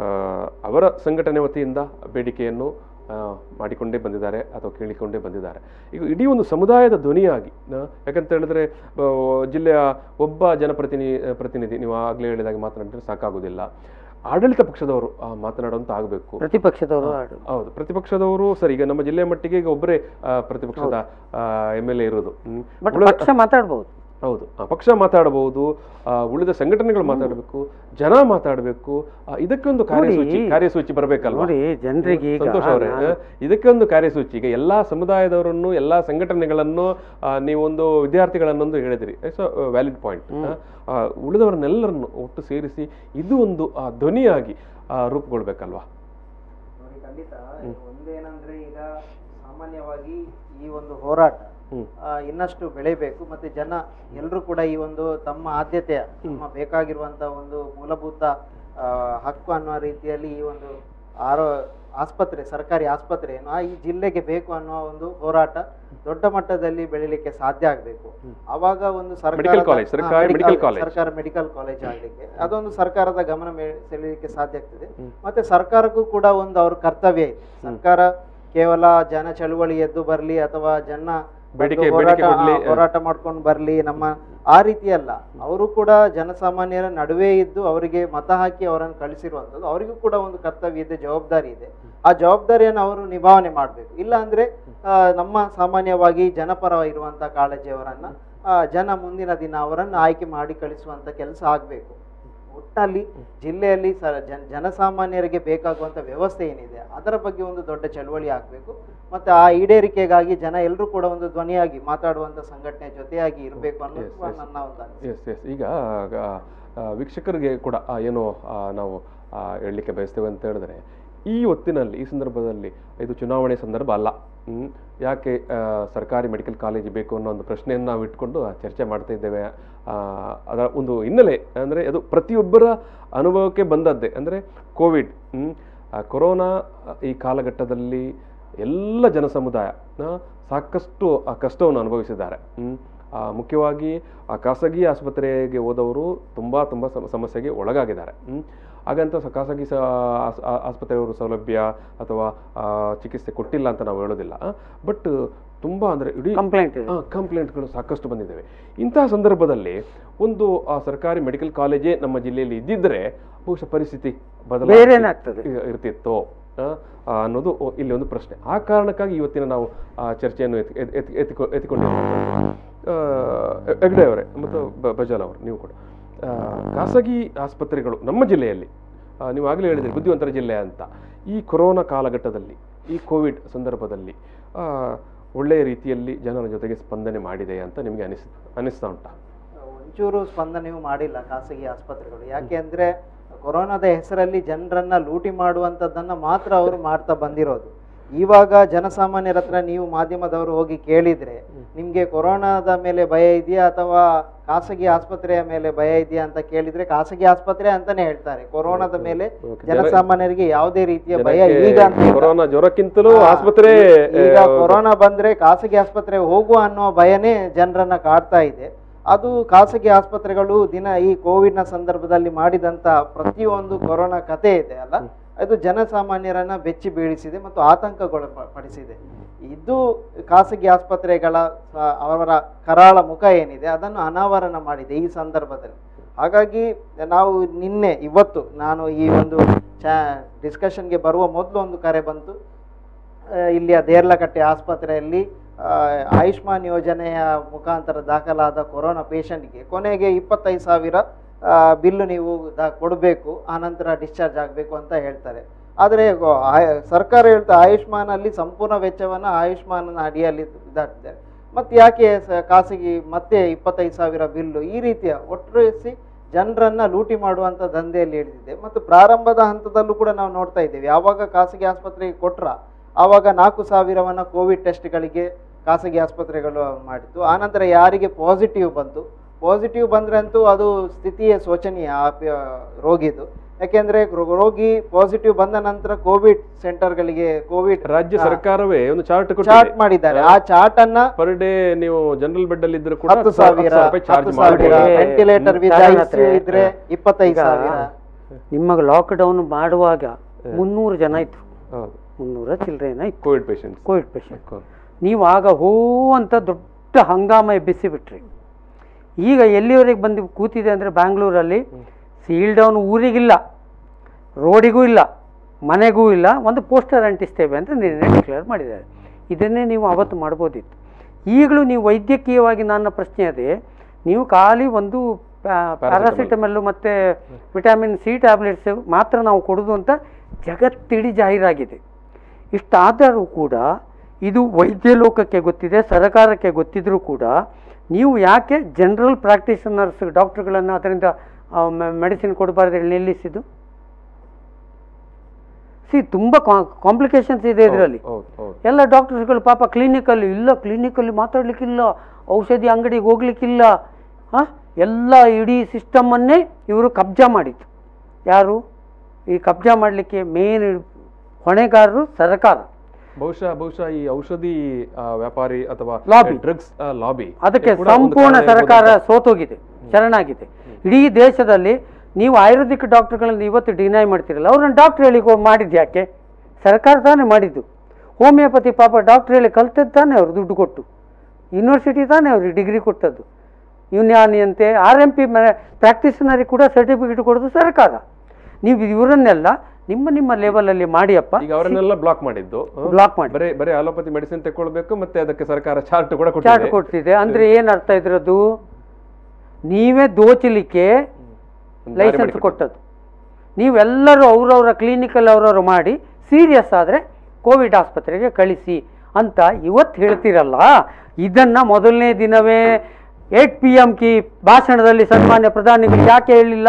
ಅವರ ಸಂಘಟನೆ ವತಿಯಿಂದ ಬೇಡಿಕೆಯನ್ನು ಆ, ಮಾಡಿಕೊಂಡೇ ಬಂದಿದ್ದಾರೆ ಅಥವಾ ಕೇಳಿಕೊಂಡೇ ಬಂದಿದ್ದಾರೆ ಈಗ ಇಡೀ ಒಂದು ಸಮುದಾಯದ ಧ್ವನಿಯಾಗಿ ಆ, ಯಾಕಂತ ಹೇಳಿದ್ರೆ ಆ, ಜಿಲ್ಲೆಯ ಒಬ್ಬ ಜನಪ್ರತಿನಿ ಪ್ರತಿನಿಧಿ ನೀವು ಆಗಲೇ ಹೇಳಿದಾಗೆ ಮಾತನಾಡಿದ್ರೆ ಸಾಕಾಗೋದಿಲ್ಲ ಆಡಳಿತ ಪಕ್ಷದವರು ಆ, ಮಾತನಾಡುವಂತ ಆಗಬೇಕು ಪ್ರತಿಪಕ್ಷದವರು ಆಡು ಹೌದು ಪ್ರತಿಪಕ್ಷದವರು ಸರಿ ಈಗ ನಮ್ಮ ಜಿಲ್ಲೆಯ ಮಟ್ಟಿಗೆ ಈಗ ಒಬ್ಬರೇ ಆ, ಪ್ರತಿಪಕ್ಷದ ಎಮ್ ಎಲ್ ಎ ಇರೋದು ಹ್ಮ್. ಬಟ್ ಉಳಿದ- ಪಕ್ಷ ಮಾತಾಡ್ಬೋದು ಹೌದು ಆ, ಪಕ್ಷ ಮಾತಾಡಬಹುದು ಆ, ಉಳಿದ ಸಂಘಟನೆಗಳು ಮಾತಾಡಬೇಕು ಜನ ಮಾತಾಡಬೇಕು ಇದಕ್ಕೊಂದು ಕಾರ್ಯಸೂಚಿ ನೋಡಿ, ಕಾರ್ಯಸೂಚಿ ಬರಬೇಕಲ್ವಾ ನೋಡಿ ಜನರಿಗೆ ಈಗ ಸಂತೋಷ್ ಅವರೇ ನಾನು- ಇದಕ್ಕೆ ಒಂದು ಕಾರ್ಯಸೂಚಿ ಈಗ ಎಲ್ಲಾ ಸಮುದಾಯದವರನ್ನು ಎಲ್ಲಾ ಸಂಘಟನೆಗಳನ್ನು ಆ, ನೀವೊಂದು ವಿದ್ಯಾರ್ಥಿಗಳನ್ನೊಂದು ಹೇಳಿದಿರಿ ಇಟ್ಸ್ ವ್ಯಾಲಿಡ್ ಪಾಯಿಂಟ್ ಉಳಿದವರನ್ನೆಲ್ಲರನ್ನು ಒಟ್ಟು ಸೇರಿಸಿ ಇದು ಒಂದು ಆ, ಧ್ವನಿಯಾಗಿ ಆ, ರೂಪುಗೊಳ್ಬೇಕಲ್ವಾ ನೋಡಿ ಖಂಡಿತ ಒಂದೇನಂದ್ರೆ ಈಗ ಸಾಮಾನ್ಯವಾಗಿ ಈ ಒಂದು ಹೋರಾಟ ಹ್ಮ್. ಆ, ಇನ್ನಷ್ಟು ಬೆಳಿಬೇಕು ಮತ್ತೆ ಜನ ಎಲ್ಲರೂ ಕೂಡ ಈ ಒಂದು ತಮ್ಮ ಆದ್ಯತೆಯ ತಮ್ಮ ಬೇಕಾಗಿರುವಂತ ಒಂದು ಮೂಲಭೂತ ಆ, ಹಕ್ಕು ಅನ್ನುವ ರೀತಿಯಲ್ಲಿ ಈ ಒಂದು ಆರೋ ಆಸ್ಪತ್ರೆ ಸರ್ಕಾರಿ ಆಸ್ಪತ್ರೆಯನ್ನು ಆ ಈ ಜಿಲ್ಲೆಗೆ ಬೇಕು ಅನ್ನುವ ಒಂದು ಹೋರಾಟ ದೊಡ್ಡ ಮಟ್ಟದಲ್ಲಿ ಬೆಳಿಲಿಕ್ಕೆ ಸಾಧ್ಯ ಆಗಬೇಕು ಅವಾಗ ಒಂದು ಸರ್ಕಾರದ- college, ಹಾ, ಸರ್ಕಾರಿ medical- medical college. ಸರ್ಕಾರ ಮೆಡಿಕಲ್ ಕಾಲೇಜ್ ಆಗ್ಲಿಕ್ಕೆ ಅದೊಂದು ಸರ್ಕಾರದ ಗಮನ ಮೇ- ಸೆಳೆಯಲಿಕ್ಕೆ ಸಾಧ್ಯ ಆಗ್ತದೆ ಮತ್ತೆ ಸರ್ಕಾರಕ್ಕೂ ಕೂಡ ಒಂದು ಅವ್ರ ಕರ್ತವ್ಯ ಇದೆ ಸರ್ಕಾರ ಕೇವಲ ಜನ ಚಳುವಳಿ ಎದ್ದು ಬರ್ಲಿ ಅಥವಾ ಜನ ಬಂದು ಬೇಡಿಕೆ- ಹೋರಾಟ ಬೇಡಿಕೆ ಕೊಡ್ಲಿ, ಆ, ಹೋರಾಟ ಮಾಡ್ಕೊಂಡು ಬರ್ಲಿ ನಮ್ಮ ಆ ರೀತಿ ಅಲ್ಲ ಅವರು ಕೂಡ ಜನಸಾಮಾನ್ಯರ ನಡುವೆ ಇದ್ದು ಅವರಿಗೆ ಮತ ಹಾಕಿ ಅವರನ್ನು ಕಳಿಸಿರುವಂಥದ್ದು ಅವರಿಗೂ ಕೂಡ ಒಂದು ಕರ್ತವ್ಯ ಇದೆ ಜವಾಬ್ದಾರಿ ಇದೆ ಆ ಜವಾಬ್ದಾರಿಯನ್ನು ಅವರು ನಿಭಾವನೆ ಮಾಡಬೇಕು ಇಲ್ಲ ಅಂದ್ರೆ ಆ, ನಮ್ಮ ಸಾಮಾನ್ಯವಾಗಿ ಜನಪರ ಇರುವಂತ ಕಾಳಜಿಯವರನ್ನ ಆ, ಜನ ಮುಂದಿನ ದಿನ ಅವರನ್ನು ಆಯ್ಕೆ ಮಾಡಿ ಕಳಿಸುವಂತ ಕೆಲಸ ಆಗಬೇಕು ಒಟ್ಟಲ್ಲಿ ಜಿಲ್ಲೆಯಲ್ಲಿ ಸ ಜನ ಜನಸಾಮಾನ್ಯರಿಗೆ ಬೇಕಾಗುವಂತ ವ್ಯವಸ್ಥೆ ಏನಿದೆ ಅದರ ಬಗ್ಗೆ ಒಂದು ದೊಡ್ಡ ಚಳವಳಿ ಆಗಬೇಕು ಮತ್ತೆ ಆ ಈಡೇರಿಕೆಗಾಗಿ ಜನ ಎಲ್ಲರೂ ಕೂಡ ಒಂದು ಧ್ವನಿಯಾಗಿ ಮಾತಾಡುವಂತ ಸಂಘಟನೆ ಜೊತೆಯಾಗಿ ಇರಬೇಕು ಅನ್ನೋದು ಕೂಡ ನನ್ನ ಒಂದು ಅನಿಸಿಕೆ. ಎಸ್ ಎಸ್ ಈಗ ಆ, ಆ, ವೀಕ್ಷಕರಿಗೆ ಕೂಡ ಆ, ಏನು ಆ, ನಾವು ಆ, ಹೇಳಲಿಕ್ಕೆ ಬಯಸ್ತೇವೆ ಅಂತ ಹೇಳಿದ್ರೆ ಈ ಹೊತ್ತಿನಲ್ಲಿ ಈ ಸಂದರ್ಭದಲ್ಲಿ ಇದು ಚುನಾವಣೆ ಸಂದರ್ಭ ಅಲ್ಲ ಹ್ಮ್. ಯಾಕೆ ಆ, ಸರ್ಕಾರಿ ಮೆಡಿಕಲ್ ಕಾಲೇಜ್ ಬೇಕು ಅನ್ನೋ ಒಂದು ಪ್ರಶ್ನೆಯನ್ನು ನಾವು ಇಟ್ಕೊಂಡು ಆ, ಚರ್ಚೆ ಮಾಡ್ತಾ ಇದ್ದೇವೆ ಆ, ಅದರ ಒಂದು ಹಿನ್ನೆಲೆ ಅಂದರೆ ಅದು ಪ್ರತಿಯೊಬ್ಬರ ಅನುಭವಕ್ಕೆ ಬಂದದ್ದೇ ಅಂದರೆ ಕೋವಿಡ್ ಹ್ಮ್. ಆ, ಕೊರೋನಾ ಆ, ಈ ಕಾಲಘಟ್ಟದಲ್ಲಿ ಎಲ್ಲ ಜನಸಮುದಾಯ ಆ, ಸಾಕಷ್ಟು ಆ ಕಷ್ಟವನ್ನು ಅನುಭವಿಸಿದ್ದಾರೆ ಹ್ಮ್. ಆ, ಮುಖ್ಯವಾಗಿ ಆ ಖಾಸಗಿ ಆಸ್ಪತ್ರೆಗೆ ಹೋದವರು ತುಂಬ ತುಂಬ ಸಮ- ಸಮಸ್ಯೆಗೆ ಒಳಗಾಗಿದ್ದಾರೆ ಹ್ಮ್. ಹಾಗಂತ ಸ ಖಾಸಗಿ ಸ ಆಸ್- ಆ- ಆಸ್ಪತ್ರೆಯವರು ಸೌಲಭ್ಯ ಅಥವಾ ಆ, ಚಿಕಿತ್ಸೆ ಕೊಟ್ಟಿಲ್ಲ ಅಂತ ನಾವು ಹೇಳೋದಿಲ್ಲ ಬಟ್ ತುಂಬ ಅಂದರೆ ಇಡೀ ಕಂಪ್ಲೇಂಟ್ ಇದೆ ಕಂಪ್ಲೇಂಟ್ಗಳು ಸಾಕಷ್ಟು ಬಂದಿದ್ದಾವೆ ಇಂತಹ ಸಂದರ್ಭದಲ್ಲಿ ಒಂದು ಆ, ಸರ್ಕಾರಿ ಮೆಡಿಕಲ್ ಕಾಲೇಜೇ ನಮ್ಮ ಜಿಲ್ಲೆಯಲ್ಲಿ ಇದ್ದಿದ್ದರೆ ಬಹುಶಃ ಪರಿಸ್ಥಿತಿ ಬದಲಾವಣೆ ಬೇರೆನೇ ಆಗ್ತದೆ ಇರ್ತಿತ್ತೋ ಆ, ಆ, ಅನ್ನೋದು ಓ- ಇಲ್ಲಿ ಒಂದು ಪ್ರಶ್ನೆ ಆ ಕಾರಣಕ್ಕಾಗಿ ಇವತ್ತಿನ ನಾವು ಆ ಚರ್ಚೆಯನ್ನು ಎತ್ತಿ ಎತ್ತಿ- ಎತ್ತಿ- ಎತ್ತಿಕೊ ಎತ್ತಿಕೊಂಡಿರುವಂಥದ್ದು ಆ, ಹೆಗ್ಡೆ ಅವರೇ ಮತ್ತು ಬ- ಬಜಾಲ್ ಅವರು ನೀವು ಕೂಡ ಆ, ಖಾಸಗಿ ಆಸ್ಪತ್ರೆಗಳು ನಮ್ಮ ಜಿಲ್ಲೆಯಲ್ಲಿ ಆ, ನೀವು ಆಗಲೇ ಹೇಳಿದ್ರಿ ಬುದ್ಧಿವಂತರ ಜಿಲ್ಲೆ ಅಂತ ಈ ಕೊರೋನಾ ಕಾಲಘಟ್ಟದಲ್ಲಿ ಈ ಕೋವಿಡ್ ಸಂದರ್ಭದಲ್ಲಿ ಆ, ಒಳ್ಳೆಯ ರೀತಿಯಲ್ಲಿ ಜನರ ಜೊತೆಗೆ ಸ್ಪಂದನೆ ಮಾಡಿದೆ ಅಂತ ನಿಮಗೆ ಅನಿಸ್ ಅನಿಸ್ತಾ ಉಂಟಾ ಒಂಚೂರು ಸ್ಪಂದನೆಯೂ ಮಾಡಿಲ್ಲ ಖಾಸಗಿ ಆಸ್ಪತ್ರೆಗಳು ಯಾಕೆ ಅಂದ್ರೆ ಕೊರೋನಾದ ಹೆಸರಲ್ಲಿ ಜನರನ್ನ ಲೂಟಿ ಮಾಡುವಂಥದ್ದನ್ನ ಮಾತ್ರ ಅವರು ಮಾಡ್ತಾ ಬಂದಿರೋದು ಇವಾಗ ಜನಸಾಮಾನ್ಯರ ಹತ್ರ ನೀವು ಮಾಧ್ಯಮದವರು ಹೋಗಿ ಕೇಳಿದ್ರೆ ನಿಮ್ಗೆ ಕೊರೋನಾದ ಮೇಲೆ ಭಯ ಇದೆಯಾ ಅಥವಾ ಖಾಸಗಿ ಆಸ್ಪತ್ರೆಯ ಮೇಲೆ ಭಯ ಇದೆಯಾ ಅಂತ ಕೇಳಿದ್ರೆ ಖಾಸಗಿ ಆಸ್ಪತ್ರೆ ಅಂತಾನೆ ಹೇಳ್ತಾರೆ ಕೊರೋನಾದ ಮೇಲೆ Okay. ಜನಸಾಮಾನ್ಯರಿಗೆ ಯಾವುದೇ ರೀತಿಯ ಭಯ ಜನಕ್ಕೆ ಈಗ ಅಂತ ಇಲ್ಲ. ಕೊರೋನಾ ಜ್ವರಕ್ಕಿಂತಲೂ ಹಾ, ಆಸ್ಪತ್ರೆ ಈಗ ಆ, ಕೊರೋನಾ ಬಂದ್ರೆ ಖಾಸಗಿ ಆಸ್ಪತ್ರೆಗೆ ಹೋಗುವ ಅನ್ನೋ ಭಯನೇ ಜನರನ್ನ ಕಾಡ್ತಾ ಇದೆ ಅದು ಖಾಸಗಿ ಆಸ್ಪತ್ರೆಗಳು ದಿನ ಈ ಕೋವಿಡ್ ನ ಸಂದರ್ಭದಲ್ಲಿ ಮಾಡಿದಂತ ಪ್ರತಿಯೊಂದು ಕೊರೋನಾ ಕತೆ ಇದೆ ಅಲ್ಲ ಅದು ಜನಸಾಮಾನ್ಯರನ್ನ ಬೆಚ್ಚಿ ಬೀಳಿಸಿದೆ ಮತ್ತು ಆತಂಕಗೊಳ ಪಡಿಸಿದೆ ಇದು ಖಾಸಗಿ ಆಸ್ಪತ್ರೆಗಳ ಆ, ಅವರ ಕರಾಳ ಮುಖ ಏನಿದೆ ಅದನ್ನು ಅನಾವರಣ ಮಾಡಿದೆ ಈ ಸಂದರ್ಭದಲ್ಲಿ ಹಾಗಾಗಿ ನಾವು ನಿನ್ನೆ ಇವತ್ತು ನಾನು ಈ ಒಂದು ಚಾ ಡಿಸ್ಕಷನ್ಗೆ ಬರುವ ಮೊದಲು ಒಂದು ಕರೆ ಬಂತು ಆ, ಇಲ್ಲಿಯ ದೇರ್ಲಕಟ್ಟೆ ಆಸ್ಪತ್ರೆಯಲ್ಲಿ ಆ, ಆಯುಷ್ಮಾನ್ ಯೋಜನೆಯ ಮುಖಾಂತರ ದಾಖಲಾದ ಕೊರೋನಾ ಪೇಷಂಟ್ಗೆ ಕೊನೆಗೆ ಇಪ್ಪತ್ತೈದು ಸಾವಿರ ಆ, ಬಿಲ್ಲು ನೀವು ದಾ ಕೊಡಬೇಕು ಆನಂತರ ಡಿಸ್ಚಾರ್ಜ್ ಆಗಬೇಕು ಅಂತ ಹೇಳ್ತಾರೆ ಆದರೆ ಗೊ- ಆಯ- ಸರ್ಕಾರ ಹೇಳ್ತಾ ಆಯುಷ್ಮಾನಲ್ಲಿ ಸಂಪೂರ್ಣ ವೆಚ್ಚವನ್ನು ಆಯುಷ್ಮಾನ್ನ ಅಡಿಯಲ್ಲಿ ಇದಾಗ್ತಿದ್ದಾರೆ ಮತ್ತೆ ಯಾಕೆ ಸ- ಖಾಸಗಿ ಮತ್ತೆ ಇಪ್ಪತ್ತೈದು ಸಾವಿರ ಬಿಲ್ಲು ಈ ರೀತಿಯ ಒಟ್ಟುಗೂಡಿಸಿ ಜನರನ್ನ ಲೂಟಿ ಮಾಡುವಂಥ ದಂಧೆಯಲ್ಲಿ ಹಿಡಿದಿದೆ ಮತ್ತು ಪ್ರಾರಂಭದ ಹಂತದಲ್ಲೂ ಕೂಡ ನಾವು ನೋಡ್ತಾ ಇದ್ದೇವೆ ಯಾವಾಗ ಖಾಸಗಿ ಆಸ್ಪತ್ರೆಗೆ ಕೊಟ್ರ ಆವಾಗ ನಾಲ್ಕು ಸಾವಿರವನ್ನ ಕೋವಿಡ್ ಟೆಸ್ಟ್ಗಳಿಗೆ ಖಾಸಗಿ ಆಸ್ಪತ್ರೆಗಳು ಮಾಡಿತ್ತು ಆನಂತರ ಯಾರಿಗೆ ಪಾಸಿಟಿವ್ ಬಂತು ಪಾಸಿಟಿವ್ ಬಂದ್ರೆ ಅಂತೂ ಅದು ಸ್ಥಿತಿಯೇ ಶೋಚನೀಯ ಆ ಪ- ರೋಗಿದು ಯಾಕೆಂದ್ರೆ ರೋ- ರೋಗಿ ಪಾಸಿಟಿವ್ ಬಂದ ನಂತರ ಕೋವಿಡ್ ಸೆಂಟರ್ಗಳಿಗೆ ಕೋವಿಡ್ ರಾಜ್ಯ ಸರ್ಕಾರವೇ ಒಂದು ಚಾರ್ಟ್ ಚಾರ್ಟ್ ಮಾಡಿದ್ದಾರೆ ಆ ಚಾರ್ಟ್ ಅನ್ನ ಪರ್ ಡೇ ನೀವು ಜನರಲ್ ಬೆಡ್ ಅಲ್ಲಿ ಇದ್ರೆ ಕೂಡ ಹತ್ತು ಸಾವಿರ ಚಾರ್ಜ್ ಹತ್ತು ಸಾವಿರ ಮಾಡಿ ವೆಂಟಿಲೇಟರ್ ವಿತ್ ಕಾರಣ ಐಸಿಯು ಇದ್ರೆ ಇಪ್ಪತ್ತೈದು ಈಗ ಸಾವಿರ ನಿಮಗೆ ಲಾಕ್ಡೌನ್ ಮಾಡುವಾಗ ಮುನ್ನೂರು ಜನ ಇದ್ರು ಹೌದು ಮುನ್ನೂರ ಚಿಲ್ಲರೆನ ಇತ್ತು ಕೋವಿಡ್ ಪೇಷಂಟ್ಸ್ ಕೋವಿಡ್ ಪೇಷಂಟ್ ನೀವು ಆಗ ಹೋ ಅಂತ ದೊಡ್ಡ ಹಂಗಾಮ ಎಬ್ಬಿಸಿ ಬಿಟ್ರಿ ಈಗ ಎಲ್ಲಿವರೆಗೆ ಬಂದು ಕೂತಿದೆ ಅಂದರೆ ಬ್ಯಾಂಗ್ಳೂರಲ್ಲಿ ಸೀಲ್ ಡೌನ್ ಊರಿಗಿಲ್ಲ ರೋಡಿಗೂ ಇಲ್ಲ ಮನೆಗೂ ಇಲ್ಲ ಒಂದು ಪೋಸ್ಟರ್ ಅಂಟಿಸ್ತೇವೆ ಅಂತ ನಿನ್ನೆ ಡಿಕ್ಲೇರ್ ಮಾಡಿದ್ದಾರೆ ಇದನ್ನೇ ನೀವು ಅವತ್ತು ಮಾಡ್ಬೋದಿತ್ತು ಈಗಲೂ ನೀವು ವೈದ್ಯಕೀಯವಾಗಿ ನನ್ನ ಪ್ರಶ್ನೆ ಅದೇ ನೀವು ಖಾಲಿ ಒಂದು ಪ್ಯಾರಾಸಿಟಮಲ್ಲು ಮತ್ತು ವಿಟಮಿನ್ ಸಿ ಟ್ಯಾಬ್ಲೆಟ್ಸ್ ಮಾತ್ರ ನಾವು ಕೊಡೋದು ಅಂತ ಜಗತ್ತಿಡೀ ಜಾಹೀರಾಗಿದೆ ಇಷ್ಟಾದರೂ ಕೂಡ ಇದು ವೈದ್ಯ ಲೋಕಕ್ಕೆ ಗೊತ್ತಿದೆ ಸರ್ಕಾರಕ್ಕೆ ಗೊತ್ತಿದ್ರೂ ಕೂಡ ನೀವು ಯಾಕೆ ಜನರಲ್ ಪ್ರಾಕ್ಟೀಷನರ್ಸ್ ಡಾಕ್ಟ್ರುಗಳನ್ನು ಅದರಿಂದ ಮೆಡಿಸಿನ್ ಕೊಡಬಾರ್ದು ಹೇಳಿ ನಿಲ್ಲಿಸಿದ್ದು ಸಿ ತುಂಬ ಕಾಂಪ್ಲಿಕೇಶನ್ಸ್ ಇದೆ ಇದರಲ್ಲಿ ಹೌದು ಹೌದು ಎಲ್ಲ ಡಾಕ್ಟರ್ಸ್ಗಳು ಪಾಪ ಕ್ಲಿನಿಕಲ್ಲಿ ಇಲ್ಲ ಕ್ಲಿನಿಕಲ್ಲಿ ಮಾತಾಡಲಿಕ್ಕಿಲ್ಲ ಔಷಧಿ ಅಂಗಡಿಗೆ ಹೋಗ್ಲಿಕ್ಕಿಲ್ಲ ಹಾಂ ಎಲ್ಲ ಇಡೀ ಸಿಸ್ಟಮನ್ನೇ ಇವರು ಕಬ್ಜಾ ಮಾಡಿತ್ತು ಯಾರು ಈ ಕಬ್ಜಾ ಮಾಡಲಿಕ್ಕೆ ಮೇನ್ ಹೊಣೆಗಾರರು ಸರ್ಕಾರ ಬಹುಶಃ ಬಹುಶಃ ಈ ಔಷಧಿ ಆ, ವ್ಯಾಪಾರಿ ಅಥವಾ Lobby. ಡ್ರಗ್ಸ್ ಲಾಬಿ ಅದಕ್ಕೆ ಸಂಪೂರ್ಣ ಸರ್ಕಾರ ಸೋತೋಗಿದೆ ಶರಣಾಗಿದೆ ಇಡೀ ದೇಶದಲ್ಲಿ ನೀವು ಆಯುರ್ವೇದಿಕ್ ಡಾಕ್ಟರ್ಗಳನ್ನ ಇವತ್ತು ಡಿನೈ ಮಾಡ್ತಿರಲ್ಲ ಅವ್ರನ್ನ ಡಾಕ್ಟರ್ ಹೇಳಿ ಹೋ- ಮಾಡಿದ್ದು ಯಾಕೆ ಸರ್ಕಾರ ತಾನೇ ಮಾಡಿದ್ದು ಹೋಮಿಯೋಪತಿ ಪಾಪ ಡಾಕ್ಟರ್ ಹೇಳಿ ಕಲ್ತದ್ದು ತಾನೇ ಅವ್ರು ದುಡ್ಡು ಕೊಟ್ಟು ಯೂನಿವರ್ಸಿಟಿ ತಾನೇ ಅವ್ರಿಗೆ ಡಿಗ್ರಿ ಕೊಟ್ಟದ್ದು ಯುನ್ಯಾನಿ ಅಂತೆ ಆರ್ ಎಂ ಪಿ ಪ್ರಾಕ್ಟೀಸ್ನರಿಗೆ ಕೂಡ ಸರ್ಟಿಫಿಕೇಟ್ ಕೊಡೋದು ಸರ್ಕಾರ ನೀವು ಇವರನ್ನೆಲ್ಲ ನಿಮ್ಮ ನಿಮ್ಮ ಲೆವೆಲಲ್ಲಿ ಮಾಡಿಯಪ್ಪ ಈಗ ಅವರನ್ನೆಲ್ಲ ಬ್ಲಾಕ್ ಮಾಡಿದ್ದು ಹ? ಬ್ಲಾಕ್ ಮಾಡಿ ಬರೇ ಬರೇ ಅಲೋಪತಿ ಮೆಡಿಸಿನ್ ತಗೊಳ್ಬೇಕು ಮತ್ತೆ ಅದಕ್ಕೆ ಸರ್ಕಾರ ಚಾರ್ಟ್ ಕೂಡ ಚಾರ್ಟ್ ಕೊಟ್ಟಿದೆ ಕೊಡ್ತಿದೆ ಅಂದ್ರೆ ಏನು ಅರ್ಥ ಇದ್ರದ್ದು ನೀವೇ ದೋಚಲಿಕ್ಕೆ ಒಂದು ದಾರಿ ಲೈಸೆನ್ಸ್ ಮಾಡಿಕೊಟ್ಟಿದೆ. ಕೊಟ್ಟದ್ದು ನೀವೆಲ್ಲರೂ ಅವ್ರವ್ರ ಕ್ಲಿನಿಕಲ್ಲಿ ಅವ್ರವ್ರು ಮಾಡಿ ಸೀರಿಯಸ್ ಆದರೆ ಕೋವಿಡ್ ಆಸ್ಪತ್ರೆಗೆ ಕಳಿಸಿ ಅಂತ ಇವತ್ತು ಹೇಳ್ತೀರಲ್ಲ ಇದನ್ನ ಮೊದಲನೇ ದಿನವೇ ಏಟ್ ಪಿ ಎಂ ಕಿ ಭಾಷಣದಲ್ಲಿ ಸನ್ಮಾನ್ಯ ಪ್ರಧಾನಿಗಳು ಯಾಕೆ ಹೇಳಿಲ್ಲ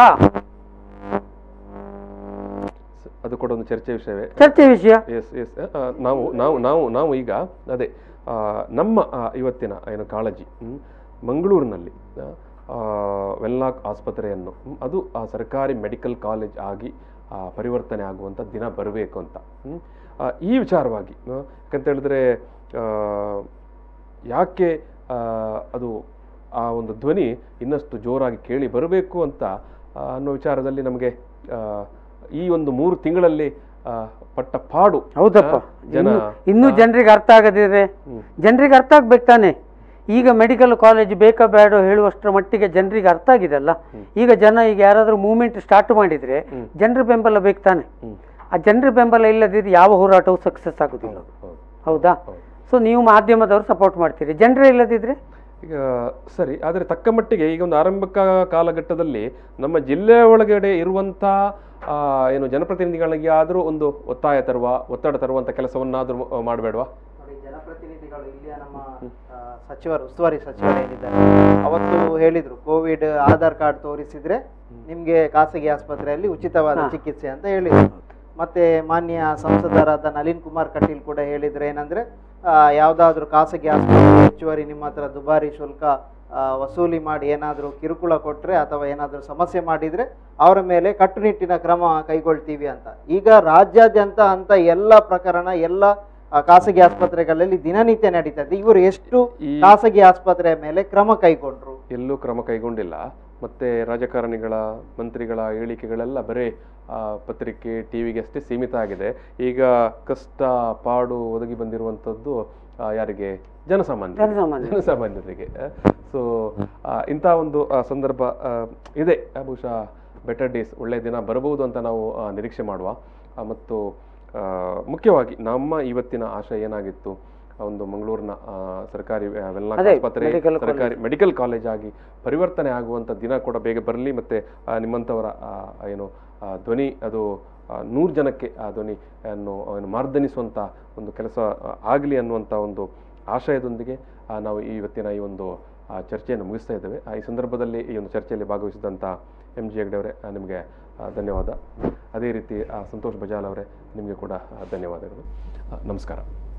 ಅದು ಕೂಡ ಒಂದು ಚರ್ಚೆ ವಿಷಯವೇ ಚರ್ಚೆ ವಿಷಯ ಎಸ್ ಎಸ್ ನಾವು ನಾವು ನಾವು ನಾವು ಈಗ ಅದೇ ಆ, ನಮ್ಮ ಆ, ಇವತ್ತಿನ ಏನು ಕಾಳಜಿ ಹ್ಮ್, ಮಂಗಳೂರಿನಲ್ಲಿ ಆ, ವೆನ್ಲಾಕ್ ಆಸ್ಪತ್ರೆಯನ್ನು ಹ್ಮ್, ಅದು ಆ ಸರ್ಕಾರಿ ಮೆಡಿಕಲ್ ಕಾಲೇಜ್ ಆಗಿ ಆ, ಪರಿವರ್ತನೆ ಆಗುವಂಥ ದಿನ ಬರಬೇಕು ಅಂತ ಹ್ಮ್. ಆ, ಈ ವಿಚಾರವಾಗಿ ಆ, ಯಾಕಂತ ಹೇಳಿದ್ರೆ ಆ, ಯಾಕೆ ಆ, ಅದು ಆ ಒಂದು ಧ್ವನಿ ಇನ್ನಷ್ಟು ಜೋರಾಗಿ ಕೇಳಿ ಬರಬೇಕು ಅಂತ ಆ, ಅನ್ನೋ ವಿಚಾರದಲ್ಲಿ ನಮಗೆ ಆ, ಈ ಒಂದು ಮೂರು ತಿಂಗಳಲ್ಲಿ ಆ, ಪಟ್ಟ ಪಾಡು ಹೌದಪ್ಪ ಆ, ಜನ ಇನ್ನು- ಇನ್ನೂ ಜನರಿಗೆ ಅರ್ಥ ಆಗದಿದ್ರೆ ಜನರಿಗೆ ಅರ್ಥ ಆಗ್ಬೇಕು ತಾನೆ ಈಗ ಮೆಡಿಕಲ್ ಕಾಲೇಜ್ ಬೇಕಾ ಬೇಡ ಹೇಳುವಷ್ಟರ ಮಟ್ಟಿಗೆ ಜನರಿಗೆ ಅರ್ಥ ಆಗಿದೆಲ್ಲ ಈಗ ಜನ ಈಗ ಯಾರಾದರೂ ಮೂವ್ಮೆಂಟ್ ಸ್ಟಾರ್ಟ್ ಮಾಡಿದ್ರೆ ಜನರ ಬೆಂಬಲ ಬೇಕು ತಾನೆ ಆ ಜನರ ಬೆಂಬಲ ಇಲ್ಲದಿದ್ರೆ ಯಾವ ಹೋರಾಟವೂ ಸಕ್ಸಸ್ ಆಗೋದಿಲ್ಲ ಹೌದು. ಹೌದಾ ಸೊ ನೀವು ಮಾಧ್ಯಮದವರು ಸಪೋರ್ಟ್ ಮಾಡ್ತೀರಿ ಜನರೇ ಇಲ್ಲದಿದ್ರೆ ಈಗ ಸರಿ ಆದರೆ ತಕ್ಕ ಮಟ್ಟಿಗೆ ಈಗ ಒಂದು ಆರಂಭಿಕ ಕಾಲಘಟ್ಟದಲ್ಲಿ ನಮ್ಮ ಜಿಲ್ಲೆಯ ಒಳಗಡೆ ಇರುವಂಥ ಆ, ಏನು ಜನಪ್ರತಿನಿಧಿಗಳಿಗೆ ಆದರೂ ಒಂದು ಒತ್ತಾಯ ತರುವ ಒತ್ತಡ ತರುವಂಥ ಕೆಲಸವನ್ನಾದರೂ ಮಾಡಬೇಡವಾ ನೋಡಿ ಜನಪ್ರತಿನಿಧಿಗಳು ಇಲ್ಲಿಯ ನಮ್ಮ ಆ, ಸಚಿವರು ಉಸ್ತುವಾರಿ ಸಚಿವರು ಏನಿದ್ದಾರೆ ಅವತ್ತು ಹೇಳಿದ್ರು ಕೋವಿಡ್ ಆಧಾರ್ ಕಾರ್ಡ್ ತೋರಿಸಿದ್ರೆ ನಿಮ್ಗೆ ಖಾಸಗಿ ಆಸ್ಪತ್ರೆಯಲ್ಲಿ ಉಚಿತವಾದ ಚಿಕಿತ್ಸೆ ಅಂತ ಹೇಳಿದ್ರು ಮತ್ತೆ ಮಾನ್ಯ ಸಂಸದರಾದ ನಳಿನ್ ಕುಮಾರ್ ಕಟೀಲ್ ಕೂಡ ಹೇಳಿದ್ರು ಏನಂದ್ರೆ ಆ, ಯಾವ್ದಾದ್ರು ಖಾಸಗಿ ಆಸ್ಪತ್ರೆ ಹೆಚ್ಚುವರಿ ನಿಮ್ಮ ಹತ್ರ ದುಬಾರಿ ಶುಲ್ಕ ಆ, ವಸೂಲಿ ಮಾಡಿ ಏನಾದರೂ ಕಿರುಕುಳ ಕೊಟ್ಟರೆ ಅಥವಾ ಏನಾದರೂ ಸಮಸ್ಯೆ ಮಾಡಿದರೆ ಅವರ ಮೇಲೆ ಕಟ್ಟುನಿಟ್ಟಿನ ಕ್ರಮ ಕೈಗೊಳ್ತೀವಿ ಅಂತ ಈಗ ರಾಜ್ಯಾದ್ಯಂತ ಅಂತ ಎಲ್ಲ ಪ್ರಕರಣ ಎಲ್ಲ ಆ, ಖಾಸಗಿ ಆಸ್ಪತ್ರೆಗಳಲ್ಲಿ ದಿನನಿತ್ಯ ನಡೀತದೆ ಇವರು ಎಷ್ಟು ಈ- ಖಾಸಗಿ ಆಸ್ಪತ್ರೆಯ ಮೇಲೆ ಕ್ರಮ ಕೈಗೊಂಡ್ರು ಎಲ್ಲೂ ಕ್ರಮ ಕೈಗೊಂಡಿಲ್ಲ ಮತ್ತೆ ರಾಜಕಾರಣಿಗಳ ಮಂತ್ರಿಗಳ ಹೇಳಿಕೆಗಳೆಲ್ಲ ಬರೀ ಆ, ಪತ್ರಿಕೆ ಟಿವಿಗೆ ಅಷ್ಟೇ ಸೀಮಿತ ಆಗಿದೆ ಈಗ ಕಷ್ಟ ಪಾಡು ಒದಗಿ ಬಂದಿರುವಂಥದ್ದು ಆ, ಯಾರಿಗೆ ಜನಸಾಮಾನ್ಯ ಜನಸಾಮಾನ್ಯ. ಜನಸಾಮಾನ್ಯರಿಗೆ ಸೊ ಇಂಥ ಒಂದು ಆ, ಸಂದರ್ಭ ಆ, ಇದೆ ಆ, ಬಹುಶಃ ಬೆಟರ್ ಡೇಸ್ ಒಳ್ಳೆಯ ದಿನ ಬರಬಹುದು ಅಂತ ನಾವು ಆ, ನಿರೀಕ್ಷೆ ಮಾಡುವ ಆ, ಮತ್ತು ಆ, ಮುಖ್ಯವಾಗಿ ನಮ್ಮ ಇವತ್ತಿನ ಆಶಯ ಏನಾಗಿತ್ತು ಆ ಒಂದು ಮಂಗಳೂರಿನ ಆ, ಸರ್ಕಾರಿ ವೆಲ್ನಾಕ್ ಅದೇ, ಆಸ್ಪತ್ರೆ medical ಸರ್ಕಾರಿ ಮೆಡಿಕಲ್ ಕಾಲೇಜ್ ಆಗಿ ಪರಿವರ್ತನೆ ಆಗುವಂಥ ದಿನ ಕೂಡ ಬೇಗ ಬರಲಿ ಮತ್ತು ನಿಮ್ಮಂಥವರ ಆ, ಏನು ಆ, ಧ್ವನಿ ಅದು ನೂರು ಜನಕ್ಕೆ ಆ ಧ್ವನಿ ಅನ್ನು ಏನು ಮಾರ್ದನಿಸುವಂಥ ಒಂದು ಕೆಲಸ ಆಗಲಿ ಅನ್ನುವಂಥ ಒಂದು ಆಶಯದೊಂದಿಗೆ ಆ, ನಾವು ಈ ಇವತ್ತಿನ ಈ ಒಂದು ಆ, ಚರ್ಚೆಯನ್ನು ಮುಗಿಸ್ತಾ ಇದ್ದೇವೆ ಆ, ಈ ಸಂದರ್ಭದಲ್ಲಿ ಈ ಒಂದು ಚರ್ಚೆಯಲ್ಲಿ ಭಾಗವಹಿಸಿದಂಥ ಎಂ ಜಿ ಹೆಗ್ಡೆ ಅವರೇ ಆ, ನಿಮಗೆ ಆ, ಧನ್ಯವಾದ ಅದೇ ರೀತಿ ಆ, ಸಂತೋಷ್ ಬಜಾಲ್ ಅವರೇ ನಿಮಗೆ ಕೂಡ ಆ, ಧನ್ಯವಾದಗಳು ಆ, ನಮಸ್ಕಾರ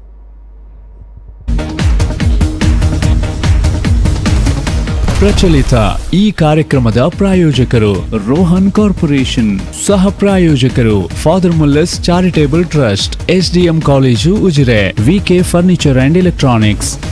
ಪ್ರಚಲಿತ ಈ ಕಾರ್ಯಕ್ರಮದ ಪ್ರಾಯೋಜಕರು ರೋಹನ್ ಕಾರ್ಪೊರೇಷನ್ ಸಹ ಪ್ರಾಯೋಜಕರು father Muller's charitable trust SDM college Ujire VK furniture and electronics